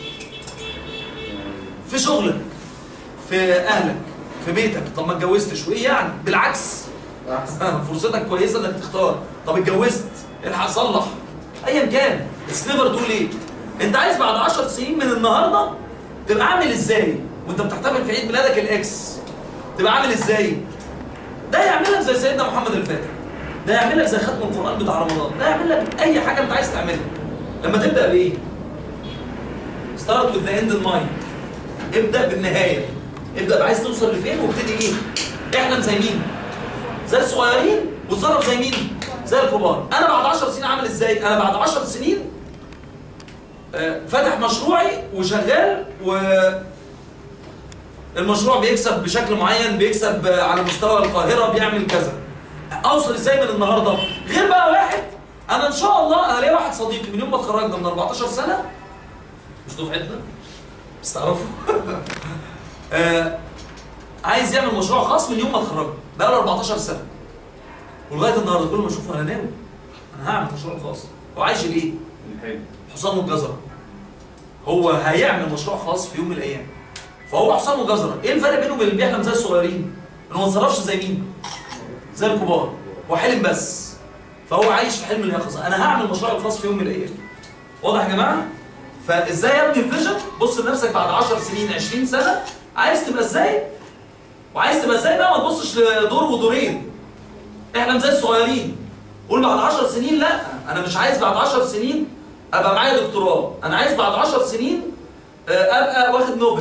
Speaker 1: في شغلك في اهلك في بيتك طب ما اتجوزتش وايه يعني بالعكس
Speaker 2: احسن
Speaker 1: فرصتك كويسه انك تختار طب اتجوزت الحق صلح ايا كان اتس نيفر تو ليت انت عايز بعد 10 سنين من النهارده تبقى عامل ازاي وانت بتحتفل في عيد ميلادك الاكس تبقى عامل ازاي ده يعمل لك زي سيدنا محمد الفاتح ده يعمل لك زي ختم القران بتاع رمضان ده يعمل لك اي حاجه انت عايز تعملها لما تبدا بايه ستارت with the end in mind ابدا بالنهايه ابدا عايز توصل لفين وابتدي ايه احلم زي مين زي الصغيرين وتصرف زي مين زي الكبار انا بعد 10 سنين عامل ازاي انا بعد 10 سنين آه، فاتح مشروعي وشغال و المشروع بيكسب بشكل معين بيكسب آه، على مستوى القاهره بيعمل كذا اوصل ازاي من النهارده غير بقى واحد انا ان شاء الله انا ليا واحد صديقي من يوم ما اتخرجنا من 14 سنه مش دفعتنا بس تعرفوا آه، عايز يعمل مشروع خاص من يوم ما اتخرج بقى له 14 سنه ولغايه النهارده كل ما اشوفه انا ناوي انا هعمل مشروع خاص هو عايش الايه؟
Speaker 2: الحلم
Speaker 1: حسام الجزره هو هيعمل مشروع خاص في يوم من الايام فهو حسام الجزره ايه الفرق بينه وبين اللي بيحلم زي الصغيرين؟ انه ما اتصرفش زي مين؟ زي الكبار هو حلم بس فهو عايش في حلم اليقظه انا هعمل مشروع الخاص في يوم من الايام واضح يا جماعه؟ فازاي ابني الفيجن؟ بص لنفسك بعد 10 سنين 20 سنه عايز تبقى ازاي؟ وعايز تبقى ازاي بقى ما تبصش لدور ودورين احلم زي الصغيرين قول بعد 10 سنين لا انا مش عايز بعد 10 سنين ابقى معايا دكتوراه انا عايز بعد 10 سنين آه، ابقى واخد نوبل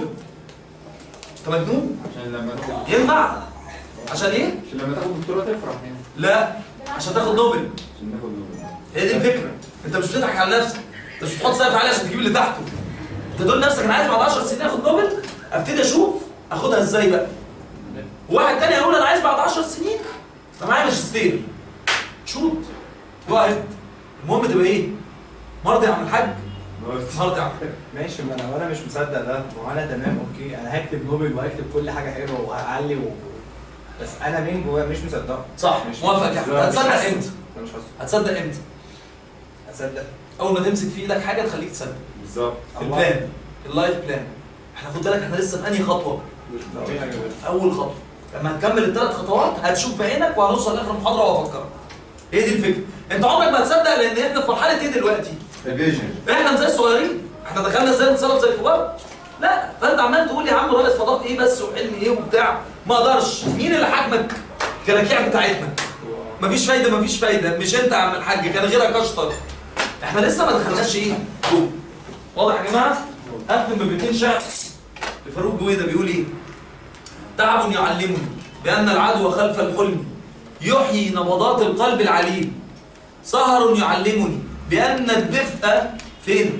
Speaker 1: انت مجنون
Speaker 2: عشان لما تاخد
Speaker 1: ينفع عشان ايه
Speaker 2: عشان لما تاخد دكتوراه تفرح يعني
Speaker 1: لا عشان تاخد نوبل
Speaker 2: عشان تاخد نوبل
Speaker 1: هي دي الفكره انت مش بتضحك على نفسك انت مش بتحط سقف عالي عشان تجيب اللي تحته انت تقول لنفسك انا عايز بعد 10 سنين اخد نوبل ابتدي اشوف اخدها ازاي بقى واحد تاني هيقول انا عايز بعد 10 سنين انا معايا ماجستير شوت واحد المهم تبقى ايه مرضي يا عم الحاج مرضي يا عم
Speaker 7: ماشي ما انا وانا مش مصدق ده ما هو انا تمام اوكي انا هكتب نوبل وهكتب كل حاجه حلوه وهعلي و... بس انا من جوايا مش مصدقه
Speaker 1: صح
Speaker 7: مش
Speaker 1: موافق يا احمد
Speaker 7: لا، مش
Speaker 1: هتصدق
Speaker 7: حاسه.
Speaker 1: امتى
Speaker 7: انا مش حاسه
Speaker 1: هتصدق امتى
Speaker 7: اصدق
Speaker 1: اول ما تمسك في ايدك حاجه تخليك تصدق
Speaker 2: بالظبط
Speaker 1: البلان اللايف بلان احنا خد بالك احنا لسه في انهي خطوه في اول خطوه لما هتكمل الثلاث خطوات هتشوف بعينك وهنوصل لاخر المحاضره وهفكرك هي دي الفكره انت عمرك ما هتصدق لان احنا في مرحله ايه دلوقتي
Speaker 2: الفيجن
Speaker 1: احنا زي الصغيرين احنا دخلنا ازاي نتصرف زي الكبار لا فانت عمال تقول يا عم رائد فضاء ايه بس وحلم ايه وبتاع ما اقدرش مين اللي حاكمك الكراكيع بتاعتنا مفيش فايده مفيش فايده مش انت يا عم الحاج كان غيرك اشطر احنا لسه ما دخلناش ايه جوه واضح يا جماعه اختم ببيتين شعر لفاروق جويده بيقول ايه تعب يعلمني بان العدو خلف الحلم يحيي نبضات القلب العليم سهر يعلمني بان الدفء فين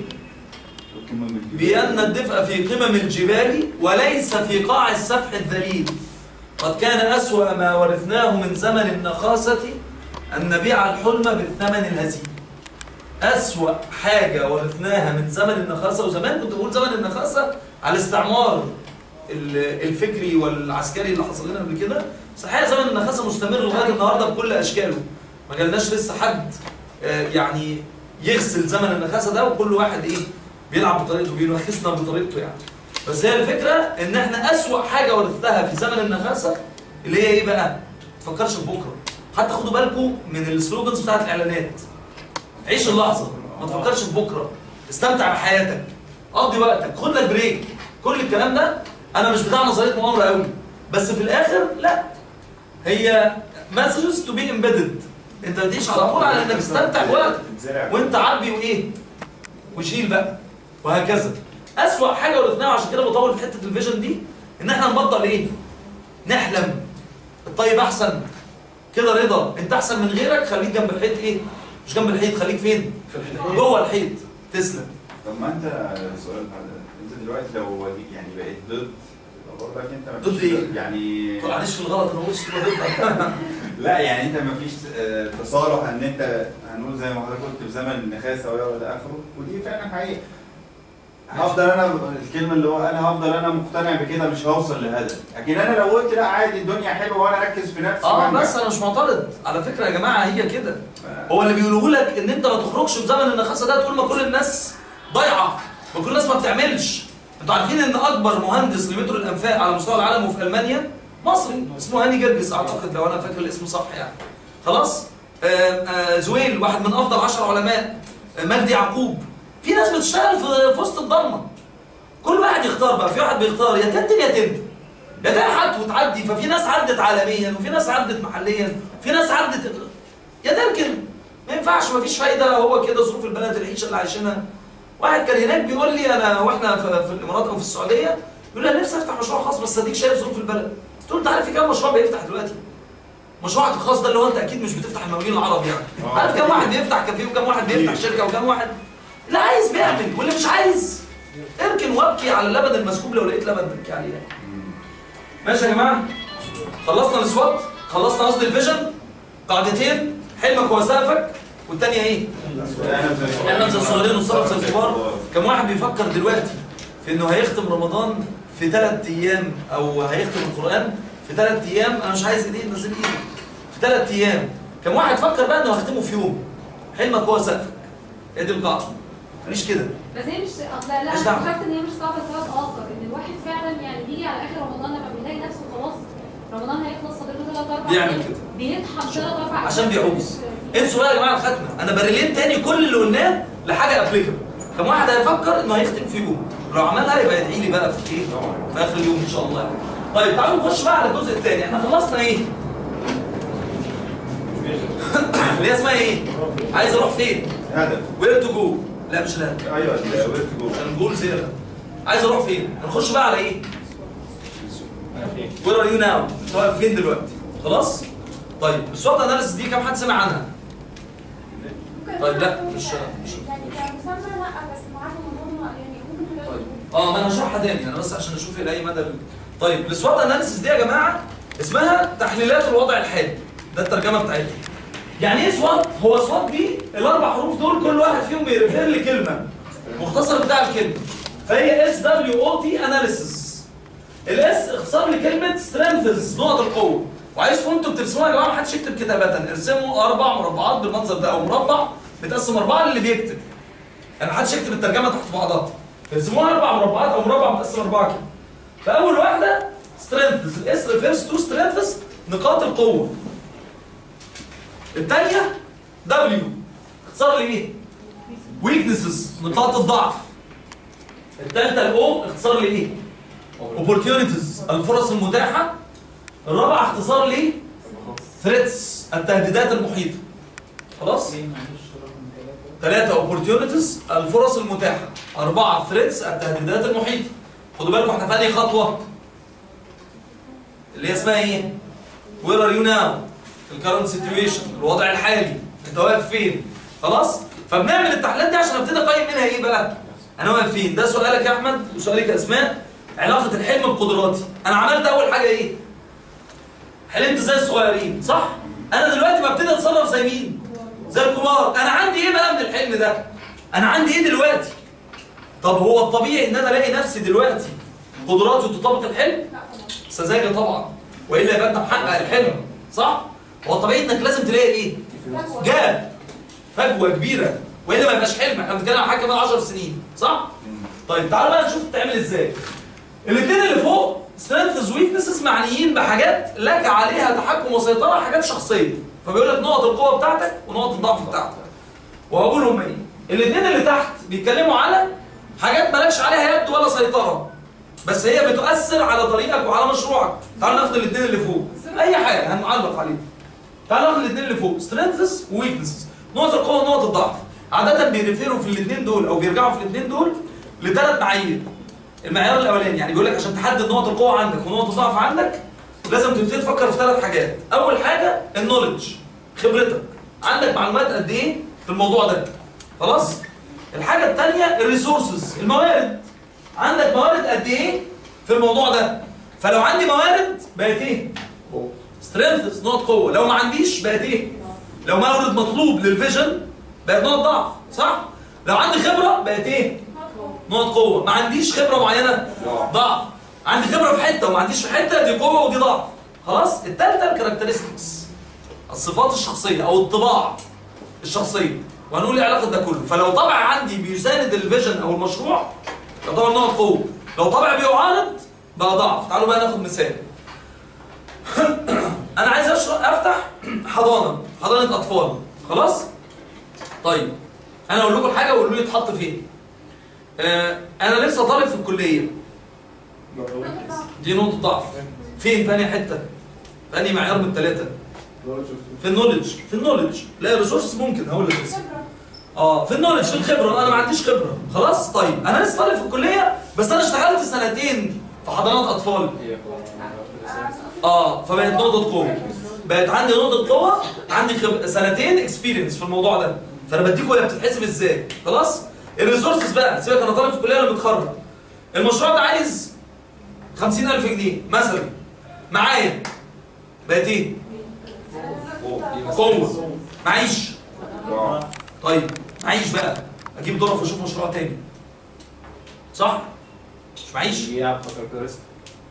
Speaker 1: بأن الدفء في قمم الجبال وليس في قاع السفح الذليل قد كان أسوأ ما ورثناه من زمن النخاسة أن نبيع الحلم بالثمن الهزيل أسوأ حاجة ورثناها من زمن النخاسة وزمان كنت بقول زمن النخاسة على الاستعمار ال- الفكري والعسكري اللي حصل لنا قبل كده صحيح زمن النخاسه مستمر لغايه النهارده بكل اشكاله ما جالناش لسه حد آه، يعني يغسل زمن النخاسه ده وكل واحد ايه بيلعب بطريقته بينخسنا بطريقته يعني بس هي الفكره ان احنا اسوأ حاجه ورثتها في زمن النخاسه اللي هي ايه بقى؟ ما تفكرش في بكره حتى خدوا بالكم من السلوجنز بتاعت الاعلانات عيش اللحظه ما تفكرش في بكره استمتع بحياتك قضي وقتك خد لك بريك كل الكلام ده انا مش بتاع نظريه مؤامره قوي بس في الاخر لا هي مسجز تو بي امبيدد انت بتعيش على طول على انك تستمتع بوقتك
Speaker 2: تتزرع
Speaker 1: وانت عبي وايه وشيل بقى وهكذا اسوأ حاجه ورثناها عشان كده بطول في حته الفيجن دي ان احنا نبطل ايه نحلم الطيب احسن كده رضا انت احسن من غيرك خليك جنب الحيط ايه مش جنب الحيط خليك فين
Speaker 10: في الحيط
Speaker 1: جوه الحيط تسلم
Speaker 2: طب ما انت سؤال بعد انت دلوقتي لو يعني بقيت ضد يبقى برضك انت ما
Speaker 1: ضد
Speaker 2: فيش-
Speaker 1: ايه؟
Speaker 2: يعني
Speaker 1: معلش في الغلط انا ما قلتش تبقى ضد
Speaker 2: لا يعني انت ما فيش آه، تصالح ان انت هنقول زي ما حضرتك قلت في زمن النخاسه والى اخره ودي فعلا حقيقه هفضل انا الكلمه اللي هو انا هفضل انا مقتنع بكده مش هوصل لهدف لكن انا لو قلت لا عادي الدنيا حلوه وانا اركز في نفسي
Speaker 1: اه
Speaker 2: وأنجح.
Speaker 1: بس انا مش معترض على فكره يا جماعه هي كده هو اللي بيقولوه لك ان انت ما تخرجش في زمن النخاسه ده تقول ما كل الناس ضايعه ما كل الناس ما بتعملش انتوا عارفين ان اكبر مهندس لمترو الانفاق على مستوى العالم وفي المانيا مصري اسمه هاني جرجس اعتقد لو انا فاكر الاسم صح يعني خلاص آه آه زويل واحد من افضل 10 علماء آه مجدي يعقوب في ناس بتشتغل في في وسط الضلمه كل واحد يختار بقى في واحد بيختار يا تنتن يا تنتن يا تلحق وتعدي ففي ناس عدت عالميا وفي ناس عدت محليا في ناس عدت يا تركن ما ينفعش ما فيش فايده هو كده ظروف البلد العيشه اللي عايشينها واحد كان هناك بيقول لي انا واحنا في, في الامارات او في السعوديه بيقول لي انا نفسي افتح مشروع خاص بس اديك شايف ظروف البلد قلت له انت عارف في كام مشروع بيفتح دلوقتي مشروعك الخاص ده اللي هو انت اكيد مش بتفتح المقاولين العرب يعني
Speaker 2: آه.
Speaker 1: عارف كام واحد بيفتح كافيه وكام واحد بيفتح شركه وكام واحد اللي عايز بيعمل واللي مش عايز اركن وابكي على اللبن المسكوب لو لقيت لبن تبكي عليه يعني. ماشي يا جماعه خلصنا السوات خلصنا قصدي الفيجن قاعدتين حلمك هو سقفك والتانية ايه؟ احنا زي الصغيرين والصرف زي الكبار كم واحد بيفكر دلوقتي في انه هيختم رمضان في ثلاث ايام او هيختم القران في ثلاث ايام انا مش عايز ايدي نزل ايدي في ثلاث ايام كم واحد فكر بقى انه هيختمه في يوم حلمك هو سقفك هي دي القاعده ماليش كده
Speaker 6: بس هي مش اصل لا
Speaker 1: مش
Speaker 6: انا
Speaker 1: دعوة.
Speaker 6: اكتشفت ان هي مش صعبه لسبب اخر ان الواحد فعلا يعني بيجي على اخر رمضان لما بيلاقي نفسه خلاص رمضان هيخلص فاضل له ثلاث اربع
Speaker 1: بيعمل
Speaker 6: أيام،
Speaker 1: كده.
Speaker 6: بيطحن ثلاث اربع
Speaker 1: عشان
Speaker 6: أيام.
Speaker 1: بيعوز انسوا بقى يا جماعه الختمه انا بريلين تاني كل اللي قلناه لحاجه ابليكابل كم واحد هيفكر انه هيختم في يوم لو عملها يبقى يدعي لي بقى في ايه في اخر اليوم ان شاء الله يعني. طيب تعالوا نخش بقى على الجزء الثاني احنا خلصنا ايه اللي هي اسمها ايه عايز اروح فين
Speaker 2: هدف
Speaker 1: وير تو جو لا مش الهدف
Speaker 2: ايوه الوير تو جو
Speaker 1: عشان الجول زي الهدف عايز اروح فين نخش بقى على ايه وير ار يو ناو انت واقف فين دلوقتي خلاص طيب السوات اناليسيس دي كم حد سمع عنها
Speaker 4: ممكن
Speaker 1: طيب، لا،
Speaker 4: أقول،
Speaker 1: مش-
Speaker 4: آه،
Speaker 1: مش-
Speaker 4: يعني كمسمى لا بس معاك الموضوع يعني ممكن حضرتك
Speaker 1: طيب اه ما انا هشرحها تاني انا بس عشان اشوف الى اي مدى ال- طيب السوات اناليسيس دي يا جماعه اسمها تحليلات الوضع الحالي ده الترجمه بتاعتها يعني ايه سوات هو سوات دي الاربع حروف دول كل واحد فيهم بيرفير لكلمه مختصر بتاع الكلمه فهي اس دبليو او تي اناليسيس الاس اختصار لكلمه سترينثز نقط القوه وعايزكم انتوا بترسموها يا جماعه ما حدش يكتب كتابه ارسموا اربع مربعات بالمنظر ده او مربع متقسم اربعه للي بيكتب يعني ما حدش يكتب الترجمه تحت بعضها ارسموها اربع مربعات او مربع متقسم اربعه كده فاول واحده سترينثز الاس ريفيرس تو سترينثز نقاط القوه الثانيه دبليو اختصار لايه ويكنسز نقاط الضعف الثالثه الاو اختصار لايه opportunities الفرص المتاحه الرابعه اختصار لايه ثريتس التهديدات المحيطه خلاص
Speaker 3: ليه معلش رقم ثلاثة
Speaker 1: ثلاثة opportunities الفرص المتاحة أربعة threats التهديدات المحيطة خدوا بالكم احنا في أنهي خطوة اللي هي اسمها ايه؟ Where are you now؟ ال current situation الوضع الحالي أنت واقف فين؟ خلاص؟ فبنعمل التحليلات دي عشان ابتدي أقيم منها ايه بقى؟ أنا واقف فين؟ ده سؤالك يا أحمد وسؤالك يا أسماء علاقة الحلم بقدراتي أنا عملت أول حاجة ايه؟ حلمت زي الصغيرين صح؟ أنا دلوقتي ببتدي أتصرف زي مين؟ زي الكبار انا عندي ايه بقى من الحلم ده انا عندي ايه دلوقتي طب هو الطبيعي ان انا الاقي نفسي دلوقتي قدراتي تطابق الحلم
Speaker 4: لا طبعا
Speaker 1: سذاجه طبعا والا يبقى انت محقق الحلم صح هو الطبيعي انك لازم تلاقي ايه جاب فجوه كبيره والا ما يبقاش حلم احنا بنتكلم عن حاجه كمان 10 سنين صح طيب تعالوا بقى نشوف بتعمل ازاي الاثنين اللي فوق سترينثز ويكنسز معنيين بحاجات لك عليها تحكم وسيطره حاجات شخصيه فبيقول لك نقط القوه بتاعتك ونقط الضعف بتاعتك وهقول هم ايه الاثنين اللي تحت بيتكلموا على حاجات مالكش عليها يد ولا سيطره بس هي بتؤثر على طريقك وعلى مشروعك تعال ناخد الاثنين اللي فوق اي حاجه هنعلق عليهم تعال ناخد الاثنين اللي فوق سترينثز وويكنسز نقط القوه ونقط الضعف عاده بيرفيروا في الاثنين دول او بيرجعوا في الاثنين دول لثلاث معايير المعيار الاولاني يعني بيقول لك عشان تحدد نقط القوه عندك ونقط الضعف عندك لازم تبتدي تفكر في ثلاث حاجات اول حاجه النولج خبرتك عندك معلومات قد ايه في الموضوع ده خلاص الحاجه الثانيه الريسورسز الموارد عندك موارد قد ايه في الموضوع ده فلو عندي موارد بقت ايه سترينثز نقط قوه لو ما عنديش بقت ايه لو مورد مطلوب للفيجن بقت نقط ضعف صح لو عندي خبره بقت ايه نقط قوه ما عنديش خبره معينه ضعف عندي خبره في حته وما عنديش في حته دي قوه ودي ضعف خلاص الثالثه الكاركترستكس الصفات الشخصيه او الطباع الشخصيه وهنقول ايه علاقه ده كله فلو طبع عندي بيساند الفيجن او المشروع يعتبر نقط قوه لو طبع بيعارض بقى ضعف تعالوا بقى ناخد مثال انا عايز اشرح افتح حضانه حضانه اطفال خلاص طيب انا اقول لكم حاجه وقولوا لي تحط فين آه انا لسه طالب في الكليه دي نقطه ضعف فين في انهي حته في انهي معيار من الثلاثه في النولج في النولج لا الريسورس ممكن هقول لك بس اه في النولج في الخبره انا ما عنديش خبره خلاص طيب انا لسه طالب في الكليه بس انا اشتغلت سنتين في حضانات اطفال اه فبقت نقطه قوه بقت عندي نقطه قوه عندي خب... سنتين اكسبيرينس في الموضوع ده فانا بديك ولا بتتحسب ازاي خلاص الريسورسز بقى سيبك انا طالب في الكليه ولا متخرج المشروع ده عايز 50000 جنيه مثلا معايا بقت ايه قوه معيش طيب معيش بقى اجيب ظرف واشوف مشروع تاني صح مش معيش
Speaker 7: هي كاركترستيك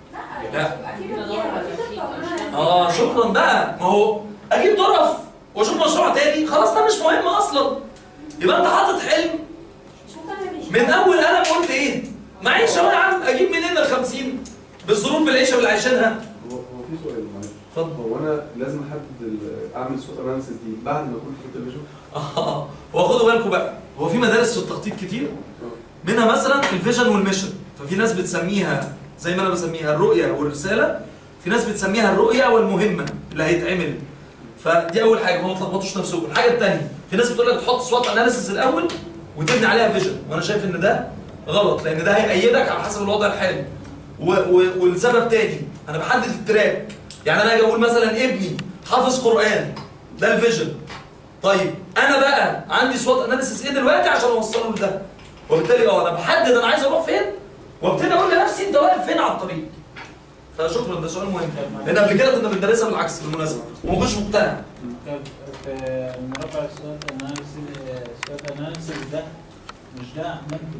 Speaker 1: لا
Speaker 4: اكيد يعني في خطه وأنا-
Speaker 1: اه شكرا بقى ما هو اجيب ظرف واشوف مشروع تاني خلاص ده مش مهم اصلا يبقى انت حاطط حلم
Speaker 4: مش مقتنعه بيه
Speaker 1: من اول انا قلت ايه معيش اهو يا عم اجيب منين ال 50 بالظروف بالعيشه اللي عايشينها
Speaker 10: هو هو في سؤال معلش
Speaker 1: اتفضل
Speaker 10: هو انا لازم احدد ال- اعمل سوت اناليسيس دي بعد ما اكون في التلفزيون
Speaker 1: اه وخدوا بالكم بقى هو في مدارس في التخطيط كتير منها مثلا الفيجن والميشن ففي ناس بتسميها زي ما انا بسميها الرؤيه والرساله في ناس بتسميها الرؤيه والمهمه اللي هيتعمل فدي اول حاجه ما تلخبطوش نفسكم الحاجه الثانيه في ناس بتقول لك تحط سوات اناليسيس الاول وتبني عليها فيجن وانا شايف ان ده غلط لان ده هيأيدك على حسب الوضع الحالي و و والسبب تاني انا بحدد التراك يعني انا اجي اقول مثلا ابني حافظ قران ده الفيجن طيب انا بقى عندي سوات اناليسيس ايه دلوقتي عشان اوصله لده وبالتالي اه انا بحدد انا عايز اروح فين وابتدي اقول لنفسي انت واقف فين على الطريق فشكرا ده سؤال مهم لان قبل كده كنا بندرسها بالعكس بالمناسبه وما كنتش مقتنع
Speaker 3: في مربع السوات اناليسيس السوات اناليسيس ده مش ده ممكن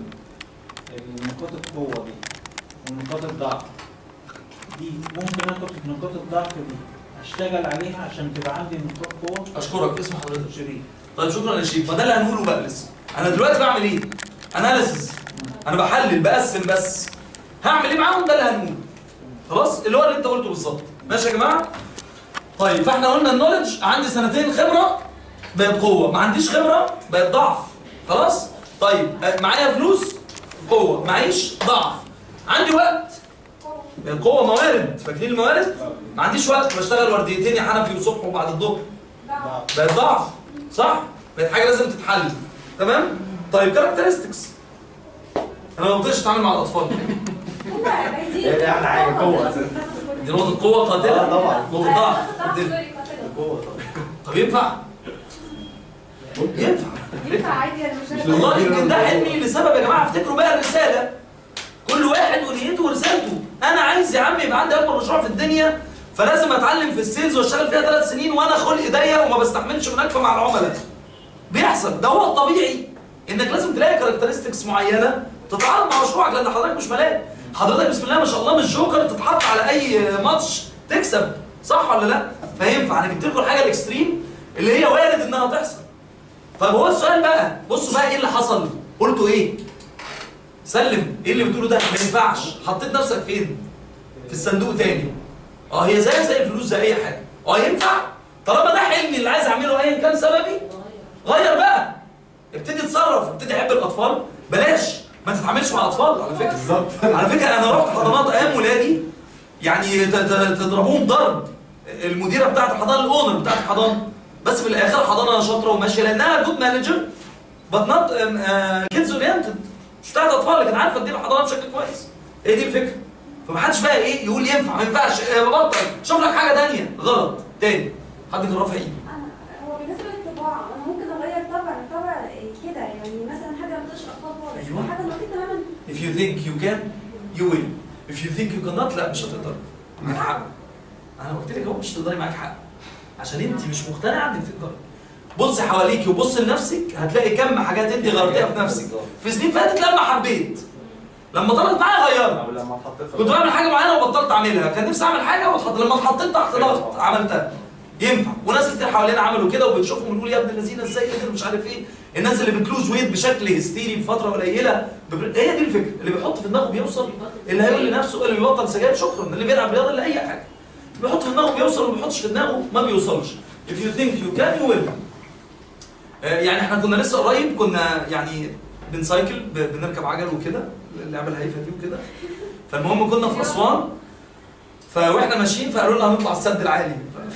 Speaker 3: نقاط القوة دي ونقاط الضعف دي ممكن اخد نقاط الضعف دي اشتغل عليها عشان تبقى عندي نقاط قوة
Speaker 1: اشكرك اسم حضرتك
Speaker 3: شريك
Speaker 1: طيب شكرا يا شيخ ما ده اللي هنقوله بقى لسه انا دلوقتي بعمل ايه اناليسيس انا بحلل بقسم بس هعمل ايه معاهم ده اللي هنقوله خلاص اللي هو اللي انت قلته بالظبط ماشي يا جماعه طيب فاحنا قلنا النولج عندي سنتين خبره بقت قوه ما عنديش خبره بقت ضعف خلاص طيب آه، معايا فلوس قوه معيش ضعف عندي وقت بقت قوه موارد فاكرين الموارد ما عنديش وقت بشتغل ورديتين يا حنفي وصبح وبعد الظهر بقت ضعف صح بقت حاجه لازم تتحل تمام طيب كاركترستكس انا ما بطيقش اتعامل مع الاطفال
Speaker 4: هم عايزين
Speaker 10: هي احلى حاجه قوه اساسا
Speaker 1: دي نقطه قوه قاتله
Speaker 10: آه، طبعا.
Speaker 1: نقطه ضعف
Speaker 4: ضعف
Speaker 1: قاتلة.
Speaker 4: سوري قاتلة.
Speaker 10: قوه طبعا
Speaker 1: طب ينفع ينفع
Speaker 6: ينفع عادي انا مش
Speaker 10: مش
Speaker 1: والله يمكن ده حلمي لسبب يا جماعه افتكروا بقى الرساله كل واحد ونيته ورسالته انا عايز يا عم يبقى عندي اكبر مشروع في الدنيا فلازم اتعلم في السيلز واشتغل فيها ثلاث سنين وانا خلق ضيق وما بستحملش مناكفه مع العملاء بيحصل ده هو الطبيعي انك لازم تلاقي كاركترستكس معينه تتعارض مع مشروعك لان حضرتك مش ملاك حضرتك بسم الله ما شاء الله مش جوكر تتحط على اي ماتش تكسب صح ولا لا فينفع انا جبت لكم الحاجه الاكستريم اللي هي وارد انها تحصل طيب هو السؤال بقى بصوا بقى ايه اللي حصل قلتوا ايه سلم ايه اللي بتقوله ده ما ينفعش حطيت نفسك فين في الصندوق تاني اه هي زي زي الفلوس زي اي حاجه اه ينفع طالما ده حلمي اللي عايز اعمله ايا كان سببي غير بقى ابتدي اتصرف ابتدي احب الاطفال بلاش ما تتعاملش مع الاطفال على فكره
Speaker 10: بالظبط
Speaker 1: على فكره انا رحت حضانات ايام ولادي يعني ت- ت- تضربوهم ضرب المديره بتاعت الحضانه الاونر بتاعت الحضانه بس في الاخر حضانه شاطره وماشيه لانها جود مانجر بت نوت كيدز اورينتد مش بتاعت اطفال لكن عارفه تدير الحضانه بشكل كويس هي دي الفكره فمحدش بقى ايه يقول ينفع ما ينفعش آه، ببطل شوف لك حاجه ثانيه غلط تاني حد كان رافع ايده
Speaker 4: أنا- هو بالنسبه للطباع انا ممكن اغير طبع طبع كده يعني مثلا حاجه ما تقدرش اطفال خالص
Speaker 1: أيوة.
Speaker 4: حاجه نظيفه تماما
Speaker 1: if you think you can you will if you think you cannot لا مش هتقدر معاك حق انا قلت لك اهو مش تقدري معاك حق عشان انت مش مقتنعه انك تقدري بص حواليك وبص لنفسك هتلاقي كم حاجات انت غيرتيها في نفسك في سنين فاتت لما حبيت لما طلعت معايا غيرت
Speaker 7: او لما اتحطيت في
Speaker 1: كنت بعمل حاجه معينه وبطلت اعملها كان نفسي اعمل حاجه واتحط لما اتحطيت تحت ضغط عملتها ينفع وناس كتير حوالينا عملوا كده وبنشوفهم بنقول يا ابن الذين ازاي قدر مش عارف ايه الناس اللي بتلوز ويت بشكل هستيري في فتره قليله ببر... هي دي الفكره اللي بيحط في دماغه بيوصل اللي هيقول لنفسه اللي بيبطل سجاير شكرا اللي بيلعب رياضه اللي اي حاجه بيحط في دماغه بيوصل وما بيحطش في دماغه ما بيوصلش if you think you can you will آه، يعني احنا كنا لسه قريب كنا يعني بنسايكل ب- بنركب عجل وكده اللعبه الهايفه دي وكده فالمهم كنا في اسوان فاحنا ماشيين فقالوا لنا هنطلع السد العالي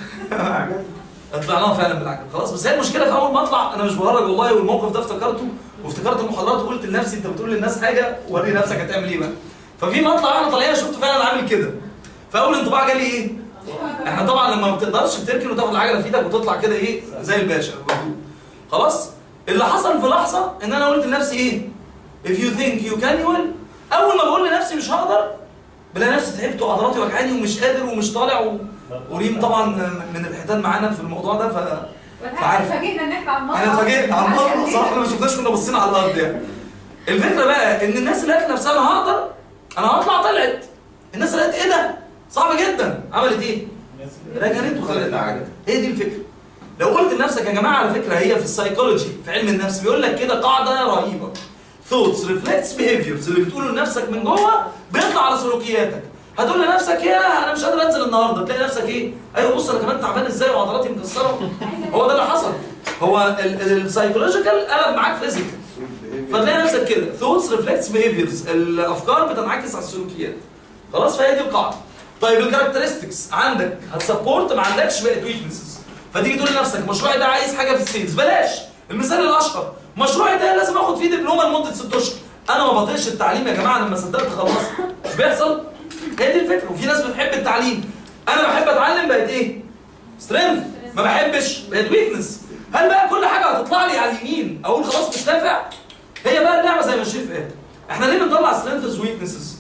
Speaker 1: طلعناها فعلا بالعجل خلاص بس هي المشكله في اول ما اطلع انا مش بهرج والله والموقف ده افتكرته وافتكرت المحاضرات وقلت لنفسي انت بتقول للناس حاجه وري نفسك هتعمل ايه بقى ففي مطلع انا طالعين شفته فعلا عامل كده فاول انطباع جالي ايه؟ احنا طبعا لما ما بتقدرش بتركن وتاخد العجله في ايدك وتطلع كده ايه زي الباشا خلاص اللي حصل في لحظه ان انا قلت لنفسي ايه if you think you can you will اول ما بقول لنفسي مش هقدر بلاقي نفسي تعبت وعضلاتي وجعاني ومش قادر ومش طالع و... وريم طبعا من الحيتان معانا في الموضوع ده ف فعارف.
Speaker 6: اتفاجئنا ان احنا على المسرح
Speaker 1: احنا اتفاجئنا على المرة صح احنا ما شفناش كنا باصين على الارض يعني الفكره بقى ان الناس اللي قالت نفسها انا هقدر انا هطلع طلعت الناس اللي قالت ايه ده صعب جدا عملت ايه رجعت وخلقت عجله هي دي الفكره لو قلت لنفسك يا جماعه على فكره هي في السايكولوجي في علم النفس بيقول لك كده قاعده رهيبه thoughts reflects behaviors اللي بتقوله لنفسك من جوه بيطلع على سلوكياتك هتقول لنفسك يا انا مش قادر انزل النهارده تلاقي نفسك ايه ايوه بص انا كمان تعبان ازاي وعضلاتي مكسره هو ده اللي حصل هو السايكولوجيكال قلب معاك فيزيكال فتلاقي نفسك كده thoughts reflects behaviors الافكار بتنعكس على السلوكيات خلاص فهي دي القاعده طيب الكاركترستكس عندك هتسبورت ما عندكش بقت ويكنسز فتيجي تقول لنفسك مشروعي ده عايز حاجه في السيلز بلاش المثال الاشهر مشروعي ده لازم اخد فيه دبلومه لمده 6 اشهر انا ما بطيقش التعليم يا جماعه لما صدقت خلصت مش بيحصل هي دي الفكره وفي ناس بتحب التعليم انا بحب اتعلم بقت ايه سترينث ما بحبش بقت ويكنس هل بقى كل حاجه هتطلع لي على اليمين اقول خلاص مش نافع هي بقى اللعبه زي ما الشيف قال احنا ليه بنطلع سترينثز ويكنسز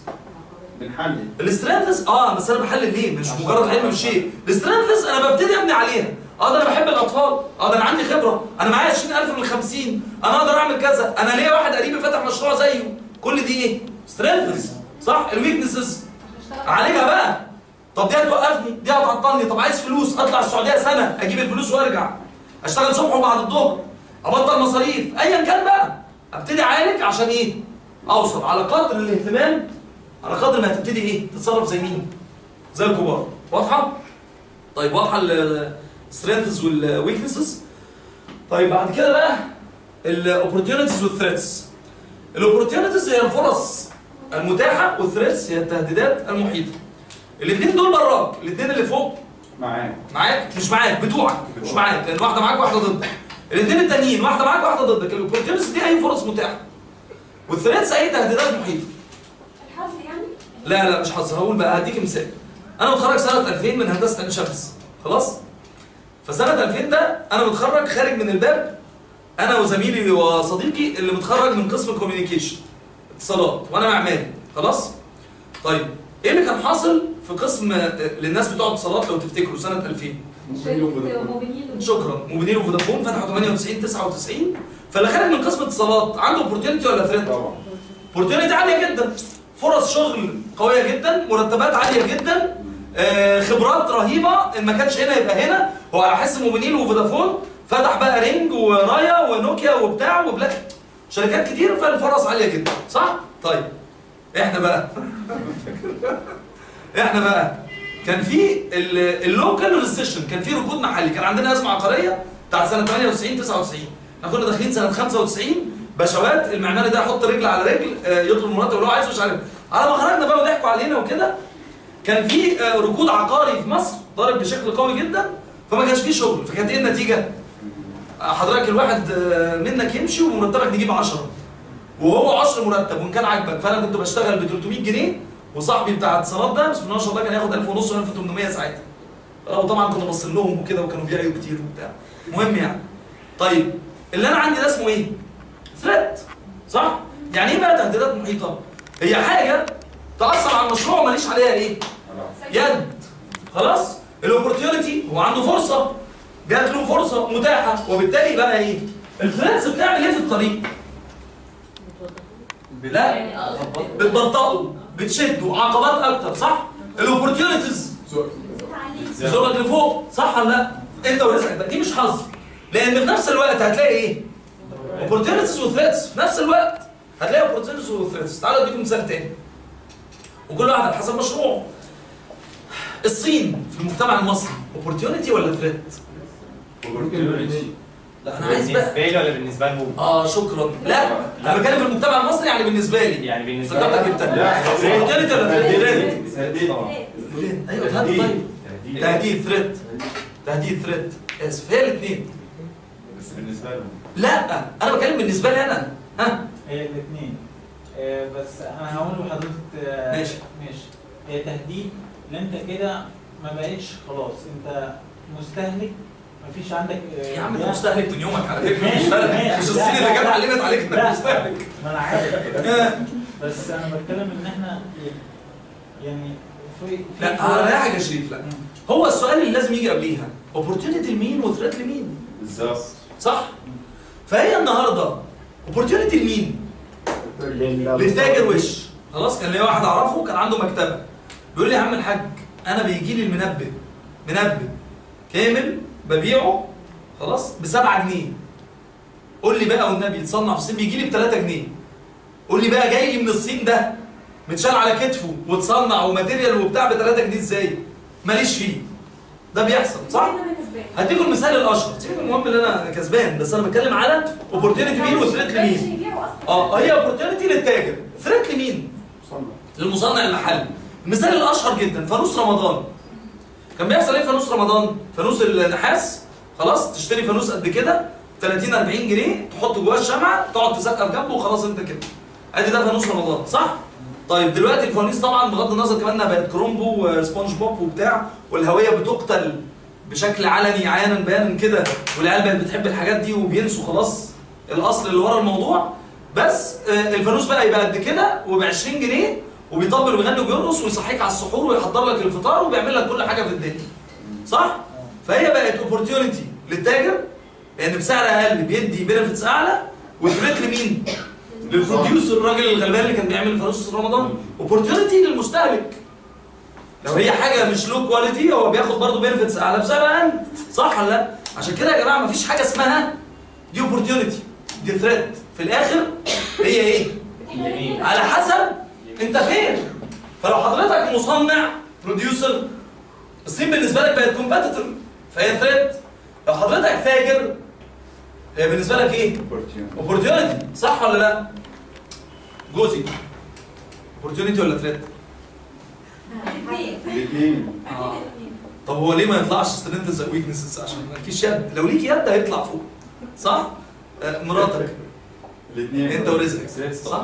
Speaker 2: بنحلل
Speaker 1: السترينثز اه بس انا بحلل ليه مش مجرد علم بالشيء السترينثز انا ببتدي ابني عليها اه ده انا بحب الاطفال اه ده انا عندي خبره انا معايا 20000 من 50 انا اقدر اعمل كذا انا ليا واحد قريبي فتح مشروع زيه كل دي ايه سترينثز صح الويكنسز اعالجها بقى طب دي هتوقفني دي هتعطلني طب عايز فلوس اطلع السعوديه سنه اجيب الفلوس وارجع اشتغل صبح وبعد الظهر ابطل مصاريف ايا كان بقى ابتدي اعالج عشان ايه اوصل على قدر الاهتمام على قدر ما هتبتدي ايه تتصرف زي مين زي الكبار واضحه طيب واضحه السترينثز والويكنسز طيب بعد كده بقى الاوبورتيونيتيز والثريتس الاوبورتيونيتيز هي الفرص المتاحه والثريتس هي التهديدات المحيطه الاثنين دول براك الاثنين اللي فوق
Speaker 2: معاك
Speaker 1: معاك مش معاك بتوعك مش معاك لان واحده معاك واحده ضدك الاثنين التانيين واحده معاك واحده ضدك الاوبورتيونيتيز دي اي فرص متاحه والثريتس اي تهديدات محيطه
Speaker 4: الحظ يعني
Speaker 1: لا لا مش حظ هقول بقى هديك مثال انا متخرج سنه 2000 من هندسه عين شمس خلاص فسنه 2000 ده انا متخرج خارج من الباب انا وزميلي وصديقي اللي متخرج من قسم كوميونيكيشن اتصالات وانا معماري خلاص طيب ايه اللي كان حاصل في قسم آه، للناس بتوع اتصالات لو تفتكروا سنه 2000 شكرا موبينيل وفودافون فتحوا 98 99 فاللي خارج من قسم اتصالات عنده اوبورتيونيتي ولا ثريت؟
Speaker 2: طبعا
Speaker 1: اوبورتيونيتي عاليه جدا فرص شغل قويه جدا مرتبات عاليه جدا آه، خبرات رهيبه ان ما كانش هنا يبقى هنا هو على حس موبينيل وفودافون فتح بقى رينج ورايا ونوكيا وبتاع وبلاك شركات كتير فالفرص عاليه جدا صح؟ طيب احنا بقى احنا بقى كان في ال- اللوكال ريسيشن كان في ركود محلي كان عندنا ازمه عقاريه بتاعت سنه 98 99 احنا كنا داخلين سنه 95 بشوات المعماري ده يحط رجل على رجل آه، يطلب المرتب اللي هو عايزه مش عارف على ما خرجنا بقى وضحكوا علينا وكده كان في آه، ركود عقاري في مصر ضارب بشكل قوي جدا فما كانش فيه شغل فكانت ايه النتيجه؟ آه، حضرتك الواحد آه، منك يمشي ومرتبك نجيب 10 وهو 10 مرتب وان كان عاجبك فانا كنت بشتغل ب 300 جنيه وصاحبي بتاع اتصالات ده بسم الله ما شاء الله كان ياخد 1000 ونص و1800 ساعتها وطبعا كنا باصين لهم وكده وكانوا بيعيوا كتير وبتاع المهم يعني طيب اللي انا عندي ده اسمه ايه؟ ثريت صح؟ يعني ايه بقى تهديدات محيطه؟ هي حاجه تاثر على المشروع وماليش عليها ايه؟ يد خلاص؟ الاوبورتيونيتي هو عنده فرصه جات له فرصه متاحه وبالتالي بقى ايه؟ الثريتس بتعمل ايه في الطريق؟ لا
Speaker 8: يعني اقصد
Speaker 1: بتبطئه بتشده عقبات اكتر صح؟ الاوبورتيونيتيز زورك لفوق صح ولا لا؟ انت ورزقك بقى دي مش حظ لان في نفس الوقت هتلاقي ايه؟ اوبورتيونيتيز وثريتس في نفس الوقت هتلاقي اوبورتيونيتيز وثريتس تعالوا اديكم مثال تاني وكل واحد على حسب مشروعه الصين في المجتمع المصري اوبورتيونيتي ولا ثريت؟ لا انا عايز بقى
Speaker 7: بالنسبه لي ولا بالنسبه لهم؟
Speaker 1: اه شكرا لا انا بتكلم في المجتمع المصري يعني بالنسبه لي
Speaker 7: يعني بالنسبه
Speaker 1: افتكرتك
Speaker 7: لي
Speaker 1: انت
Speaker 2: لا.
Speaker 1: اوبورتيونيتي ولا ثريت؟
Speaker 2: تهديد طبعا
Speaker 1: ايوه تهديد طيب تهديد ثريت تهديد ثريت اسف هي الاثنين
Speaker 2: بس بالنسبه لهم
Speaker 1: لا انا بتكلم بالنسبه لي انا ها
Speaker 3: هي الاثنين بس انا هقول لحضرتك آه،
Speaker 1: ماشي.
Speaker 3: ماشي هي تهديد ان انت كده ما بقتش خلاص انت مستهلك مفيش عندك آه،
Speaker 1: يا عم انت
Speaker 3: ده-
Speaker 1: مستهلك من يومك على فكره مش
Speaker 3: ماشي،
Speaker 1: فارق
Speaker 3: ماشي.
Speaker 1: مش الصين اللي جت علمت عليك انك
Speaker 3: لا.
Speaker 1: مستهلك
Speaker 3: ما انا عارف بس انا بتكلم ان احنا يعني في في
Speaker 1: لا انا رايحك يا شريف لا هو السؤال اللي لازم يجي قبليها اوبورتيونيتي لمين وثريت لمين
Speaker 2: بالظبط
Speaker 1: صح فهي النهارده اوبورتيونيتي لمين للتاجر وش خلاص كان ليا واحد اعرفه كان عنده مكتبه بيقول لي يا عم الحاج انا بيجي لي المنبه منبه كامل ببيعه خلاص ب 7 جنيه قول لي بقى والنبي يتصنع في الصين بيجي لي ب 3 جنيه قول لي بقى جاي لي من الصين ده متشال على كتفه وتصنع وماتيريال وبتاع ب 3 جنيه ازاي؟ ماليش فيه ده بيحصل صح؟
Speaker 4: ده بالنسبه لي
Speaker 1: هديكم المثال الاشهر سيبك من المهم ان انا كسبان بس انا بتكلم على اوبورتيونيتي مين وثريت
Speaker 4: مش
Speaker 1: لمين
Speaker 4: يبيعوا اصلا
Speaker 1: اه هي اوبورتيونيتي للتاجر ثريت لمين
Speaker 10: صنع
Speaker 1: للمصنع المحلي المثال الاشهر جدا فانوس رمضان كان بيحصل ايه في فانوس رمضان فانوس النحاس خلاص تشتري فانوس قد كده 30 40 جنيه تحط جواه الشمعه تقعد تسقف جنبه وخلاص انت كده ادي ده فانوس رمضان صح طيب دلوقتي الفوانيس طبعا بغض النظر كمان انها بقت كرومبو وسبونج بوب وبتاع والهويه بتقتل بشكل علني عيانا بيانا كده والعيال بقت بتحب الحاجات دي وبينسوا خلاص الاصل اللي ورا الموضوع بس آه، الفانوس بقى يبقى قد كده وب 20 جنيه وبيطبل ويغني وبيرقص ويصحيك على السحور ويحضر لك الفطار وبيعمل لك كل حاجه في الدنيا صح؟ فهي بقت اوبورتيونيتي للتاجر لان بسعر اقل بيدي بنفيتس اعلى وثريت لمين؟ للبروديوسر الراجل الغلبان اللي كان بيعمل فانوس في رمضان اوبورتيونيتي للمستهلك لو هي حاجه مش لو كواليتي هو بياخد برضه بنفيتس اعلى بسعر اقل صح ولا لا؟ عشان كده يا جماعه مفيش حاجه اسمها دي اوبورتيونيتي دي ثريت في الاخر هي ايه؟ على حسب انت فين فلو حضرتك مصنع بروديوسر الصين بالنسبه لك بقت كومبيتيتور فهي ثريت لو حضرتك تاجر هي بالنسبه لك ايه؟ اوبورتيونيتي صح ولا لا؟ جوزي اوبورتيونيتي ولا ثريت؟
Speaker 4: الاثنين
Speaker 2: الاثنين
Speaker 1: آه.
Speaker 4: اكيد الاثنين
Speaker 1: طب هو ليه ما يطلعش سترينثز او ويكنسز عشان مالكيش يد لو ليك يد هيطلع فوق صح؟ آه، مراتك
Speaker 2: الاثنين
Speaker 1: انت ورزقك
Speaker 7: ثريت
Speaker 1: صح؟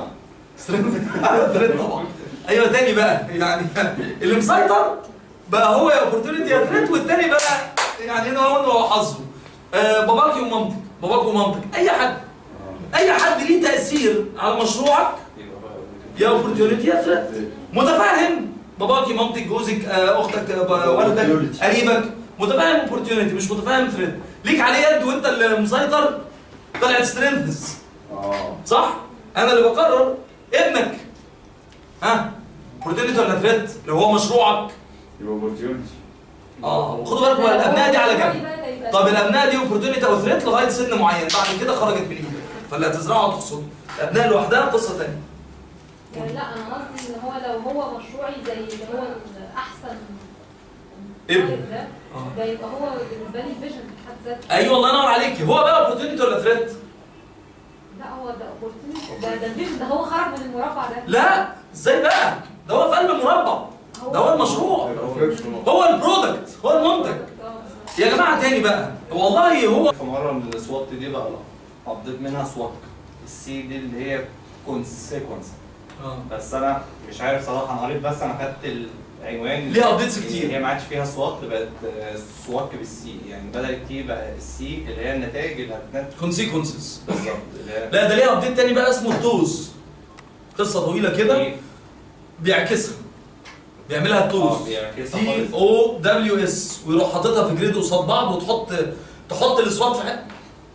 Speaker 1: ثريت طبعا ايوه تاني بقى يعني اللي مسيطر بقى هو يا اوبورتيونيتي يا ثريت والتاني بقى يعني هنا هو هو حظه آه باباكي ومامتك باباك ومامتك اي حد اي حد ليه تاثير على مشروعك يا اوبورتيونيتي يا ثريت متفاهم باباكي مامتك جوزك آه، اختك آه، والدك
Speaker 2: Opportunity.
Speaker 1: قريبك متفاهم اوبورتيونيتي مش متفاهم ثريت ليك عليه يد وانت اللي مسيطر طلعت سترينثز
Speaker 2: اه
Speaker 1: صح؟ انا اللي بقرر ابنك ها اوبورتيونيتي ولا ثريت لو هو مشروعك
Speaker 2: يبقى اوبورتيونتي
Speaker 1: اه خدوا بالكم الابناء دي على جنب طب الابناء دي اوبورتونيتي او ثريت لغايه سن معين بعد كده خرجت من ايدك فاللي هتزرعه هتحصده الابناء لوحدها قصه ثانيه
Speaker 6: يعني لا انا قصدي ان هو لو هو مشروعي زي اللي هو الاحسن
Speaker 1: ابن.
Speaker 6: طالب ده
Speaker 1: آه.
Speaker 6: ده يبقى هو بالنسبه لي فيجن في حد ذاته
Speaker 1: ايوه الله ينور عليكي هو بقى اوبورتونيتي ولا ثريت
Speaker 6: لا هو ده opportunity ده ده الفيجن ده هو خرج من المربع ده
Speaker 1: لا ازاي بقى ده هو في قلب المربع ده هو المشروع هو البرودكت هو المنتج
Speaker 6: آه.
Speaker 1: يا جماعه تاني بقى والله هو
Speaker 7: في مره من السوات دي بقى قضيت منها سوات السي دي اللي هي كونسيكونس بس انا مش عارف صراحه انا قريت بس انا خدت العنوان
Speaker 1: ليها updates كتير.
Speaker 7: هي ما عادش فيها سوات بقت سوات بالسي يعني بدل التي بقى السي اللي هي النتائج اللي هتنتج
Speaker 1: كونسيكونسز
Speaker 7: بالظبط اللي هي
Speaker 1: لا ده ليها ابديت تاني بقى اسمه التوز قصه طويله كده
Speaker 7: دي-
Speaker 1: بيعكسها بيعملها
Speaker 7: اه
Speaker 1: التوز
Speaker 7: بيعكسها
Speaker 1: تي
Speaker 7: خالص.
Speaker 1: او دبليو اس ويروح حاططها في جريد قصاد بعض وتحط تحط الاصوات في حته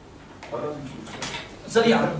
Speaker 1: سريعا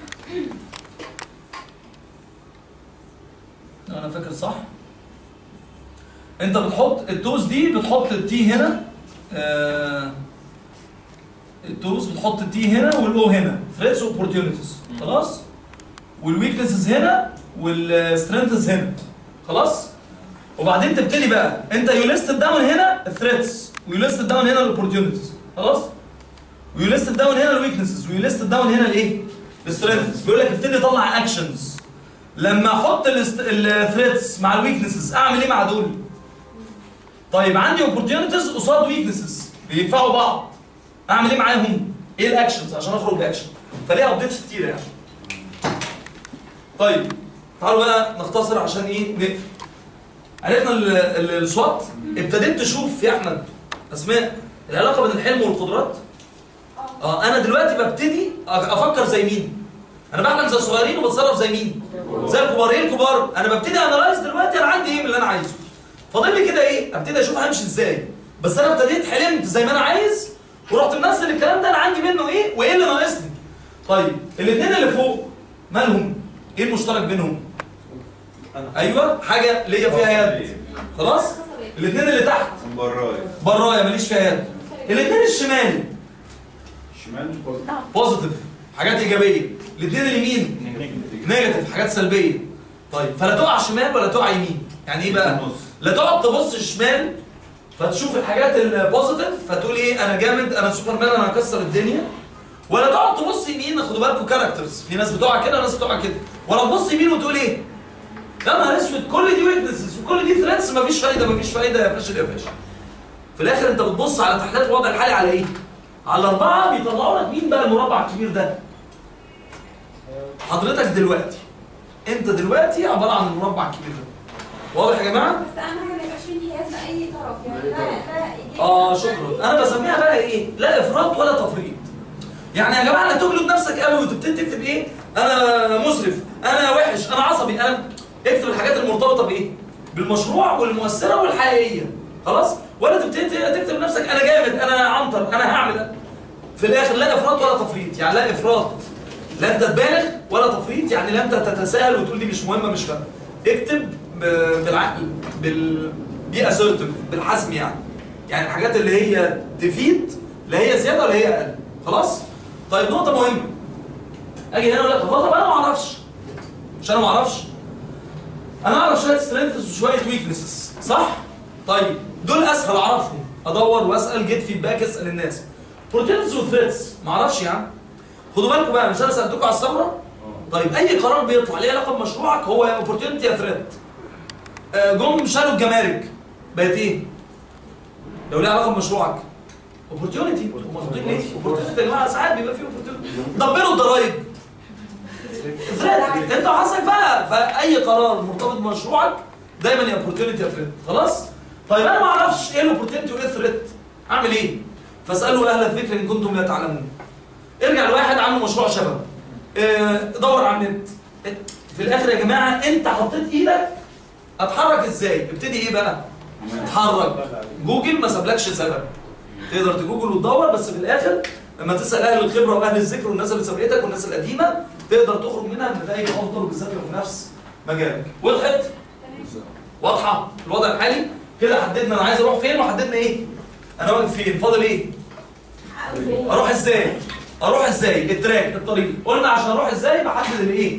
Speaker 1: لو انا فاكر صح انت بتحط التوز دي بتحط التي هنا آه التوز بتحط التي هنا والاو هنا ثريتس اوبورتيونيتيز خلاص والويكنسز هنا والسترينثز هنا خلاص وبعدين تبتدي بقى انت يو ليست داون هنا الثريتس ويو ليست داون هنا الاوبورتيونيتيز خلاص ويو ليست داون هنا الويكنسز ويو ليست داون هنا الايه السترينثز بيقول لك ابتدي طلع اكشنز لما احط الثريتس مع الويكنسز اعمل ايه مع دول طيب عندي اوبورتيونيتيز قصاد ويكنسز بيدفعوا بعض اعمل ايه معاهم ايه الاكشنز عشان اخرج باكشن فليها ابديتس كتير يعني طيب تعالوا بقى نختصر عشان ايه نقفل عرفنا ال- ال- السوات ابتديت تشوف يا احمد اسماء العلاقه بين الحلم والقدرات اه انا دلوقتي ببتدي أ- افكر زي مين انا بحلم زي الصغيرين وبتصرف زي مين زي الكبار ايه الكبار انا ببتدي انالايز دلوقتي انا عندي ايه من اللي انا عايزه فاضل لي كده ايه ابتدي اشوف همشي ازاي بس انا ابتديت حلمت زي ما انا عايز ورحت منزل الكلام ده انا عندي منه ايه وايه اللي ناقصني طيب الاثنين اللي فوق مالهم ايه المشترك بينهم ايوه حاجه ليا فيها يد خلاص الاثنين اللي تحت
Speaker 2: برايا
Speaker 1: برايا ماليش فيها يد الاثنين الشمال
Speaker 2: شمال
Speaker 1: بوزيتيف حاجات ايجابيه الاثنين اليمين نيجاتيف حاجات سلبيه طيب فلا تقع شمال ولا تقع يمين يعني ايه بقى
Speaker 2: النص.
Speaker 1: لا تقعد تبص شمال فتشوف الحاجات البوزيتيف فتقول ايه انا جامد انا سوبر مان انا هكسر الدنيا ولا تقعد تبص يمين خدوا بالكم كاركترز في ناس بتقع كده وناس بتقع كده ولا تبص يمين وتقول ايه يا نهار اسود كل دي ويكنسز وكل دي ثريتس مفيش فايده مفيش فايده يا فاشل يا فاشل في الاخر انت بتبص على تحليلات الوضع الحالي على ايه؟ على الاربعه بيطلعوا لك مين بقى المربع الكبير ده؟ حضرتك دلوقتي انت دلوقتي عباره عن المربع الكبير ده واضح يا جماعه؟
Speaker 4: بس اهم حاجه ما يبقاش فيه انحياز لاي طرف يعني ده ده إيجابي.
Speaker 1: اه شكرا انا بسميها بقى ايه لا افراط ولا تفريط يعني يا جماعه لا تجلد نفسك قوي وتبتدي تكتب ايه انا مسرف انا وحش انا عصبي انا اكتب الحاجات المرتبطه بايه بالمشروع والمؤثره والحقيقيه خلاص ولا تبتدي تكتب نفسك انا جامد انا عنتر انا هعمل في الاخر لا افراط ولا تفريط يعني لا افراط لا انت تبالغ ولا تفريط يعني لا انت تتساهل وتقول دي مش مهمه مش فاهم اكتب ب- بالعقل بال بي اسيرتيف بالحزم يعني يعني الحاجات اللي هي تفيد لا هي زياده ولا هي اقل خلاص طيب نقطه مهمه اجي هنا اقول لك والله طب انا ما اعرفش مش انا ما اعرفش انا اعرف شويه سترينثز وشويه ويكنسز صح طيب دول اسهل اعرفهم ادور واسال جيت فيدباك اسال الناس بروتينز وثريتس ما اعرفش يا عم خدوا بالكم بقى مش انا سالتكم على الثوره طيب اي قرار بيطلع ليه علاقه بمشروعك هو يا اوبورتيونتي يا ثريت جم شالوا الجمارك بقت ايه؟ لو ليه علاقه بمشروعك اوبورتيونتي مربوطين ليه؟ اوبورتيونتي يا جماعه ساعات بيبقى فيه اوبورتيونتي دبروا الضرايب ثريت انت وحظك بقى فاي قرار مرتبط بمشروعك دايما يا اوبورتيونتي يا ثريت خلاص؟ طيب انا ما اعرفش ايه الاوبورتيونتي وايه الثريت اعمل ايه؟ فاسالوا اهل الذكر ان كنتم لا تعلمون ارجع لواحد عنده مشروع شبه اه، دور على النت في الاخر يا جماعه انت حطيت ايدك اتحرك ازاي ابتدي ايه بقى اتحرك جوجل ما سابلكش سبب تقدر تجوجل وتدور بس في الاخر لما تسال اهل الخبره واهل الذكر والناس اللي سبقتك والناس القديمه تقدر تخرج منها بنتائج افضل وبالذات لو في نفس مجالك وضحت واضحه الوضع الحالي كده حددنا انا عايز اروح فين وحددنا ايه انا واقف فين فاضل ايه اروح ازاي اروح ازاي التراك الطريق قلنا عشان اروح ازاي بحدد الايه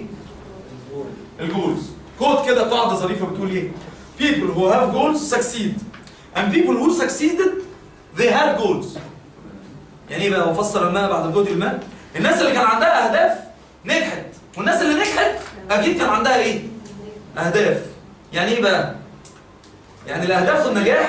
Speaker 1: الجولز كود كده قاعده ظريفه بتقول ايه people who have goals succeed and people who succeeded they had goals يعني ايه بقى وفسر الماء بعد جهد الماء الناس اللي كان عندها اهداف نجحت والناس اللي نجحت اكيد كان عندها ايه اهداف يعني ايه بقى يعني الاهداف والنجاح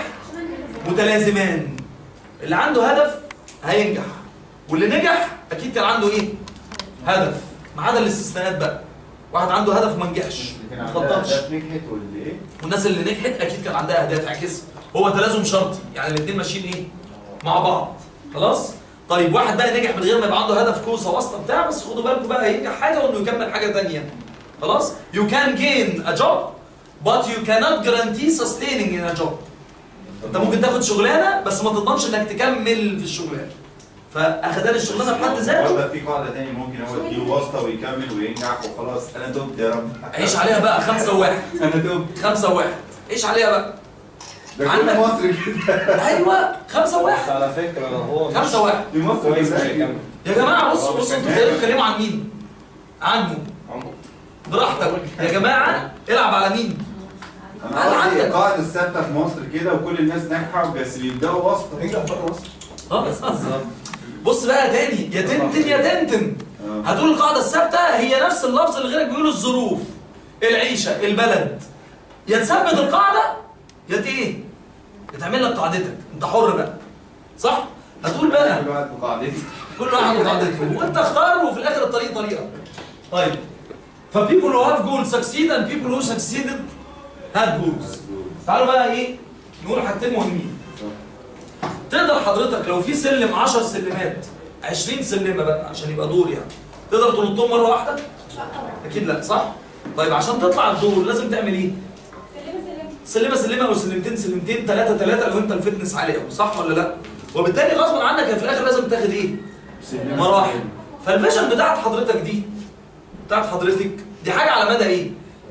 Speaker 1: متلازمان اللي عنده هدف هينجح واللي نجح اكيد كان عنده ايه هدف ما عدا الاستثناءات بقى واحد عنده هدف ما نجحش
Speaker 2: اللي
Speaker 1: ما
Speaker 2: كان عندها
Speaker 1: خططش
Speaker 2: أهداف نجحت واللي ايه؟
Speaker 1: والناس اللي نجحت اكيد كان عندها اهداف عكس هو تلازم شرطي يعني الاثنين ماشيين ايه مع بعض خلاص طيب واحد بقى نجح من غير ما يبقى عنده هدف كوسه واسطه بتاع بس خدوا بالكم بقى هينجح حاجه وانه يكمل حاجه ثانيه خلاص you can gain a job but you cannot guarantee sustaining in a job انت ممكن تاخد شغلانه بس ما تضمنش انك تكمل في الشغلانه فاخدان الشغلانه بحد ذاته
Speaker 2: برضه في قاعده تاني ممكن هو يديله واسطه ويكمل وينجح وخلاص انا تبت يا رب
Speaker 1: عيش عليها بقى خمسة وواحد
Speaker 2: انا تبت
Speaker 1: خمسة وواحد عيش عليها بقى
Speaker 2: ده كل
Speaker 1: عندك-
Speaker 2: مصر كده
Speaker 1: ايوه خمسة
Speaker 7: بس
Speaker 1: واحد
Speaker 7: على فكره لو هو مش
Speaker 1: خمسة واحد
Speaker 2: دي مصر
Speaker 7: كويس مش
Speaker 2: كلها
Speaker 7: هيكمل
Speaker 1: يا جماعة بصوا
Speaker 7: هو مش
Speaker 1: بصوا انتوا
Speaker 7: هيكمل.
Speaker 1: بتتكلموا عن مين؟ عنه
Speaker 7: عمره.
Speaker 1: براحتك يا جماعة العب على مين؟
Speaker 2: انا
Speaker 1: أنا
Speaker 2: قصدي
Speaker 1: عندك.
Speaker 2: القاعده الثابته في مصر كده وكل الناس ناجحه بس بيبداوا واسطه
Speaker 10: انجح بره مصر
Speaker 1: خلاص بص بقى تاني يا تنتن يا تنتن
Speaker 2: آه.
Speaker 1: هتقول القاعدة الثابتة هي نفس اللفظ اللي غيرك بيقوله الظروف العيشة البلد يا تثبت القاعدة يا ت- ايه؟ يا تعمل لك قاعدتك انت حر بقى صح؟ هتقول بقى
Speaker 2: كل واحد بقاعدته
Speaker 1: كل واحد وقاعدته وانت اختار وفي الاخر الطريق طريقه طيب ف people who have goals succeed and people who succeeded had goals تعالوا بقى ايه نقول حاجتين مهمين تقدر حضرتك لو في سلم 10 سلمات 20 سلمه بقى عشان يبقى دور يعني تقدر تنطهم مره واحده اكيد لا صح طيب عشان تطلع الدور لازم تعمل ايه
Speaker 4: سلمة سلمة
Speaker 1: سلمه سلمه او سلمتين سلمتين ثلاثه ثلاثه لو انت الفتنس عالي قوي صح ولا لا وبالتالي غصب عنك في الاخر لازم تاخد ايه مراحل فالفيجن بتاعت حضرتك دي بتاعت حضرتك دي حاجه على مدى ايه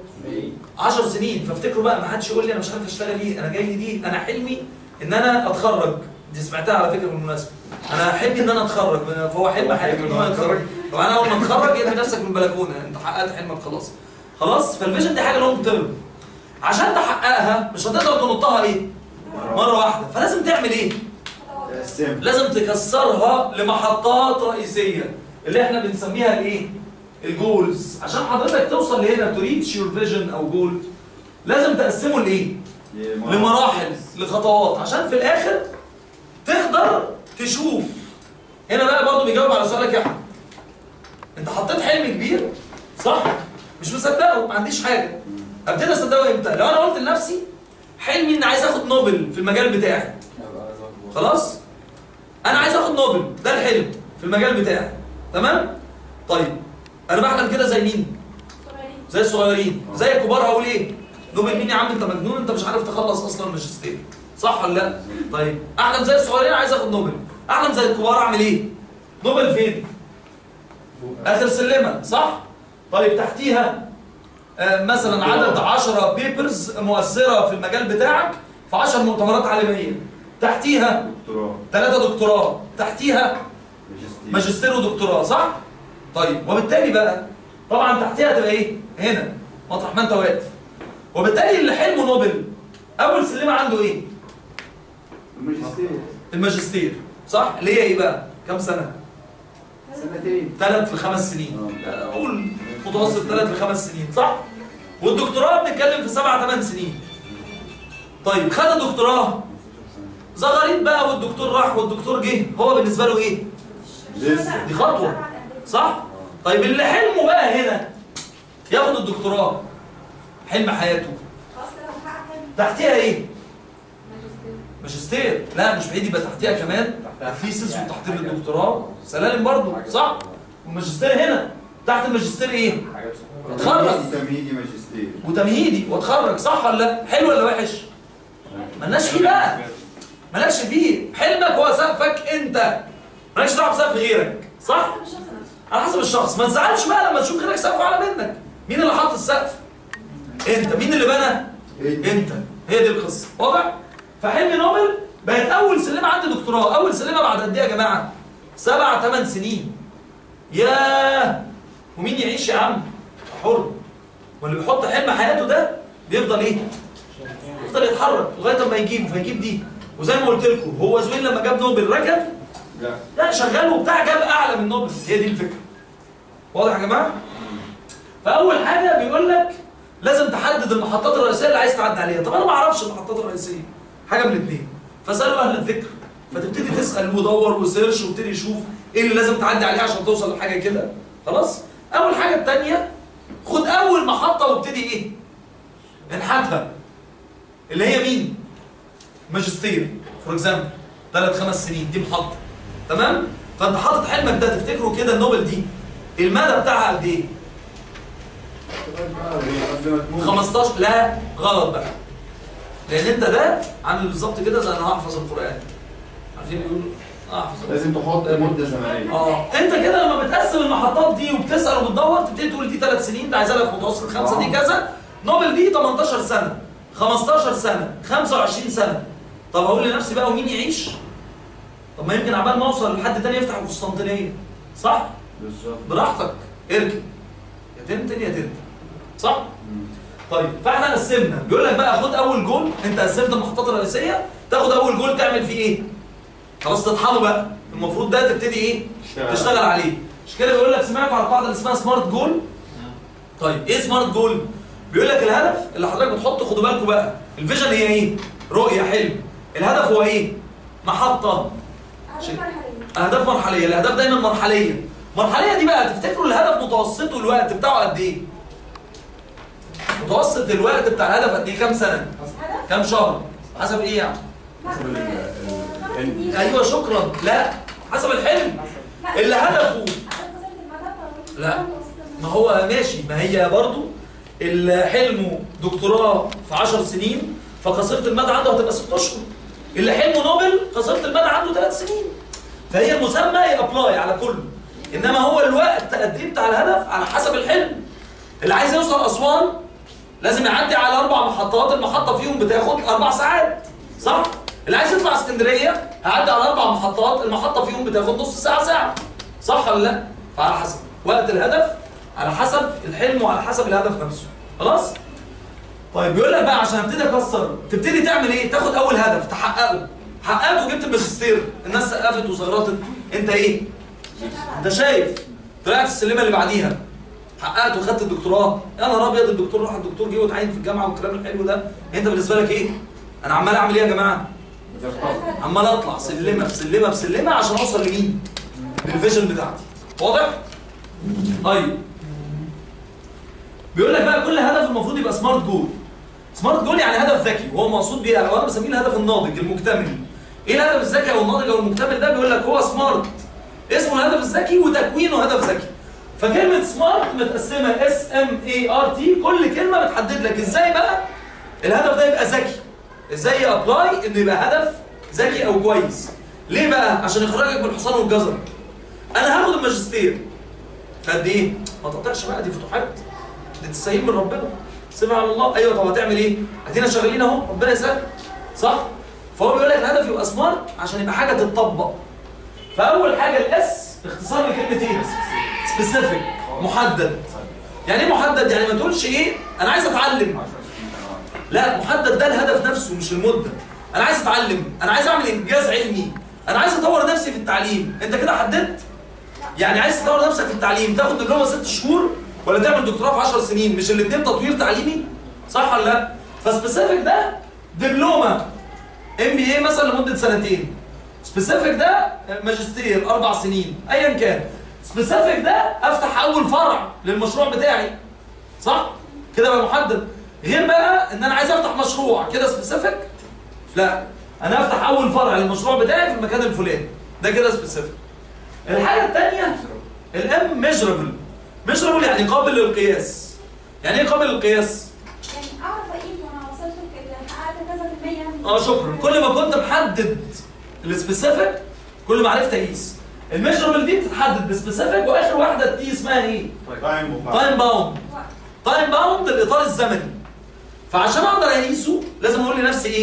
Speaker 1: 10 سنين فافتكروا بقى ما حدش يقول لي انا مش عارف اشتغل ايه انا جاي لي دي انا حلمي ان انا اتخرج دي سمعتها على فكره بالمناسبه انا حلمي ان انا اتخرج فهو حلم حياتي ان هو يتخرج طب انا اول ما اتخرج ارمي نفسك من البلكونه انت حققت حلمك خلاص خلاص فالفيجن دي حاجه لونج تيرم عشان تحققها مش هتقدر تنطها ايه مره واحده فلازم تعمل ايه
Speaker 2: تقسم
Speaker 1: لازم تكسرها لمحطات رئيسيه اللي احنا بنسميها الايه الجولز عشان حضرتك توصل لهنا تو ريتش يور فيجن او جول لازم تقسمه لايه لمراحل لخطوات عشان في الاخر تقدر تشوف هنا بقى برضه بيجاوب على سؤالك يا احمد انت حطيت حلم كبير صح مش مصدقه ما عنديش حاجه ابتدي اصدقه امتى لو انا قلت لنفسي حلمي اني عايز اخد نوبل في المجال بتاعي خلاص انا عايز اخد نوبل ده الحلم في المجال بتاعي تمام طيب انا بحلم كده زي مين
Speaker 4: صغيرين
Speaker 1: زي الصغيرين زي الكبار هقول ايه نوبل مين يا عم انت مجنون انت مش عارف تخلص اصلا ماجستير صح ولا لا طيب احلم زي الصغيرين عايز اخد نوبل احلم زي الكبار اعمل ايه نوبل فين اخر سلمه صح طيب تحتيها آه، مثلا عدد 10 بيبرز مؤثره في المجال بتاعك في 10 مؤتمرات عالميه تحتيها
Speaker 2: دكتوراه
Speaker 1: ثلاثة دكتوراه تحتيها
Speaker 2: ماجستير
Speaker 1: ماجستير ودكتوراه صح؟ طيب وبالتالي بقى طبعا تحتيها تبقى ايه؟ هنا مطرح ما انت واقف وبالتالي اللي حلمه نوبل اول سلمه عنده ايه؟
Speaker 2: الماجستير
Speaker 1: الماجستير صح؟ اللي هي ايه بقى؟ كام سنه؟
Speaker 2: سنتين
Speaker 1: ثلاث لخمس سنين اقول متوسط ثلاث لخمس سنين صح؟ والدكتوراه بنتكلم في سبع ثمان سنين طيب خد الدكتوراه زغريت بقى والدكتور راح والدكتور جه هو بالنسبه له ايه؟
Speaker 2: لسه
Speaker 1: دي خطوة. صح؟ طيب اللي حلمه بقى هنا ياخد الدكتوراه حلم حياته
Speaker 4: خلاص كده هتحقق حلم
Speaker 1: تحتيها ايه؟ ماجستير لا مش بعيد يبقى تحتيها كمان ثيسس وتحضير الدكتوراه سلالم برضو صح؟ والماجستير هنا تحت الماجستير ايه؟ اتخرج
Speaker 2: تمهيدي ماجستير
Speaker 1: وتمهيدي واتخرج صح ولا لا؟ حلو ولا وحش؟ ملناش فيه بقى مالكش فيه حلمك هو سقفك انت مالكش دعوه بسقف غيرك صح؟
Speaker 4: حسب الشخص نفسه
Speaker 1: على حسب الشخص ما تزعلش بقى لما تشوف غيرك سقف اعلى منك مين اللي حط السقف انت مين اللي بنى
Speaker 2: إيه؟
Speaker 1: انت هي دي القصه واضح فحلمي نوبل بقت اول سلمه عندي دكتوراه اول سلمه بعد قد ايه يا جماعه سبع ثمان سنين ياه ومين يعيش يا عم حر واللي بيحط حلم حياته ده بيفضل ايه يفضل يتحرك لغايه اما يجيبه فيجيب دي وزي ما قلت لكم هو زويل لما جاب نوبل ركب
Speaker 2: لا
Speaker 1: لا شغال وبتاع جاب اعلى من نوبل هي دي الفكره واضح يا جماعه فاول حاجه بيقول لك لازم تحدد المحطات الرئيسيه اللي عايز تعدي عليها طب انا ما اعرفش المحطات الرئيسيه حاجه من الاثنين فاسالوا اهل الذكر فتبتدي تسال ودور وسيرش وابتدي شوف ايه اللي لازم تعدي عليه عشان توصل لحاجه كده خلاص اول حاجه الثانيه خد اول محطه وابتدي ايه انحتها اللي هي مين ماجستير فور اكزامبل ثلاث خمس سنين دي محطه تمام فانت حاطط حلمك ده تفتكره كده النوبل دي المدى بتاعها قد ايه
Speaker 2: قبل ما تموت
Speaker 1: 15 لا غلط بقى لان انت ده عامل بالظبط كده زي انا هحفظ القران عارفين يقولوا احفظ
Speaker 2: لازم تحط مده زمنيه
Speaker 1: اه انت كده لما بتقسم المحطات دي وبتسال وبتدور تبتدي تقول دي ثلاث سنين ده عايزها لك متوسط خمسه دي كذا نوبل دي 18 سنه 15 سنه 25 سنه طب اقول لنفسي بقى ومين يعيش؟ طب ما يمكن عبال ما اوصل لحد تاني يفتح القسطنطينيه صح؟
Speaker 2: بالظبط
Speaker 1: براحتك اركب يا تنتن يا تنتن صح؟ طيب فاحنا قسمنا بيقول لك بقى خد اول جول انت قسمت المحطات الرئيسيه تاخد اول جول تعمل فيه ايه؟ خلاص تطحنه بقى المفروض ده تبتدي ايه؟ تشتغل عليه مش كده بيقول لك سمعتوا على القاعده اللي اسمها سمارت جول؟ طيب ايه سمارت جول؟ بيقول لك الهدف اللي حضرتك بتحطه خدوا بالكم بقى الفيجن هي ايه؟ رؤيه حلم الهدف هو ايه؟ محطه
Speaker 4: عشان مرحلية
Speaker 1: اهداف مرحليه الاهداف دايما مرحليه المرحليه دي بقى تفتكروا الهدف متوسطه الوقت بتاعه قد ايه متوسط الوقت بتاع الهدف قد ايه كام سنه
Speaker 4: هدف
Speaker 1: كام شهر حسب ايه يعني
Speaker 2: حسب ال- ال-
Speaker 4: خمس
Speaker 2: ال-
Speaker 4: سنين.
Speaker 1: ايوه شكرا لا حسب الحلم
Speaker 4: لا،
Speaker 1: اللي هدفه
Speaker 4: عشان قصيرة المدى ولا
Speaker 1: لا.
Speaker 4: متوسطة
Speaker 1: ما هو ماشي ما هي برضو اللي حلمه دكتوراه في 10 سنين فقصيره المدى عنده هتبقى 6 اشهر اللي حلمه نوبل قصيره المدى عنده 3 سنين فهي المسمى يابلاي على كله انما هو الوقت قد ايه بتاع الهدف على حسب الحلم اللي عايز يوصل اسوان لازم يعدي على اربع محطات المحطه فيهم بتاخد اربع ساعات صح اللي عايز يطلع اسكندريه هيعدي على اربع محطات المحطه فيهم بتاخد نص ساعه ساعه صح ولا لا فعلى حسب وقت الهدف على حسب الحلم وعلى حسب الهدف نفسه خلاص طيب بيقول لك بقى عشان ابتدي اكسر تبتدي تعمل ايه تاخد اول هدف تحققه حققته وجبت الماجستير الناس سقفت وزغرطت انت ايه انت شايف طلعت السلمه اللي بعديها حققت وخدت الدكتوراه يا نهار ابيض الدكتور راح الدكتور جه واتعين في الجامعه والكلام الحلو ده انت بالنسبه لك ايه انا عمال اعمل ايه يا جماعه عمال اطلع سلمه في سلمه في سلمه عشان اوصل لمين للفيجن بتاعتي واضح طيب بيقول لك بقى كل هدف المفروض يبقى سمارت جول سمارت جول يعني هدف ذكي وهو مقصود بيه او انا بسميه الهدف الناضج المكتمل ايه الهدف الذكي او الناضج او المكتمل ده بيقول لك هو سمارت اسمه الهدف الذكي وتكوينه هدف ذكي فكلمه سمارت متقسمه اس ام اي ار تي كل كلمه بتحدد لك ازاي بقى الهدف ده يبقى ذكي ازاي يابلاي انه يبقى هدف ذكي او كويس ليه بقى عشان يخرجك من الحصان والجزر انا هاخد الماجستير فقد ايه ما تقطعش بقى دي فتوحات دي تسهيل من ربنا سمع على الله ايوه طب هتعمل ايه ادينا شغالين اهو ربنا يسهل صح فهو بيقول لك الهدف يبقى سمارت عشان يبقى حاجه تتطبق فاول حاجه الاس اختصار لكلمه ايه سبيسيفيك محدد يعني ايه محدد يعني ما تقولش ايه انا عايز اتعلم لا محدد ده الهدف نفسه مش المده انا عايز اتعلم انا عايز اعمل انجاز علمي انا عايز اطور نفسي في التعليم انت كده حددت يعني عايز تطور نفسك في التعليم تاخد دبلومه ست شهور ولا تعمل دكتوراه في 10 سنين مش الاثنين تطوير تعليمي صح ولا لا فسبيسيفيك ده دبلومه ام بي اي مثلا لمده سنتين سبيسيفيك ده ماجستير اربع سنين ايا كان سبيسيفيك ده افتح اول فرع للمشروع بتاعي صح كده بقى محدد غير بقى ان انا عايز افتح مشروع كده سبيسيفيك لا انا افتح اول فرع للمشروع بتاعي في المكان الفلاني ده كده سبيسيفيك الحاجه الثانيه الام ميجربل ميجربل يعني قابل للقياس يعني ايه قابل للقياس
Speaker 4: يعني اعرف اقيس وانا وصلت لك- حققت كذا في المية من-
Speaker 1: اه شكرا كل ما كنت محدد السبيسيفيك كل ما عرفت اقيس الميجربل دي بتتحدد بسبيسيفيك واخر واحده التي اسمها ايه
Speaker 2: تايم
Speaker 1: تايم باوند تايم باوند الاطار الزمني فعشان اقدر اقيسه لازم اقول لنفسي ايه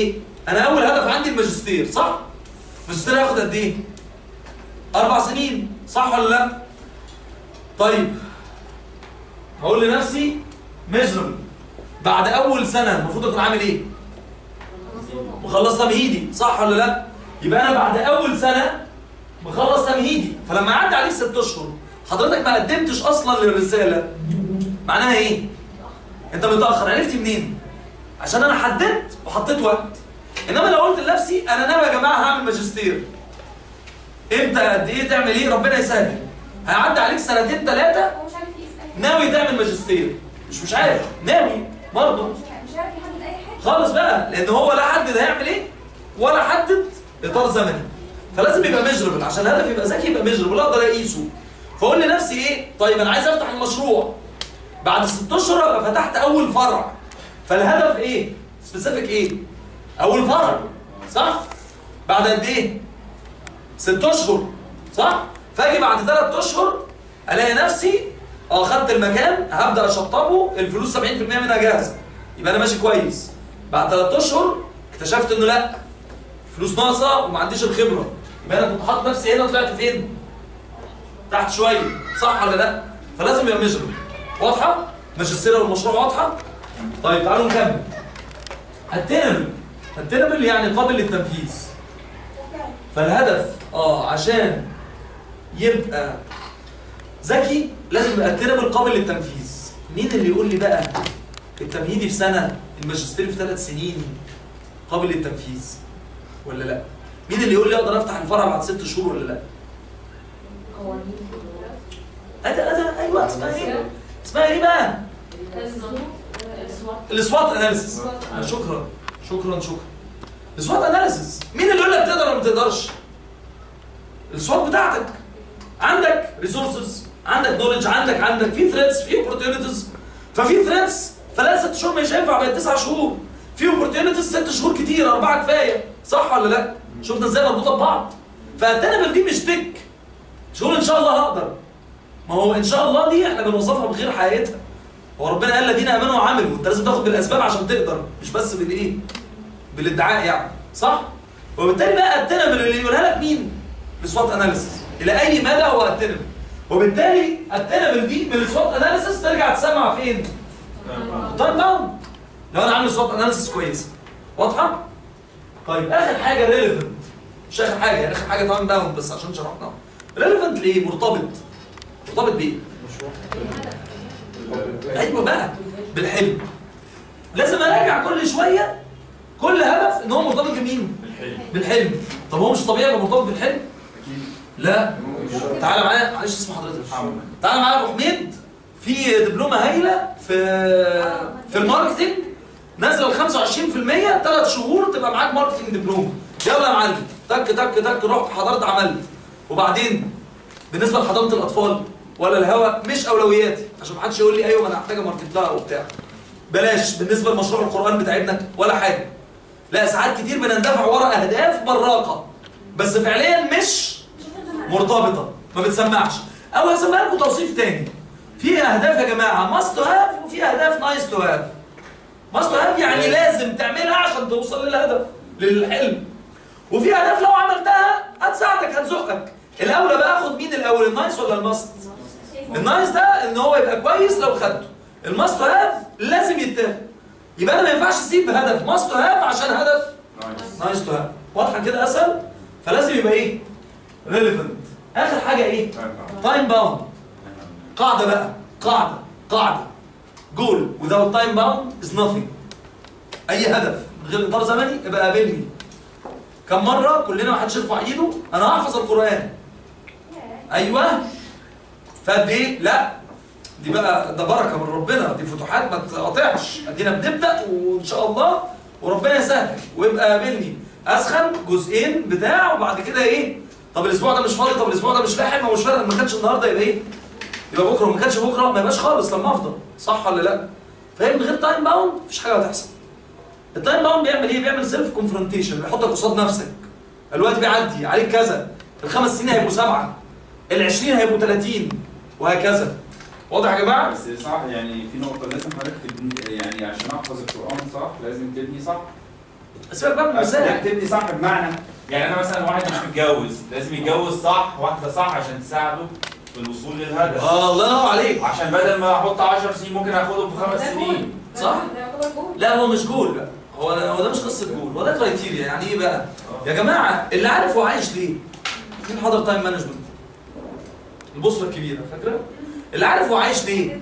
Speaker 1: انا اول هدف عندي الماجستير صح الماجستير هياخد قد ايه اربع سنين صح ولا لا طيب هقول لنفسي ميجربل بعد اول سنه المفروض اكون عامل ايه مخلص تمهيدي صح ولا لا يبقى انا بعد اول سنه مخلص تمهيدي فلما يعدي عليك ست اشهر حضرتك ما قدمتش اصلا للرساله معناها ايه انت متاخر عرفت منين عشان انا حددت وحطيت وقت انما لو قلت لنفسي انا ناوي يا جماعه هعمل ماجستير امتى قد ايه تعمل ايه ربنا يسهل هيعدي عليك سنتين ثلاثه
Speaker 4: هو مش عارف يسأل
Speaker 1: ناوي تعمل ماجستير مش مش عارف ناوي برضه
Speaker 4: مش مش عارف يحدد اي حاجه
Speaker 1: خالص بقى لان هو لا حدد هيعمل ايه ولا حدد اطار زمني فلازم يبقى ميجربل عشان الهدف يبقى ذكي يبقى ميجربل اقدر اقيسه فاقول لنفسي ايه طيب انا عايز افتح المشروع بعد ست اشهر ابقى فتحت اول فرع فالهدف ايه سبيسيفيك ايه اول فرع صح بعد قد ايه ست اشهر صح فاجي بعد ثلاث اشهر الاقي نفسي اه خدت المكان هبدا اشطبه الفلوس 70% منها جاهزه يبقى انا ماشي كويس بعد ثلاث اشهر اكتشفت انه لا فلوس ناقصه وما عنديش الخبره يبقى انا كنت حاطط نفسي هنا طلعت فين تحت شويه صح ولا لا فلازم يبقى ميجربل واضحه ماجستير والمشروع واضحه طيب تعالوا نكمل التنبل التنبل يعني قابل للتنفيذ فالهدف اه عشان يبقى ذكي لازم يبقى التنبل قابل للتنفيذ مين اللي يقول لي بقى التمهيدي في سنه الماجستير في ثلاث سنين قابل للتنفيذ ولا لا مين اللي يقول لي اقدر افتح الفرع بعد ست شهور ولا لا
Speaker 8: قوانين
Speaker 1: أده أده ايوه اسمها ايه اسمها ايه بقى السوات اناليسيس شكرا شكرا شكرا السوات اناليسيس مين اللي يقول لك تقدر ولا ما تقدرش السوات بتاعتك عندك ريسورسز عندك نولج عندك عندك في ثريتس في اوبورتيونيتيز ففي ثريتس ثلاث ست شهور مش هينفع بقت تسع شهور في اوبورتيونيتيز ست شهور كتير اربعه كفايه صح ولا لا؟ شفنا ازاي مربوطه ببعض فالتنبل دي مش تك شغل ان شاء الله هقدر ما هو ان شاء الله دي احنا بنوصفها بغير حقيقتها هو ربنا قال الذين امنوا وعملوا انت لازم تاخد بالاسباب عشان تقدر مش بس بالايه بالادعاء يعني صح وبالتالي بقى التنبل اللي يقولها لك مين السوات اناليسيس الى اي مدى هو التنبل وبالتالي التنبل دي من السوات اناليسيس ترجع تسمع فين تايم باوند لو انا عامل سوات اناليسيس كويسه واضحه طيب اخر حاجه ريليفنت مش اخر حاجه اخر حاجه تايم باوند بس عشان شرحناها ريليفنت ليه مرتبط مرتبط بايه ايوه بقى بالحلم لازم اراجع كل شويه كل هدف ان هو مرتبط بمين بالحلم طب هو مش طبيعي يبقى مرتبط بالحلم لا تعالى معايا معلش اسم حضرتك تعالى معايا يا ابو حميد في دبلومه هايله في في الماركتنج نازله ال 25% ثلاث شهور تبقى معاك ماركتنج دبلومه يلا يا معلم تك تك تك رحت حضرت عملت وبعدين بالنسبه لحضانه الاطفال ولا الهوا مش اولوياتي عشان ما حدش يقول لي ايوه ما انا محتاجه ماركت لها وبتاع بلاش بالنسبه لمشروع القران بتاعتنا ولا حاجه لا ساعات كتير بنندفع ورا اهداف براقه بس فعليا مش مرتبطه ما بتسمعش او هسميها لكم توصيف تاني في اهداف يا جماعه ماست تو هاف وفي اهداف نايس تو هاف ماست تو هاف يعني لازم تعملها عشان توصل للهدف للحلم وفي اهداف لو عملتها هتساعدك هتزقك الاولى بقى اخد مين الاول النايس ولا الماست النايس ده ان هو يبقى كويس لو خدته الماست تو هاف لازم يتاخد يبقى انا ما ينفعش اسيب هدف ماست تو هاف عشان هدف نايس تو هاف واضحه كده اسهل فلازم يبقى ايه ريليفنت اخر حاجه ايه تايم باوند قاعده بقى قاعده قاعده جول without time bound is nothing اي هدف من غير اطار زمني يبقى قابلني كم مره كلنا ما حدش يرفع ايده انا هحفظ القران ايوه فقد ايه لا دي بقى ده بركه من ربنا دي فتوحات ما تقاطعش ادينا بنبدا وان شاء الله وربنا يسهل ويبقى قابلني اسخن جزئين بتاع وبعد كده ايه طب الاسبوع ده مش فاضي طب الاسبوع ده مش لاحق ما هو مش فارق ما كانش النهارده يبقى ايه يبقى بكره وما كانش بكره ما يبقاش خالص لما افضل صح ولا لا فهي من غير تايم باوند مفيش حاجه هتحصل التايم باوند بيعمل ايه بيعمل سيلف كونفرونتيشن بيحطك قصاد نفسك الوقت بيعدي عليك كذا الخمس سنين هيبقوا سبعه ال 20 هيبقوا 30 وهكذا واضح يا جماعه
Speaker 2: بس صح يعني في نقطة لازم حضرتك تبني يعني عشان احفظ القرآن صح لازم تبني صح
Speaker 1: سيبك بقى من
Speaker 2: بس
Speaker 1: المثال
Speaker 2: تبني صح بمعنى
Speaker 11: يعني انا مثلا واحد مش متجوز لازم يتجوز صح واحده صح عشان تساعده في الوصول للهدف
Speaker 1: اه الله ينور عليك
Speaker 11: عشان بدل ما احط 10 سنين ممكن اخدهم في خمس سنين
Speaker 1: صح؟
Speaker 4: ده يعتبر جول
Speaker 1: لا هو مش جول بقى هو هو ده مش قصه جول هو ده كرايتيريا يعني ايه بقى يا جماعه اللي عارف هو عايش ليه مين حضر تايم مانجمنت البوصله الكبيره فاكره اللي عارف هو عايش ليه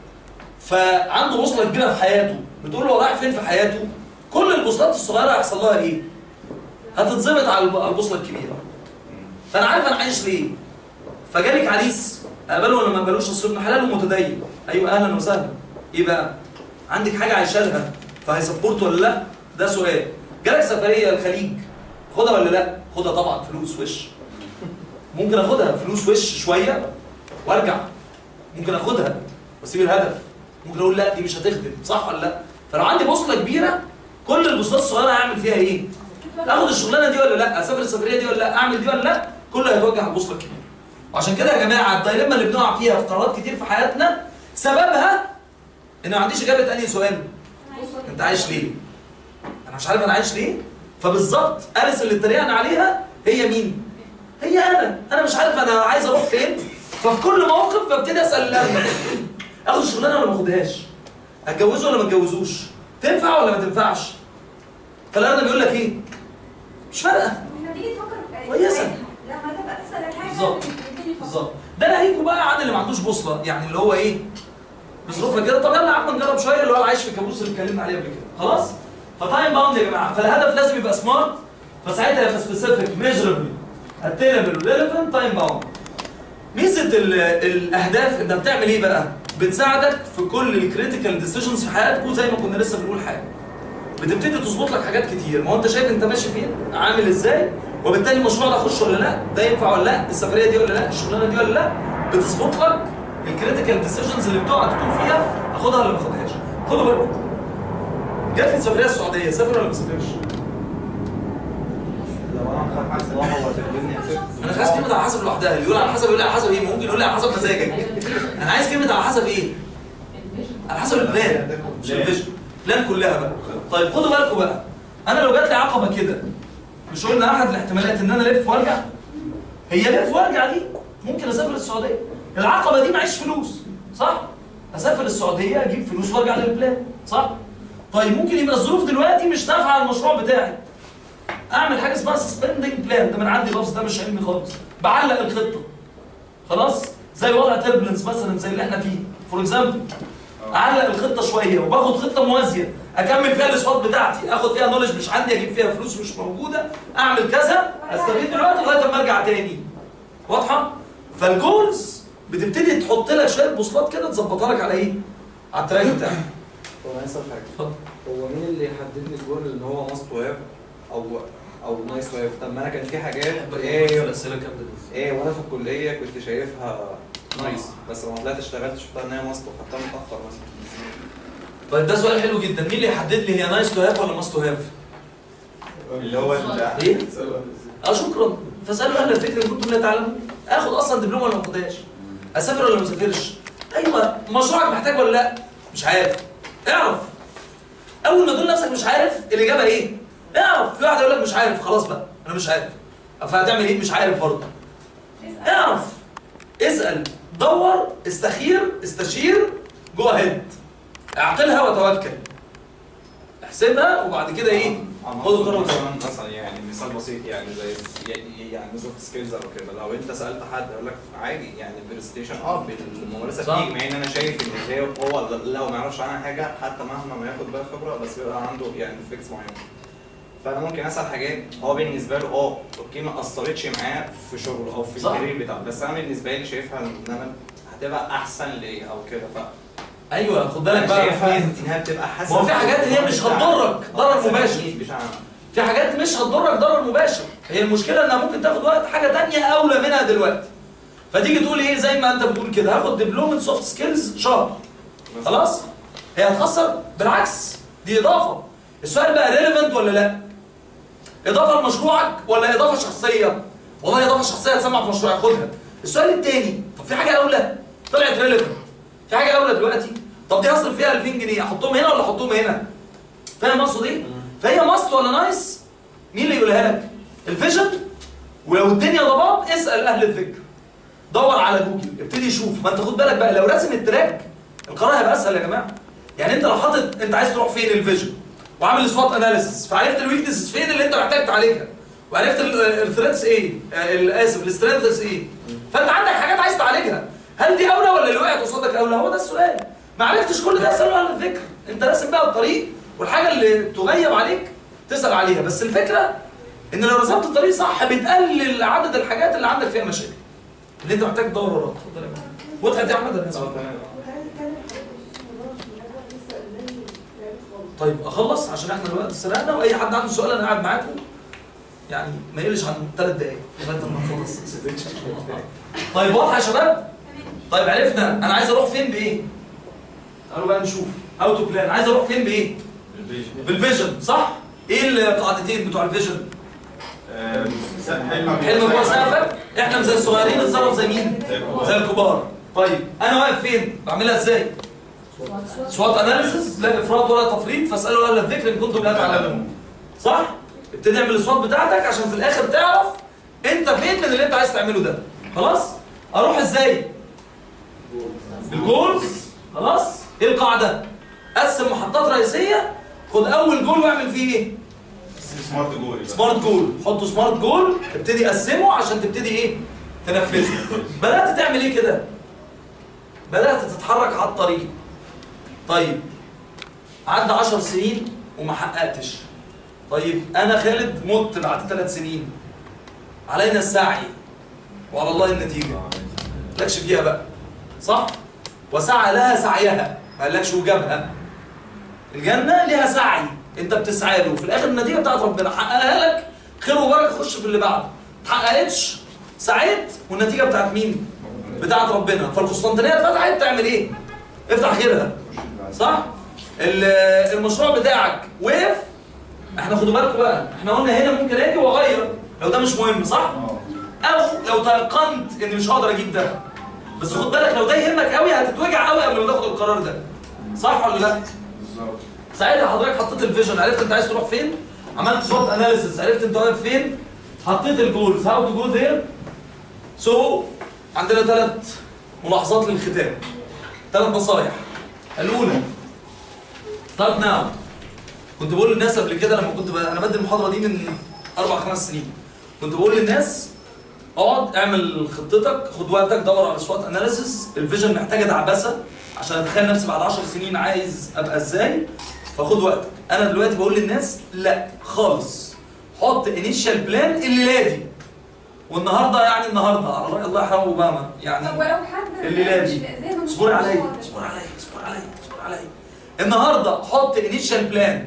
Speaker 1: فعنده بوصله كبيره في حياته بتقول له هو رايح فين في حياته كل البوصلات الصغيره هيحصل لها ايه هتتظبط على الب- على البوصله الكبيره فانا عارف انا عايش ليه فجالك عريس اقبله ولا ما اقبلوش اصل ابن حلال ومتدين ايوه اهلا وسهلا ايه بقى عندك حاجه عايشه لها فهيسبورت ولا لا ده سؤال جالك سفريه الخليج خدها ولا لا خدها طبعا فلوس وش ممكن اخدها فلوس وش شويه وارجع ممكن اخدها واسيب الهدف ممكن اقول لا دي مش هتخدم صح ولا لا فلو عندي بوصله كبيره كل البوصلات الصغيره هعمل فيها ايه اخد الشغلانه دي ولا لا اسافر السفريه دي ولا لا اعمل دي ولا لا كله هيتوجه على البوصله الكبيره وعشان كده يا جماعه الدايلما اللي بنقع فيها في قرارات كتير في حياتنا سببها ان ما عنديش اجابه انهي سؤال انت عايش ليه انا مش عارف انا عايش ليه فبالظبط اليس اللي اتريقنا عليها هي مين هي انا انا مش عارف انا عايز اروح فين ففي كل موقف ببتدي اسال اللي اخد الشغلانه ولا ما اخدهاش اتجوزه ولا ما اتجوزوش تنفع ولا ما تنفعش فالارنب بيقول لك ايه مش فارقه
Speaker 4: لما تيجي تفكر في
Speaker 1: كويسة.
Speaker 4: لما تبقى تسال الحاجه
Speaker 1: بالظبط.
Speaker 4: بتبتدي تفكر.
Speaker 1: بالظبط ده ناهيكوا بقى عن اللي ما عندوش بوصله يعني اللي هو ايه بظروفها كده طب يلا يا عم نجرب شويه اللي هو عايش في الكابوس اللي اتكلمنا عليه قبل كده خلاص فتايم باوند يا جماعه فالهدف لازم يبقى سمارت فساعتها يبقى سبيسيفيك ميجربل اتينبل ريليفنت تايم باوند ميزه ال- الاهداف انت بتعمل ايه بقى بتساعدك في كل الكريتيكال ديسيجنز في حياتكم زي ما كنا لسه بنقول حاجه بتبتدي تظبط لك حاجات كتير ما هو انت شايف انت ماشي فين عامل ازاي وبالتالي المشروع ده اخش ولا لا ده ينفع ولا لا السفريه دي ولا لا الشغلانه دي ولا لا بتظبط لك الكريتيكال ديسيجنز اللي بتقع تتوه فيها اخدها ولا ما اخدهاش خدوا بالكم جات لي سفريه السعوديه سافر ولا ما سافرش
Speaker 7: لو انا مخاف على الصراحه وهتخدمني
Speaker 1: انا مش عايز كلمه على حسب لوحدها اللي يقول على حسب يقول على حسب ايه ممكن يقول لي على حسب مزاجك انا عايز كلمه على حسب ايه على حسب البلان مش الفيجن البلان كلها بقى طيب خدوا بالكم بقى انا لو جات لي عقبه كده مش قلنا احد الاحتمالات ان انا الف وارجع هي لف وارجع دي ممكن اسافر السعوديه العقبه دي معيش فلوس صح اسافر السعوديه اجيب فلوس وارجع للبلان صح طيب ممكن يبقى الظروف دلوقتي مش نافعه على المشروع بتاعي اعمل حاجه اسمها سسبندنج بلان ده من عندي لفظ ده مش علمي خالص بعلق الخطه خلاص زي وضع تربلنس مثلا زي اللي احنا فيه فور اكزامبل اعلق الخطه شويه وباخد خطه موازيه اكمل فيها الاصوات بتاعتي اخد فيها نولج مش عندي اجيب فيها فلوس مش موجوده اعمل كذا استفيد دلوقتي لغايه ما ارجع تاني واضحه فالجولز بتبتدي تحط لك شويه بوصلات كده تظبطها لك على ايه على التراك بتاعك
Speaker 7: هو انا اسال حاجه
Speaker 1: اتفضل
Speaker 7: هو مين اللي يحدد لي الجول اللي هو ماست وهاف او او نايس وهاف طب ما انا كان في حاجات ايه
Speaker 1: الاسئله كام
Speaker 7: ايه وانا في الكليه كنت شايفها نايس بس لما طلعت اشتغلت شفتها ان هي ماست وخدتها متاخر مثلا
Speaker 1: طيب ده سؤال حلو جدا مين اللي يحدد لي هي نايس تو هاف ولا ماست تو هاف
Speaker 2: اللي هو ال-
Speaker 1: ايه اه شكرا فاسالوا اهل الفكر ان كنتم لا تعلمون اخد اصلا دبلومه ولا ما اخدهاش اسافر ولا ما اسافرش ايوه مشروعك محتاج ولا لا مش عارف اعرف اول ما تقول نفسك مش عارف الاجابه ايه اعرف في واحد يقول لك مش عارف خلاص بقى انا مش عارف فهتعمل ايه مش عارف برضه اعرف اسال دور استخير استشير جو اهيد اعقلها وتوكل احسبها وبعد كده ايه خد قرار
Speaker 7: مثلا مثلا يعني مثال بسيط يعني زي يعني يعني سوفت سكيلز او كده لو انت سالت حد يقول لك عادي يعني البرزنتيشن اه بالممارسه
Speaker 1: صح.
Speaker 7: بتيجي مع ان انا شايف ان هي هو لو ما يعرفش عنها حاجه حتى مهما ما ياخد بقى خبره بس بيبقى عنده يعني فيكس معين فانا ممكن اسال حاجات هو بالنسبه له اه اوكي ما اثرتش معاه في شغله او في
Speaker 1: صح.
Speaker 7: الكارير بتاعه بس انا بالنسبه لي شايفها ان انا هتبقى احسن ليا او كده ف
Speaker 1: ايوه خد بالك بقى
Speaker 7: شايفها
Speaker 1: يا حميد.
Speaker 7: انها بتبقى حسن
Speaker 1: ما هو في حاجات هي مش هتضرك ضرر مباشر
Speaker 7: بتاعنا
Speaker 1: في حاجات مش هتضرك ضرر مباشر هي المشكله انها ممكن تاخد وقت حاجه تانية اولى منها دلوقتي فتيجي تقول ايه زي ما انت بتقول كده هاخد دبلومه سوفت سكيلز شهر خلاص هي هتخسر بالعكس دي اضافه السؤال بقى ريليفنت ولا لا اضافه لمشروعك ولا اضافه شخصيه والله اضافه شخصيه تسمع في مشروعك خدها السؤال التاني طب في حاجه اولى طلعت ريليفنت في حاجه اولى دلوقتي طب دي هصرف فيها 2000 جنيه احطهم هنا ولا احطهم هنا فاهم اقصد ايه فهي ماست ولا نايس مين اللي يقولها لك الفيجن ولو الدنيا ضباب اسال اهل الذكر دور على جوجل ابتدي شوف ما انت خد بالك بقى لو راسم التراك القرار هيبقى اسهل يا جماعه يعني انت لو حاطط انت عايز تروح فين الفيجن وعامل سوات اناليسيس فعرفت الويكنس فين اللي انت محتاج تعالجها وعرفت الثريتس ايه آه، الاسف السترينثس ايه فانت عندك حاجات عايز تعالجها هل دي اولى ولا اللي وقعت قصادك اولى هو ده السؤال ما عرفتش كل ده اساله عن الذكر انت راسم بقى الطريق والحاجه اللي تغيب عليك تسال عليها بس الفكره ان لو رسمت الطريق صح بتقلل عدد الحاجات اللي عندك فيها مشاكل اللي انت محتاج تدور وراها اتفضل يا محمد. وضحت يا احمد ولا لسه؟ طيب اخلص عشان احنا الوقت سرقنا واي حد عنده سؤال انا قاعد معاكم يعني ما يقلش عن ثلاث دقايق لغايه ما نخلص طيب واضحه يا شباب؟ طيب عرفنا انا عايز اروح فين بايه؟ تعالوا بقى نشوف هاو تو بلان عايز اروح فين بايه؟ بالفيجن صح؟ ايه القاعدتين بتوع الفيجن؟ حلم جوه سقفك احنا زي الصغيرين نتصرف زي مين؟ زي الكبار طيب انا واقف فين؟ بعملها ازاي؟ سوات اناليسيس لا افراط ولا تفريط فاسالوا اهل الذكر ان كنتم لا تعلمون صح؟ ابتدي اعمل السوات بتاعتك عشان في الاخر تعرف انت فين من اللي انت عايز تعمله ده خلاص؟ اروح ازاي؟ بالجولز خلاص؟ ايه القاعده؟ قسم محطات رئيسيه خد اول جول واعمل فيه ايه؟
Speaker 2: سمارت جول
Speaker 1: سمارت جول حطوا سمارت جول ابتدي قسمه عشان تبتدي ايه تنفذه بدات تعمل ايه كده بدات تتحرك على الطريق طيب عدى 10 سنين وما حققتش طيب انا خالد مت بعد ثلاث سنين علينا السعي وعلى الله النتيجه مالكش فيها بقى صح وسعى لها سعيها ما قالكش وجابها الجنه ليها سعي انت بتسعى له في الاخر النتيجه بتاعت ربنا حققها لك خير وبركه خش في اللي بعده ما حققتش سعيت والنتيجه بتاعت مين بتاعت ربنا فالقسطنطينيه اتفتحت تعمل ايه افتح غيرها صح ال- المشروع بتاعك وقف احنا خدوا بالكم بقى احنا قلنا هنا ممكن اجي واغير لو ده مش مهم صح او لو تيقنت اني مش هقدر اجيب ده بس خد بالك لو ده يهمك قوي هتتوجع قوي قبل ما تاخد القرار ده صح ولا لا ساعتها حضرتك حطيت الفيجن عرفت انت عايز تروح فين عملت سوت اناليسيس عرفت انت واقف فين حطيت الجولز هاو تو جو ذير سو عندنا ثلاث ملاحظات للختام ثلاث نصايح الاولى ستارت ناو كنت بقول للناس قبل كده لما كنت ب... انا بدي المحاضره دي من اربع خمس سنين كنت بقول للناس اقعد اعمل خطتك خد وقتك دور على سوات اناليسيس الفيجن محتاجه دعبسه عشان اتخيل نفسي بعد 10 سنين عايز ابقى ازاي فخد وقتك انا دلوقتي بقول للناس لا خالص حط انيشال بلان الليله دي والنهارده يعني النهارده على راي الله يرحمه اوباما يعني
Speaker 4: طب ولو حد
Speaker 1: الليله
Speaker 4: مش
Speaker 1: دي
Speaker 4: زي ما مش
Speaker 1: اصبري عليا
Speaker 4: مشروع ده.
Speaker 1: اصبري عليا اصبري عليا اصبري عليا النهارده حط انيشال بلان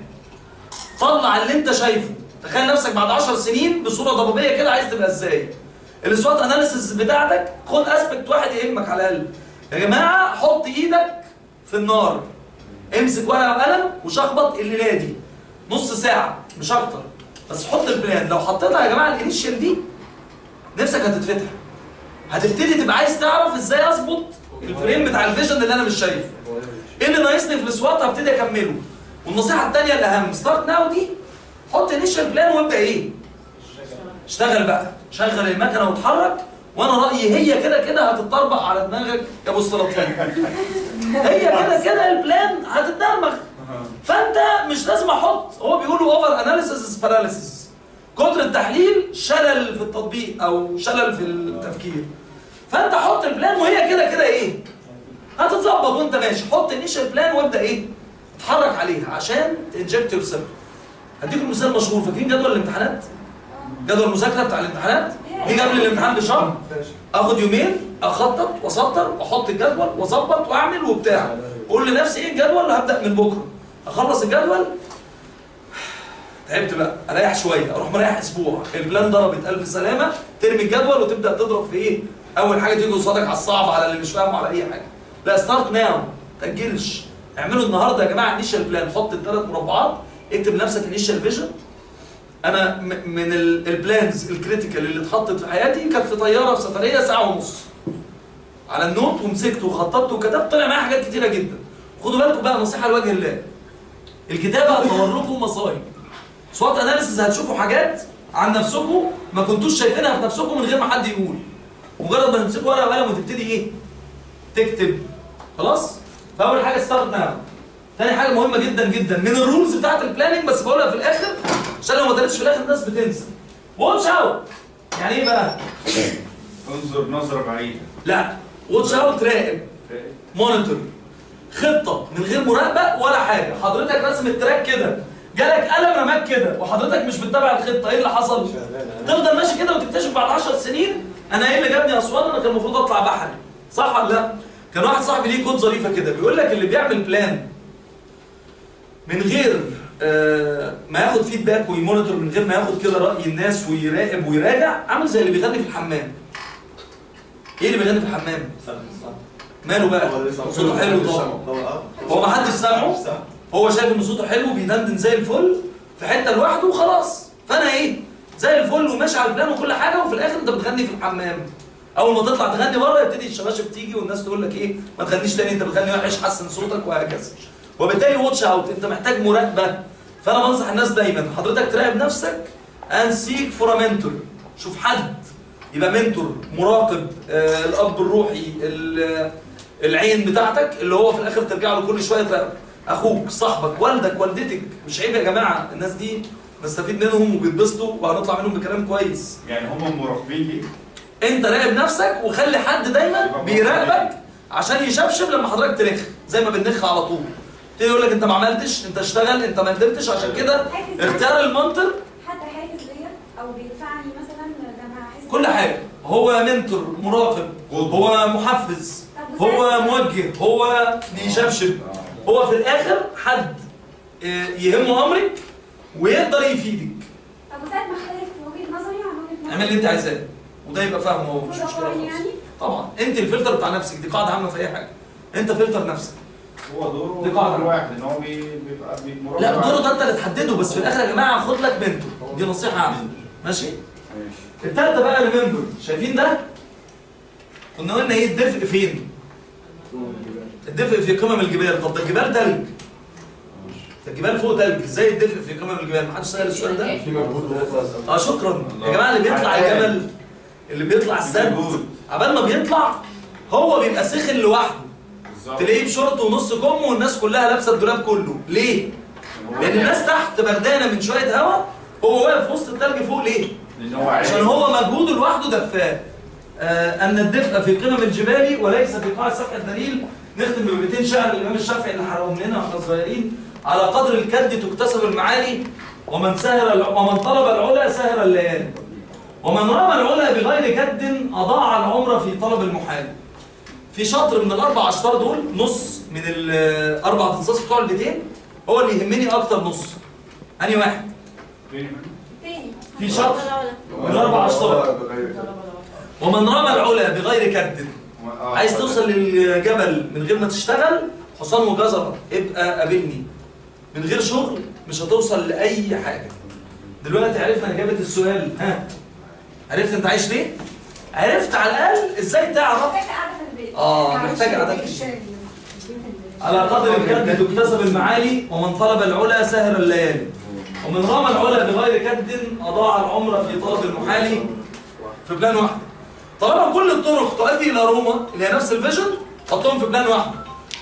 Speaker 1: طلع اللي انت شايفه تخيل نفسك بعد 10 سنين بصوره ضبابيه كده عايز تبقى ازاي السوات اناليسيس بتاعتك خد اسبكت واحد يهمك على الاقل يا جماعه حط ايدك في النار امسك ورقه وقلم وشخبط الليله دي نص ساعه مش اكتر بس حط البلان لو حطيتها يا جماعه الانيشال دي نفسك هتتفتح هتبتدي تبقى عايز تعرف ازاي اظبط الفريم بتاع الفيجن اللي انا مش شايفه ايه اللي ناقصني في السوات هبتدي اكمله والنصيحه الثانيه الاهم ستارت ناو دي حط انيشال بلان وابدا ايه اشتغل بقى شغل المكنه واتحرك وانا رايي هي كده كده هتتطربق على دماغك يا ابو السلاطين هي كده كده البلان هتتدرمغ فانت مش لازم احط هو بيقولوا اوفر اناليسيس باراليسيس كتر التحليل شلل في التطبيق او شلل في التفكير فانت حط البلان وهي كده كده ايه هتتظبط وانت ماشي حط انيشال بلان وابدا ايه اتحرك عليها عشان تنجكت يور سيلف هديكم مثال مشهور فاكرين جدول الامتحانات جدول المذاكره بتاع الامتحانات يجي قبل الامتحان بشهر اخد يومين اخطط واسطر واحط الجدول واظبط واعمل وبتاع اقول لنفسي ايه الجدول هبدا من بكره اخلص الجدول تعبت بقى اريح شويه اروح مريح اسبوع البلان ضربت الف سلامه ترمي الجدول وتبدا تضرب في ايه اول حاجه تيجي قصادك على الصعب على اللي مش فاهمه على اي حاجه لا ستارت ناو تاجلش اعملوا النهارده يا جماعه انيشال بلان حط الثلاث مربعات اكتب لنفسك انيشال فيجن انا م- من ال- البلانز الكريتيكال اللي اتحطت في حياتي كانت في طياره في سفريه ساعه ونص على النوت ومسكت وخططت وكتبت طلع معايا حاجات كتيره جدا خدوا بالكم بقى نصيحه لوجه الله الكتابه هتنور لكم مصايب سوات اناليسيز هتشوفوا حاجات عن نفسكم ما كنتوش شايفينها في نفسكم من غير ما حد يقول مجرد ما تمسكوا ورقه وقلم وتبتدي ايه تكتب خلاص فاول حاجه ستارت ناو تاني حاجه مهمه جدا جدا من الرولز بتاعت البلاننج بس بقولها في الاخر عشان لو ما اتقالتش في الاخر الناس بتنسى واتش اوت يعني ايه بقى
Speaker 2: انظر نظره بعيده
Speaker 1: لا واتش اوت راقب مونيتور خطه من غير مراقبه ولا حاجه حضرتك راسم التراك كده جالك قلم رماك كده وحضرتك مش بتتابع الخطه ايه اللي حصل تفضل ماشي كده وتكتشف بعد 10 سنين انا ايه اللي جابني اسوان انا كان المفروض اطلع بحري صح ولا لا كان واحد صاحبي ليه كود ظريفه كده بيقول لك اللي بيعمل بلان من غير آه ما ياخد فيدباك ويمونيتور من غير ما ياخد كده راي الناس ويراقب ويراجع عامل زي اللي بيغني في الحمام ايه اللي بيغني في الحمام ماله بقى صوته حلو طبعا هو ما حدش سامعه هو شايف ان صوته حلو بيدندن زي الفل في حته لوحده وخلاص فانا ايه زي الفل وماشي على البلان وكل حاجه وفي الاخر انت بتغني في الحمام اول ما تطلع تغني بره يبتدي الشباشب تيجي والناس تقول لك ايه ما تغنيش تاني انت بتغني وحش حسن صوتك وهكذا وبالتالي واتش اوت انت محتاج مراقبه فانا بنصح الناس دايما حضرتك تراقب نفسك and seek for a mentor شوف حد يبقى منتور مراقب آه الاب الروحي ال- العين بتاعتك اللي هو في الاخر ترجع له كل شويه تراقب اخوك صاحبك والدك والدتك مش عيب يا جماعه الناس دي نستفيد منهم وبيتبسطوا وهنطلع منهم بكلام كويس
Speaker 2: يعني هم مراقبين ليك
Speaker 1: انت راقب نفسك وخلي حد دايما بيراقبك عشان يشبشب لما حضرتك تنخ زي ما بنخ على طول تيجي يقول لك انت ما عملتش انت اشتغل انت ما قدرتش عشان كده اختيار المنطق
Speaker 4: حتى حافز ليا او بيدفعني مثلا لما احس
Speaker 1: كل حاجه هو منتور مراقب هو محفز هو موجه هو بيشبشب هو في الاخر حد اه، يهمه امرك ويقدر يفيدك
Speaker 4: طب وساعة ما اختلف في وجهة نظري عن وجهة نظري
Speaker 1: اعمل اللي انت عايزاه وده يبقى فاهمه هو مش
Speaker 4: المفروض
Speaker 1: مشكله
Speaker 4: أقارن
Speaker 1: خالص
Speaker 4: يعني
Speaker 1: طبعا انت الفلتر بتاع نفسك دي قاعده عامه في اي حاجه انت فلتر نفسك
Speaker 2: هو دوره
Speaker 1: دي قاعدة.
Speaker 2: كل واحد ان هو بي- بيبقى بي- مراقب
Speaker 1: لا
Speaker 2: على-
Speaker 1: دوره ده انت اللي تحدده بس في الاخر يا جماعه خد لك بنته دي نصيحه عامه ماشي
Speaker 2: ماشي
Speaker 1: التالتة بقى ريمبر شايفين ده كنا قلنا ايه الدفء فين الدفء في قمم الجبال طب ده الجبال تلج ده الجبال فوق تلج ازاي الدفء في قمم الجبال محدش سأل السؤال ده
Speaker 10: في مجهود
Speaker 1: اه شكرا يا جماعه اللي بيطلع الجبل اللي بيطلع السد عبال ما بيطلع هو بيبقى سخن لوحده
Speaker 2: بالظبط
Speaker 1: تلاقيه بشورت ونص كم والناس كلها لابسه الدولاب كله ليه لان الناس تحت بردانه من شويه هواء هو واقف وسط التلج فوق ليه
Speaker 2: لان هو عارف
Speaker 1: عشان هو مجهوده لوحده دفاه آه ان الدفء في قمم الجبال وليس في قاع السفح الدليل نختم ببيتين شعر الامام الشافعي اللي حرقهم لنا واحنا صغيرين على قدر الكد تكتسب المعالي ومن سهر الع... ومن طلب العلا سهر الليالي ومن رمى العلا بغير كد اضاع العمر في طلب المحال في شطر من الاربع اشطار دول نص من الاربع تنصاص بتوع البيتين هو اللي يهمني اكتر نص انهي واحد
Speaker 4: تاني
Speaker 1: في شطر من الاربع اشطار ومن رمى العلا بغير كد
Speaker 2: آه،
Speaker 1: عايز توصل للجبل من غير ما تشتغل حصان وجزرة ابقى قابلني من غير شغل مش هتوصل لأي حاجة دلوقتي عرفنا إجابة السؤال ها عرفت أنت عايش ليه؟ عرفت على الأقل إزاي تعرف
Speaker 4: محتاج قاعدة في البيت
Speaker 1: آه محتاج عادات كتير على قدر الكد تكتسب المعالي ومن طلب العلا سهر الليالي ومن رمى العلا بغير كد أضاع العمر في طلب المحال في بلان واحد طالما كل الطرق تؤدي إلى روما اللي هي نفس الفيجن حطهم في بلان واحد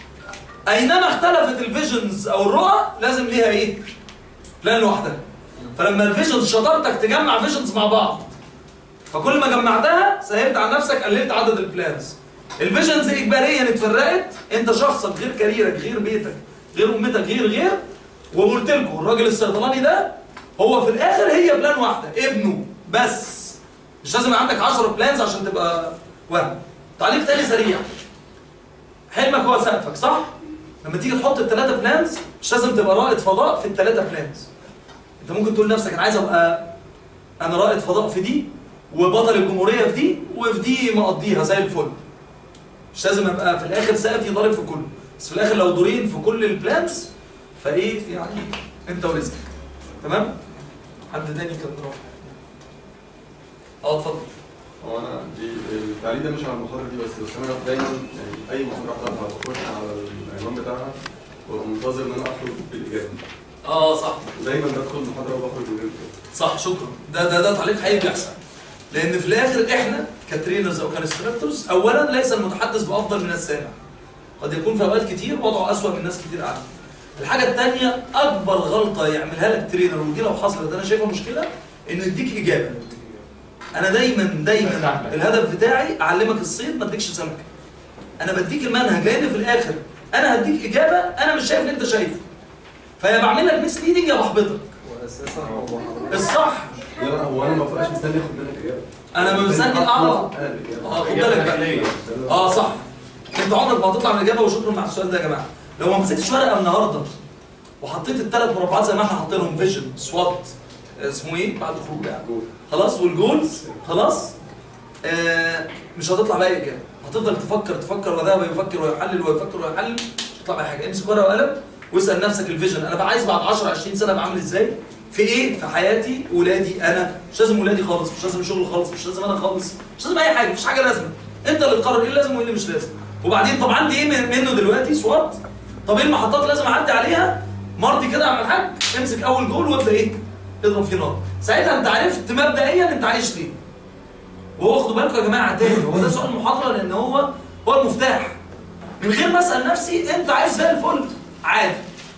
Speaker 1: أينما اختلفت الفيجنز أو الرؤى لازم ليها إيه؟ بلان لوحدها فلما الفيجنز شطارتك تجمع فيجنز مع بعض فكل ما جمعتها سهلت على نفسك قللت عدد البلانز الفيجنز اجباريا اتفرقت انت شخصك غير كاريرك غير بيتك غير امتك غير غير وقلت لكم الراجل الصيدلاني ده هو في الاخر هي بلان واحده ابنه بس مش لازم يبقى عندك 10 بلانز عشان تبقى وهم تعليق تاني سريع حلمك هو سقفك صح لما تيجي تحط الثلاثه بلانز مش لازم تبقى رائد فضاء في الثلاثه بلانز انت ممكن تقول لنفسك انا عايز ابقى انا رائد فضاء في دي وبطل الجمهوريه في دي وفي دي مقضيها زي الفل مش لازم ابقى في الاخر سقفي ضارب في كله بس في الاخر لو دورين في كل البلانز فايه يعني انت ورزقك تمام حد تاني كان راح اه اتفضل
Speaker 10: هو انا دي التعليق ده مش على المحاضره دي بس بس انا دايما يعني اي محاضره احضرها بخش على العنوان بتاعها ببقى منتظر ان انا اخرج بالاجابه
Speaker 1: اه صح
Speaker 10: دايما بدخل المحاضره وبخرج من غير كده
Speaker 1: صح شكرا ده ده ده تعليق حقيقي بيحصل لان في الاخر احنا كترينرز او كانستراكتورز اولا ليس المتحدث بافضل من السامع قد يكون في اوقات كتير وضعه اسوأ من ناس كتير عنه الحاجه الثانيه اكبر غلطه يعملها لك ترينر ودي لو حصلت انا شايفها مشكله انه يديك اجابه انا دايما دايما الهدف بتاعي اعلمك الصيد ما اديكش سمك انا بديك المنهج لان في الاخر انا هديك اجابه انا مش شايف اللي انت شايفه فيا بعمل لك ميس ليدنج يا بحبطك
Speaker 7: واساسا هو
Speaker 1: الصح
Speaker 10: لا لا هو انا ما ببقاش مستني اخد منك اجابه
Speaker 1: انا مستني اعرف
Speaker 10: انا الاجابه
Speaker 1: اه خد بالك بقى اه صح انت عمرك ما هتطلع من الاجابه وشكرا مع السؤال ده يا جماعه لو ما مسكتش ورقه النهارده وحطيت الثلاث مربعات زي ما احنا حاطينهم فيجن سوات اسمه ايه بعد الخروج يعني خلاص والجولز خلاص آه مش هتطلع باي اجابه هتفضل تفكر تفكر وده ويفكر ويحلل ويفكر ويحلل مش هتطلع باي حاجه امسك ورقه وقلم واسال نفسك الفيجن انا بقى عايز بعد 10 20 سنه ابقى عامل ازاي في ايه في حياتي ولادي انا مش لازم ولادي خالص مش لازم شغل خالص مش لازم انا خالص مش لازم اي حاجه مفيش حاجه لازمه انت اللي تقرر ايه اللي لازم وايه اللي مش لازم وبعدين طب عندي ايه من- منه دلوقتي سوات طب ايه المحطات اللي لازم اعدي عليها مرضي كده اعمل حاج امسك اول جول وابدا ايه اضرب فيه نار ساعتها انت عرفت مبدئيا انت عايش ليه وهو خدوا بالكم يا جماعه تاني هو ده سؤال المحاضره لان هو هو المفتاح من غير ما اسال نفسي انت عايش زي الفل عادي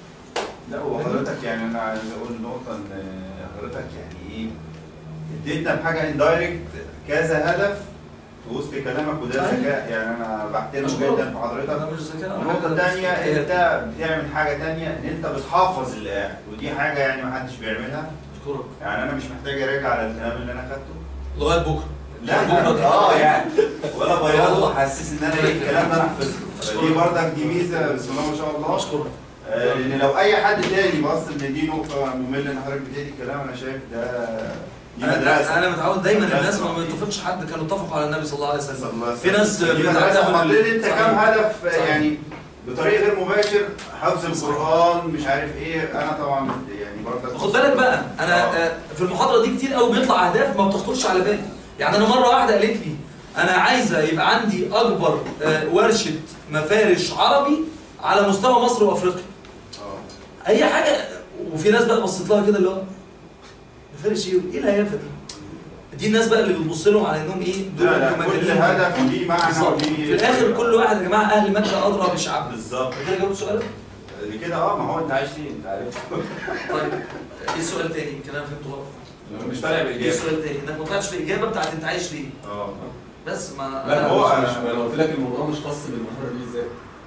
Speaker 2: لا وحضرتك يعني انا عايز اقول نقطه ان حضرتك يعني ايه اديتنا بحاجه اندايركت كذا هدف في وسط كلامك وده
Speaker 1: أيوة.
Speaker 2: ذكاء يعني انا بحترم
Speaker 1: أشكرك.
Speaker 2: جدا في حضرتك
Speaker 1: انا مش ذكاء
Speaker 2: النقطة الثانية انت بتعمل حاجة تانية ان انت بتحفظ اللي قاعد ودي حاجة يعني ما حدش بيعملها
Speaker 1: اشكرك
Speaker 2: يعني انا مش محتاج اراجع على الكلام اللي انا خدته
Speaker 1: لغايه بكره
Speaker 2: لا
Speaker 1: بكرة.
Speaker 2: اه يعني ولا بياض وحسس ان انا ايه الكلام ده انا حفظته دي برضك دي ميزة بسم الله ما شاء الله
Speaker 1: اشكرك
Speaker 2: آه، لان لو اي حد تاني بص ان دي نقطة مملة ان حضرتك بتدي الكلام انا شايف ده دي
Speaker 1: انا
Speaker 2: مدرسة
Speaker 1: انا متعود دايما
Speaker 2: مدرسة.
Speaker 1: الناس ما بيتفقش حد كانوا اتفقوا على النبي صلى الله عليه وسلم
Speaker 2: صلى الله عليه
Speaker 1: في
Speaker 2: وسلم.
Speaker 1: ناس
Speaker 2: دي
Speaker 1: بتعتبر
Speaker 2: مدرسة حطيت انت
Speaker 1: صحيح.
Speaker 2: كام هدف آه،
Speaker 1: صحيح.
Speaker 2: يعني بطريق غير مباشر حفظ القرآن مش عارف ايه انا طبعا يعني برضك
Speaker 1: خد بالك بقى انا آه، في المحاضره دي كتير قوي بيطلع اهداف ما بتخطرش على بالي يعني انا مره واحده قالت لي انا عايزه يبقى عندي اكبر آه، ورشه مفارش عربي على مستوى مصر وافريقيا
Speaker 2: اه
Speaker 1: اي حاجه وفي ناس بقى بصيت لها كده اللي هو مفارش ايه ايه الهيافه دي دي الناس بقى اللي بتبص لهم على انهم ايه دول
Speaker 2: لا لا كل
Speaker 1: مجانين.
Speaker 2: هدف وليه معنى
Speaker 1: بالظبط.
Speaker 2: وليه
Speaker 1: في الاخر كل واحد يا جماعه اهل مكه ادرى بشعب
Speaker 2: بالظبط
Speaker 1: كده جاوبت سؤالك
Speaker 2: دي كده اه ما هو انت عايش ليه انت عارف
Speaker 1: طيب ايه السؤال تاني يمكن انا فهمته غلط
Speaker 11: مش طالع
Speaker 1: ايه
Speaker 11: بالاجابه
Speaker 1: السؤال تاني انك ما طلعتش بالاجابه بتاعت انت عايش ليه
Speaker 2: اه
Speaker 1: بس ما
Speaker 10: لا
Speaker 1: أنا
Speaker 10: هو
Speaker 1: مش-
Speaker 10: انا انا قلت لك الموضوع مش خاص بالمحاضره دي ازاي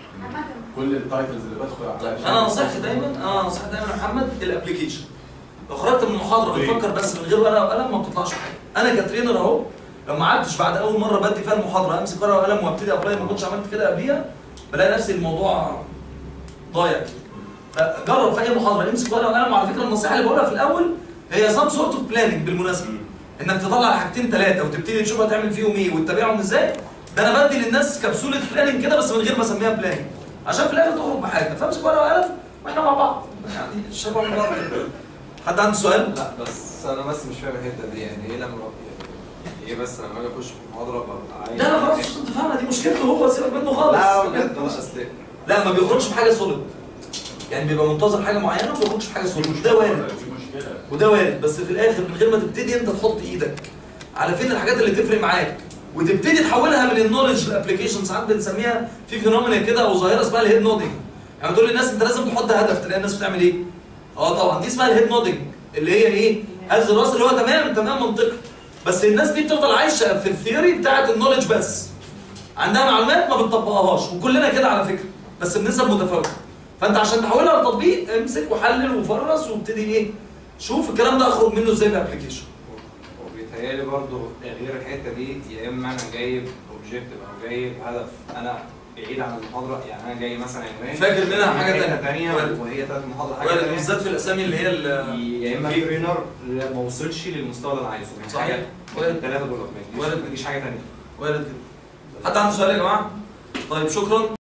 Speaker 10: كل التايتلز اللي بدخل على
Speaker 1: انا نصيحتي دايما انا نصيحتي دايما يا محمد الابلكيشن لو خرجت من المحاضره بتفكر بس من غير ورقه وقلم ما بتطلعش حاجه انا كترينر اهو لو ما قعدتش بعد اول مره بدي فيها المحاضره امسك ورقه وقلم وابتدي ابلاي ما كنتش عملت كده قبليها بلاقي نفسي الموضوع ضايع فجرب في اي محاضره امسك ورقه وقلم وعلى فكره النصيحه اللي بقولها في الاول هي سام سورت اوف بلاننج بالمناسبه انك تطلع حاجتين ثلاثه وتبتدي تشوف هتعمل فيهم ايه وتتابعهم ازاي ده انا بدي للناس كبسوله بلاننج كده بس من غير ما اسميها بلاننج عشان في الاخر تخرج بحاجه فامسك ورقه وقلم واحنا مع بعض يعني الشباب مع بعض كده. حد عنده سؤال؟
Speaker 7: لا بس انا بس مش فاهم الحته دي يعني ايه لما يعني ايه بس لما اجي اخش في المحاضره ببقى عايز
Speaker 1: لا لا خلاص مش انت فاهمها دي مشكلته هو سيبك منه خالص
Speaker 7: لا بجد مش اصل
Speaker 1: لا ما بيخرجش بحاجه سوليد يعني بيبقى منتظر حاجه معينه وما بيخرجش بحاجه سوليد وده وارد وده وارد بس في الاخر من غير ما تبتدي انت تحط ايدك على فين الحاجات اللي تفرق معاك وتبتدي تحولها من النولج لابلكيشن ساعات بنسميها في فينومينا كده او ظاهره اسمها الهيد نودنج يعني تقول للناس انت لازم تحط هدف تلاقي الناس بتعمل ايه؟ اه طبعا دي اسمها الهيد نودنج اللي هي ايه؟ هز الراس اللي هو تمام تمام منطقي بس الناس دي بتفضل عايشه في الثيوري بتاعت النولج بس عندها معلومات ما بتطبقهاش وكلنا كده على فكره بس بنسب متفاوته فانت عشان تحولها لتطبيق امسك وحلل وفرس وابتدي ايه شوف الكلام ده اخرج منه ازاي بابلكيشن
Speaker 7: وبيتهيألي برضه غير الحته دي يا اما انا جايب اوبجيكتيف او جايب هدف انا بعيد عن المحاضره يعني انا جاي مثلا عنوان
Speaker 1: فاكر منها حاجة
Speaker 7: حته
Speaker 1: تانية.
Speaker 7: ثانيه
Speaker 1: وارد.
Speaker 7: وهي ثالث محاضره حاجه
Speaker 1: وارد
Speaker 7: ثانيه
Speaker 1: بالذات في الاسامي اللي هي ال-
Speaker 7: يا اما ترينر ما وصلش للمستوى اللي انا عايزه يعني
Speaker 1: صحيح.
Speaker 7: حاجه
Speaker 1: وارد.
Speaker 7: الثلاثه دول ما
Speaker 1: وارد.
Speaker 7: تجيش حاجه ثانيه
Speaker 1: وارد كده حد عنده سؤال يا جماعه طيب شكرا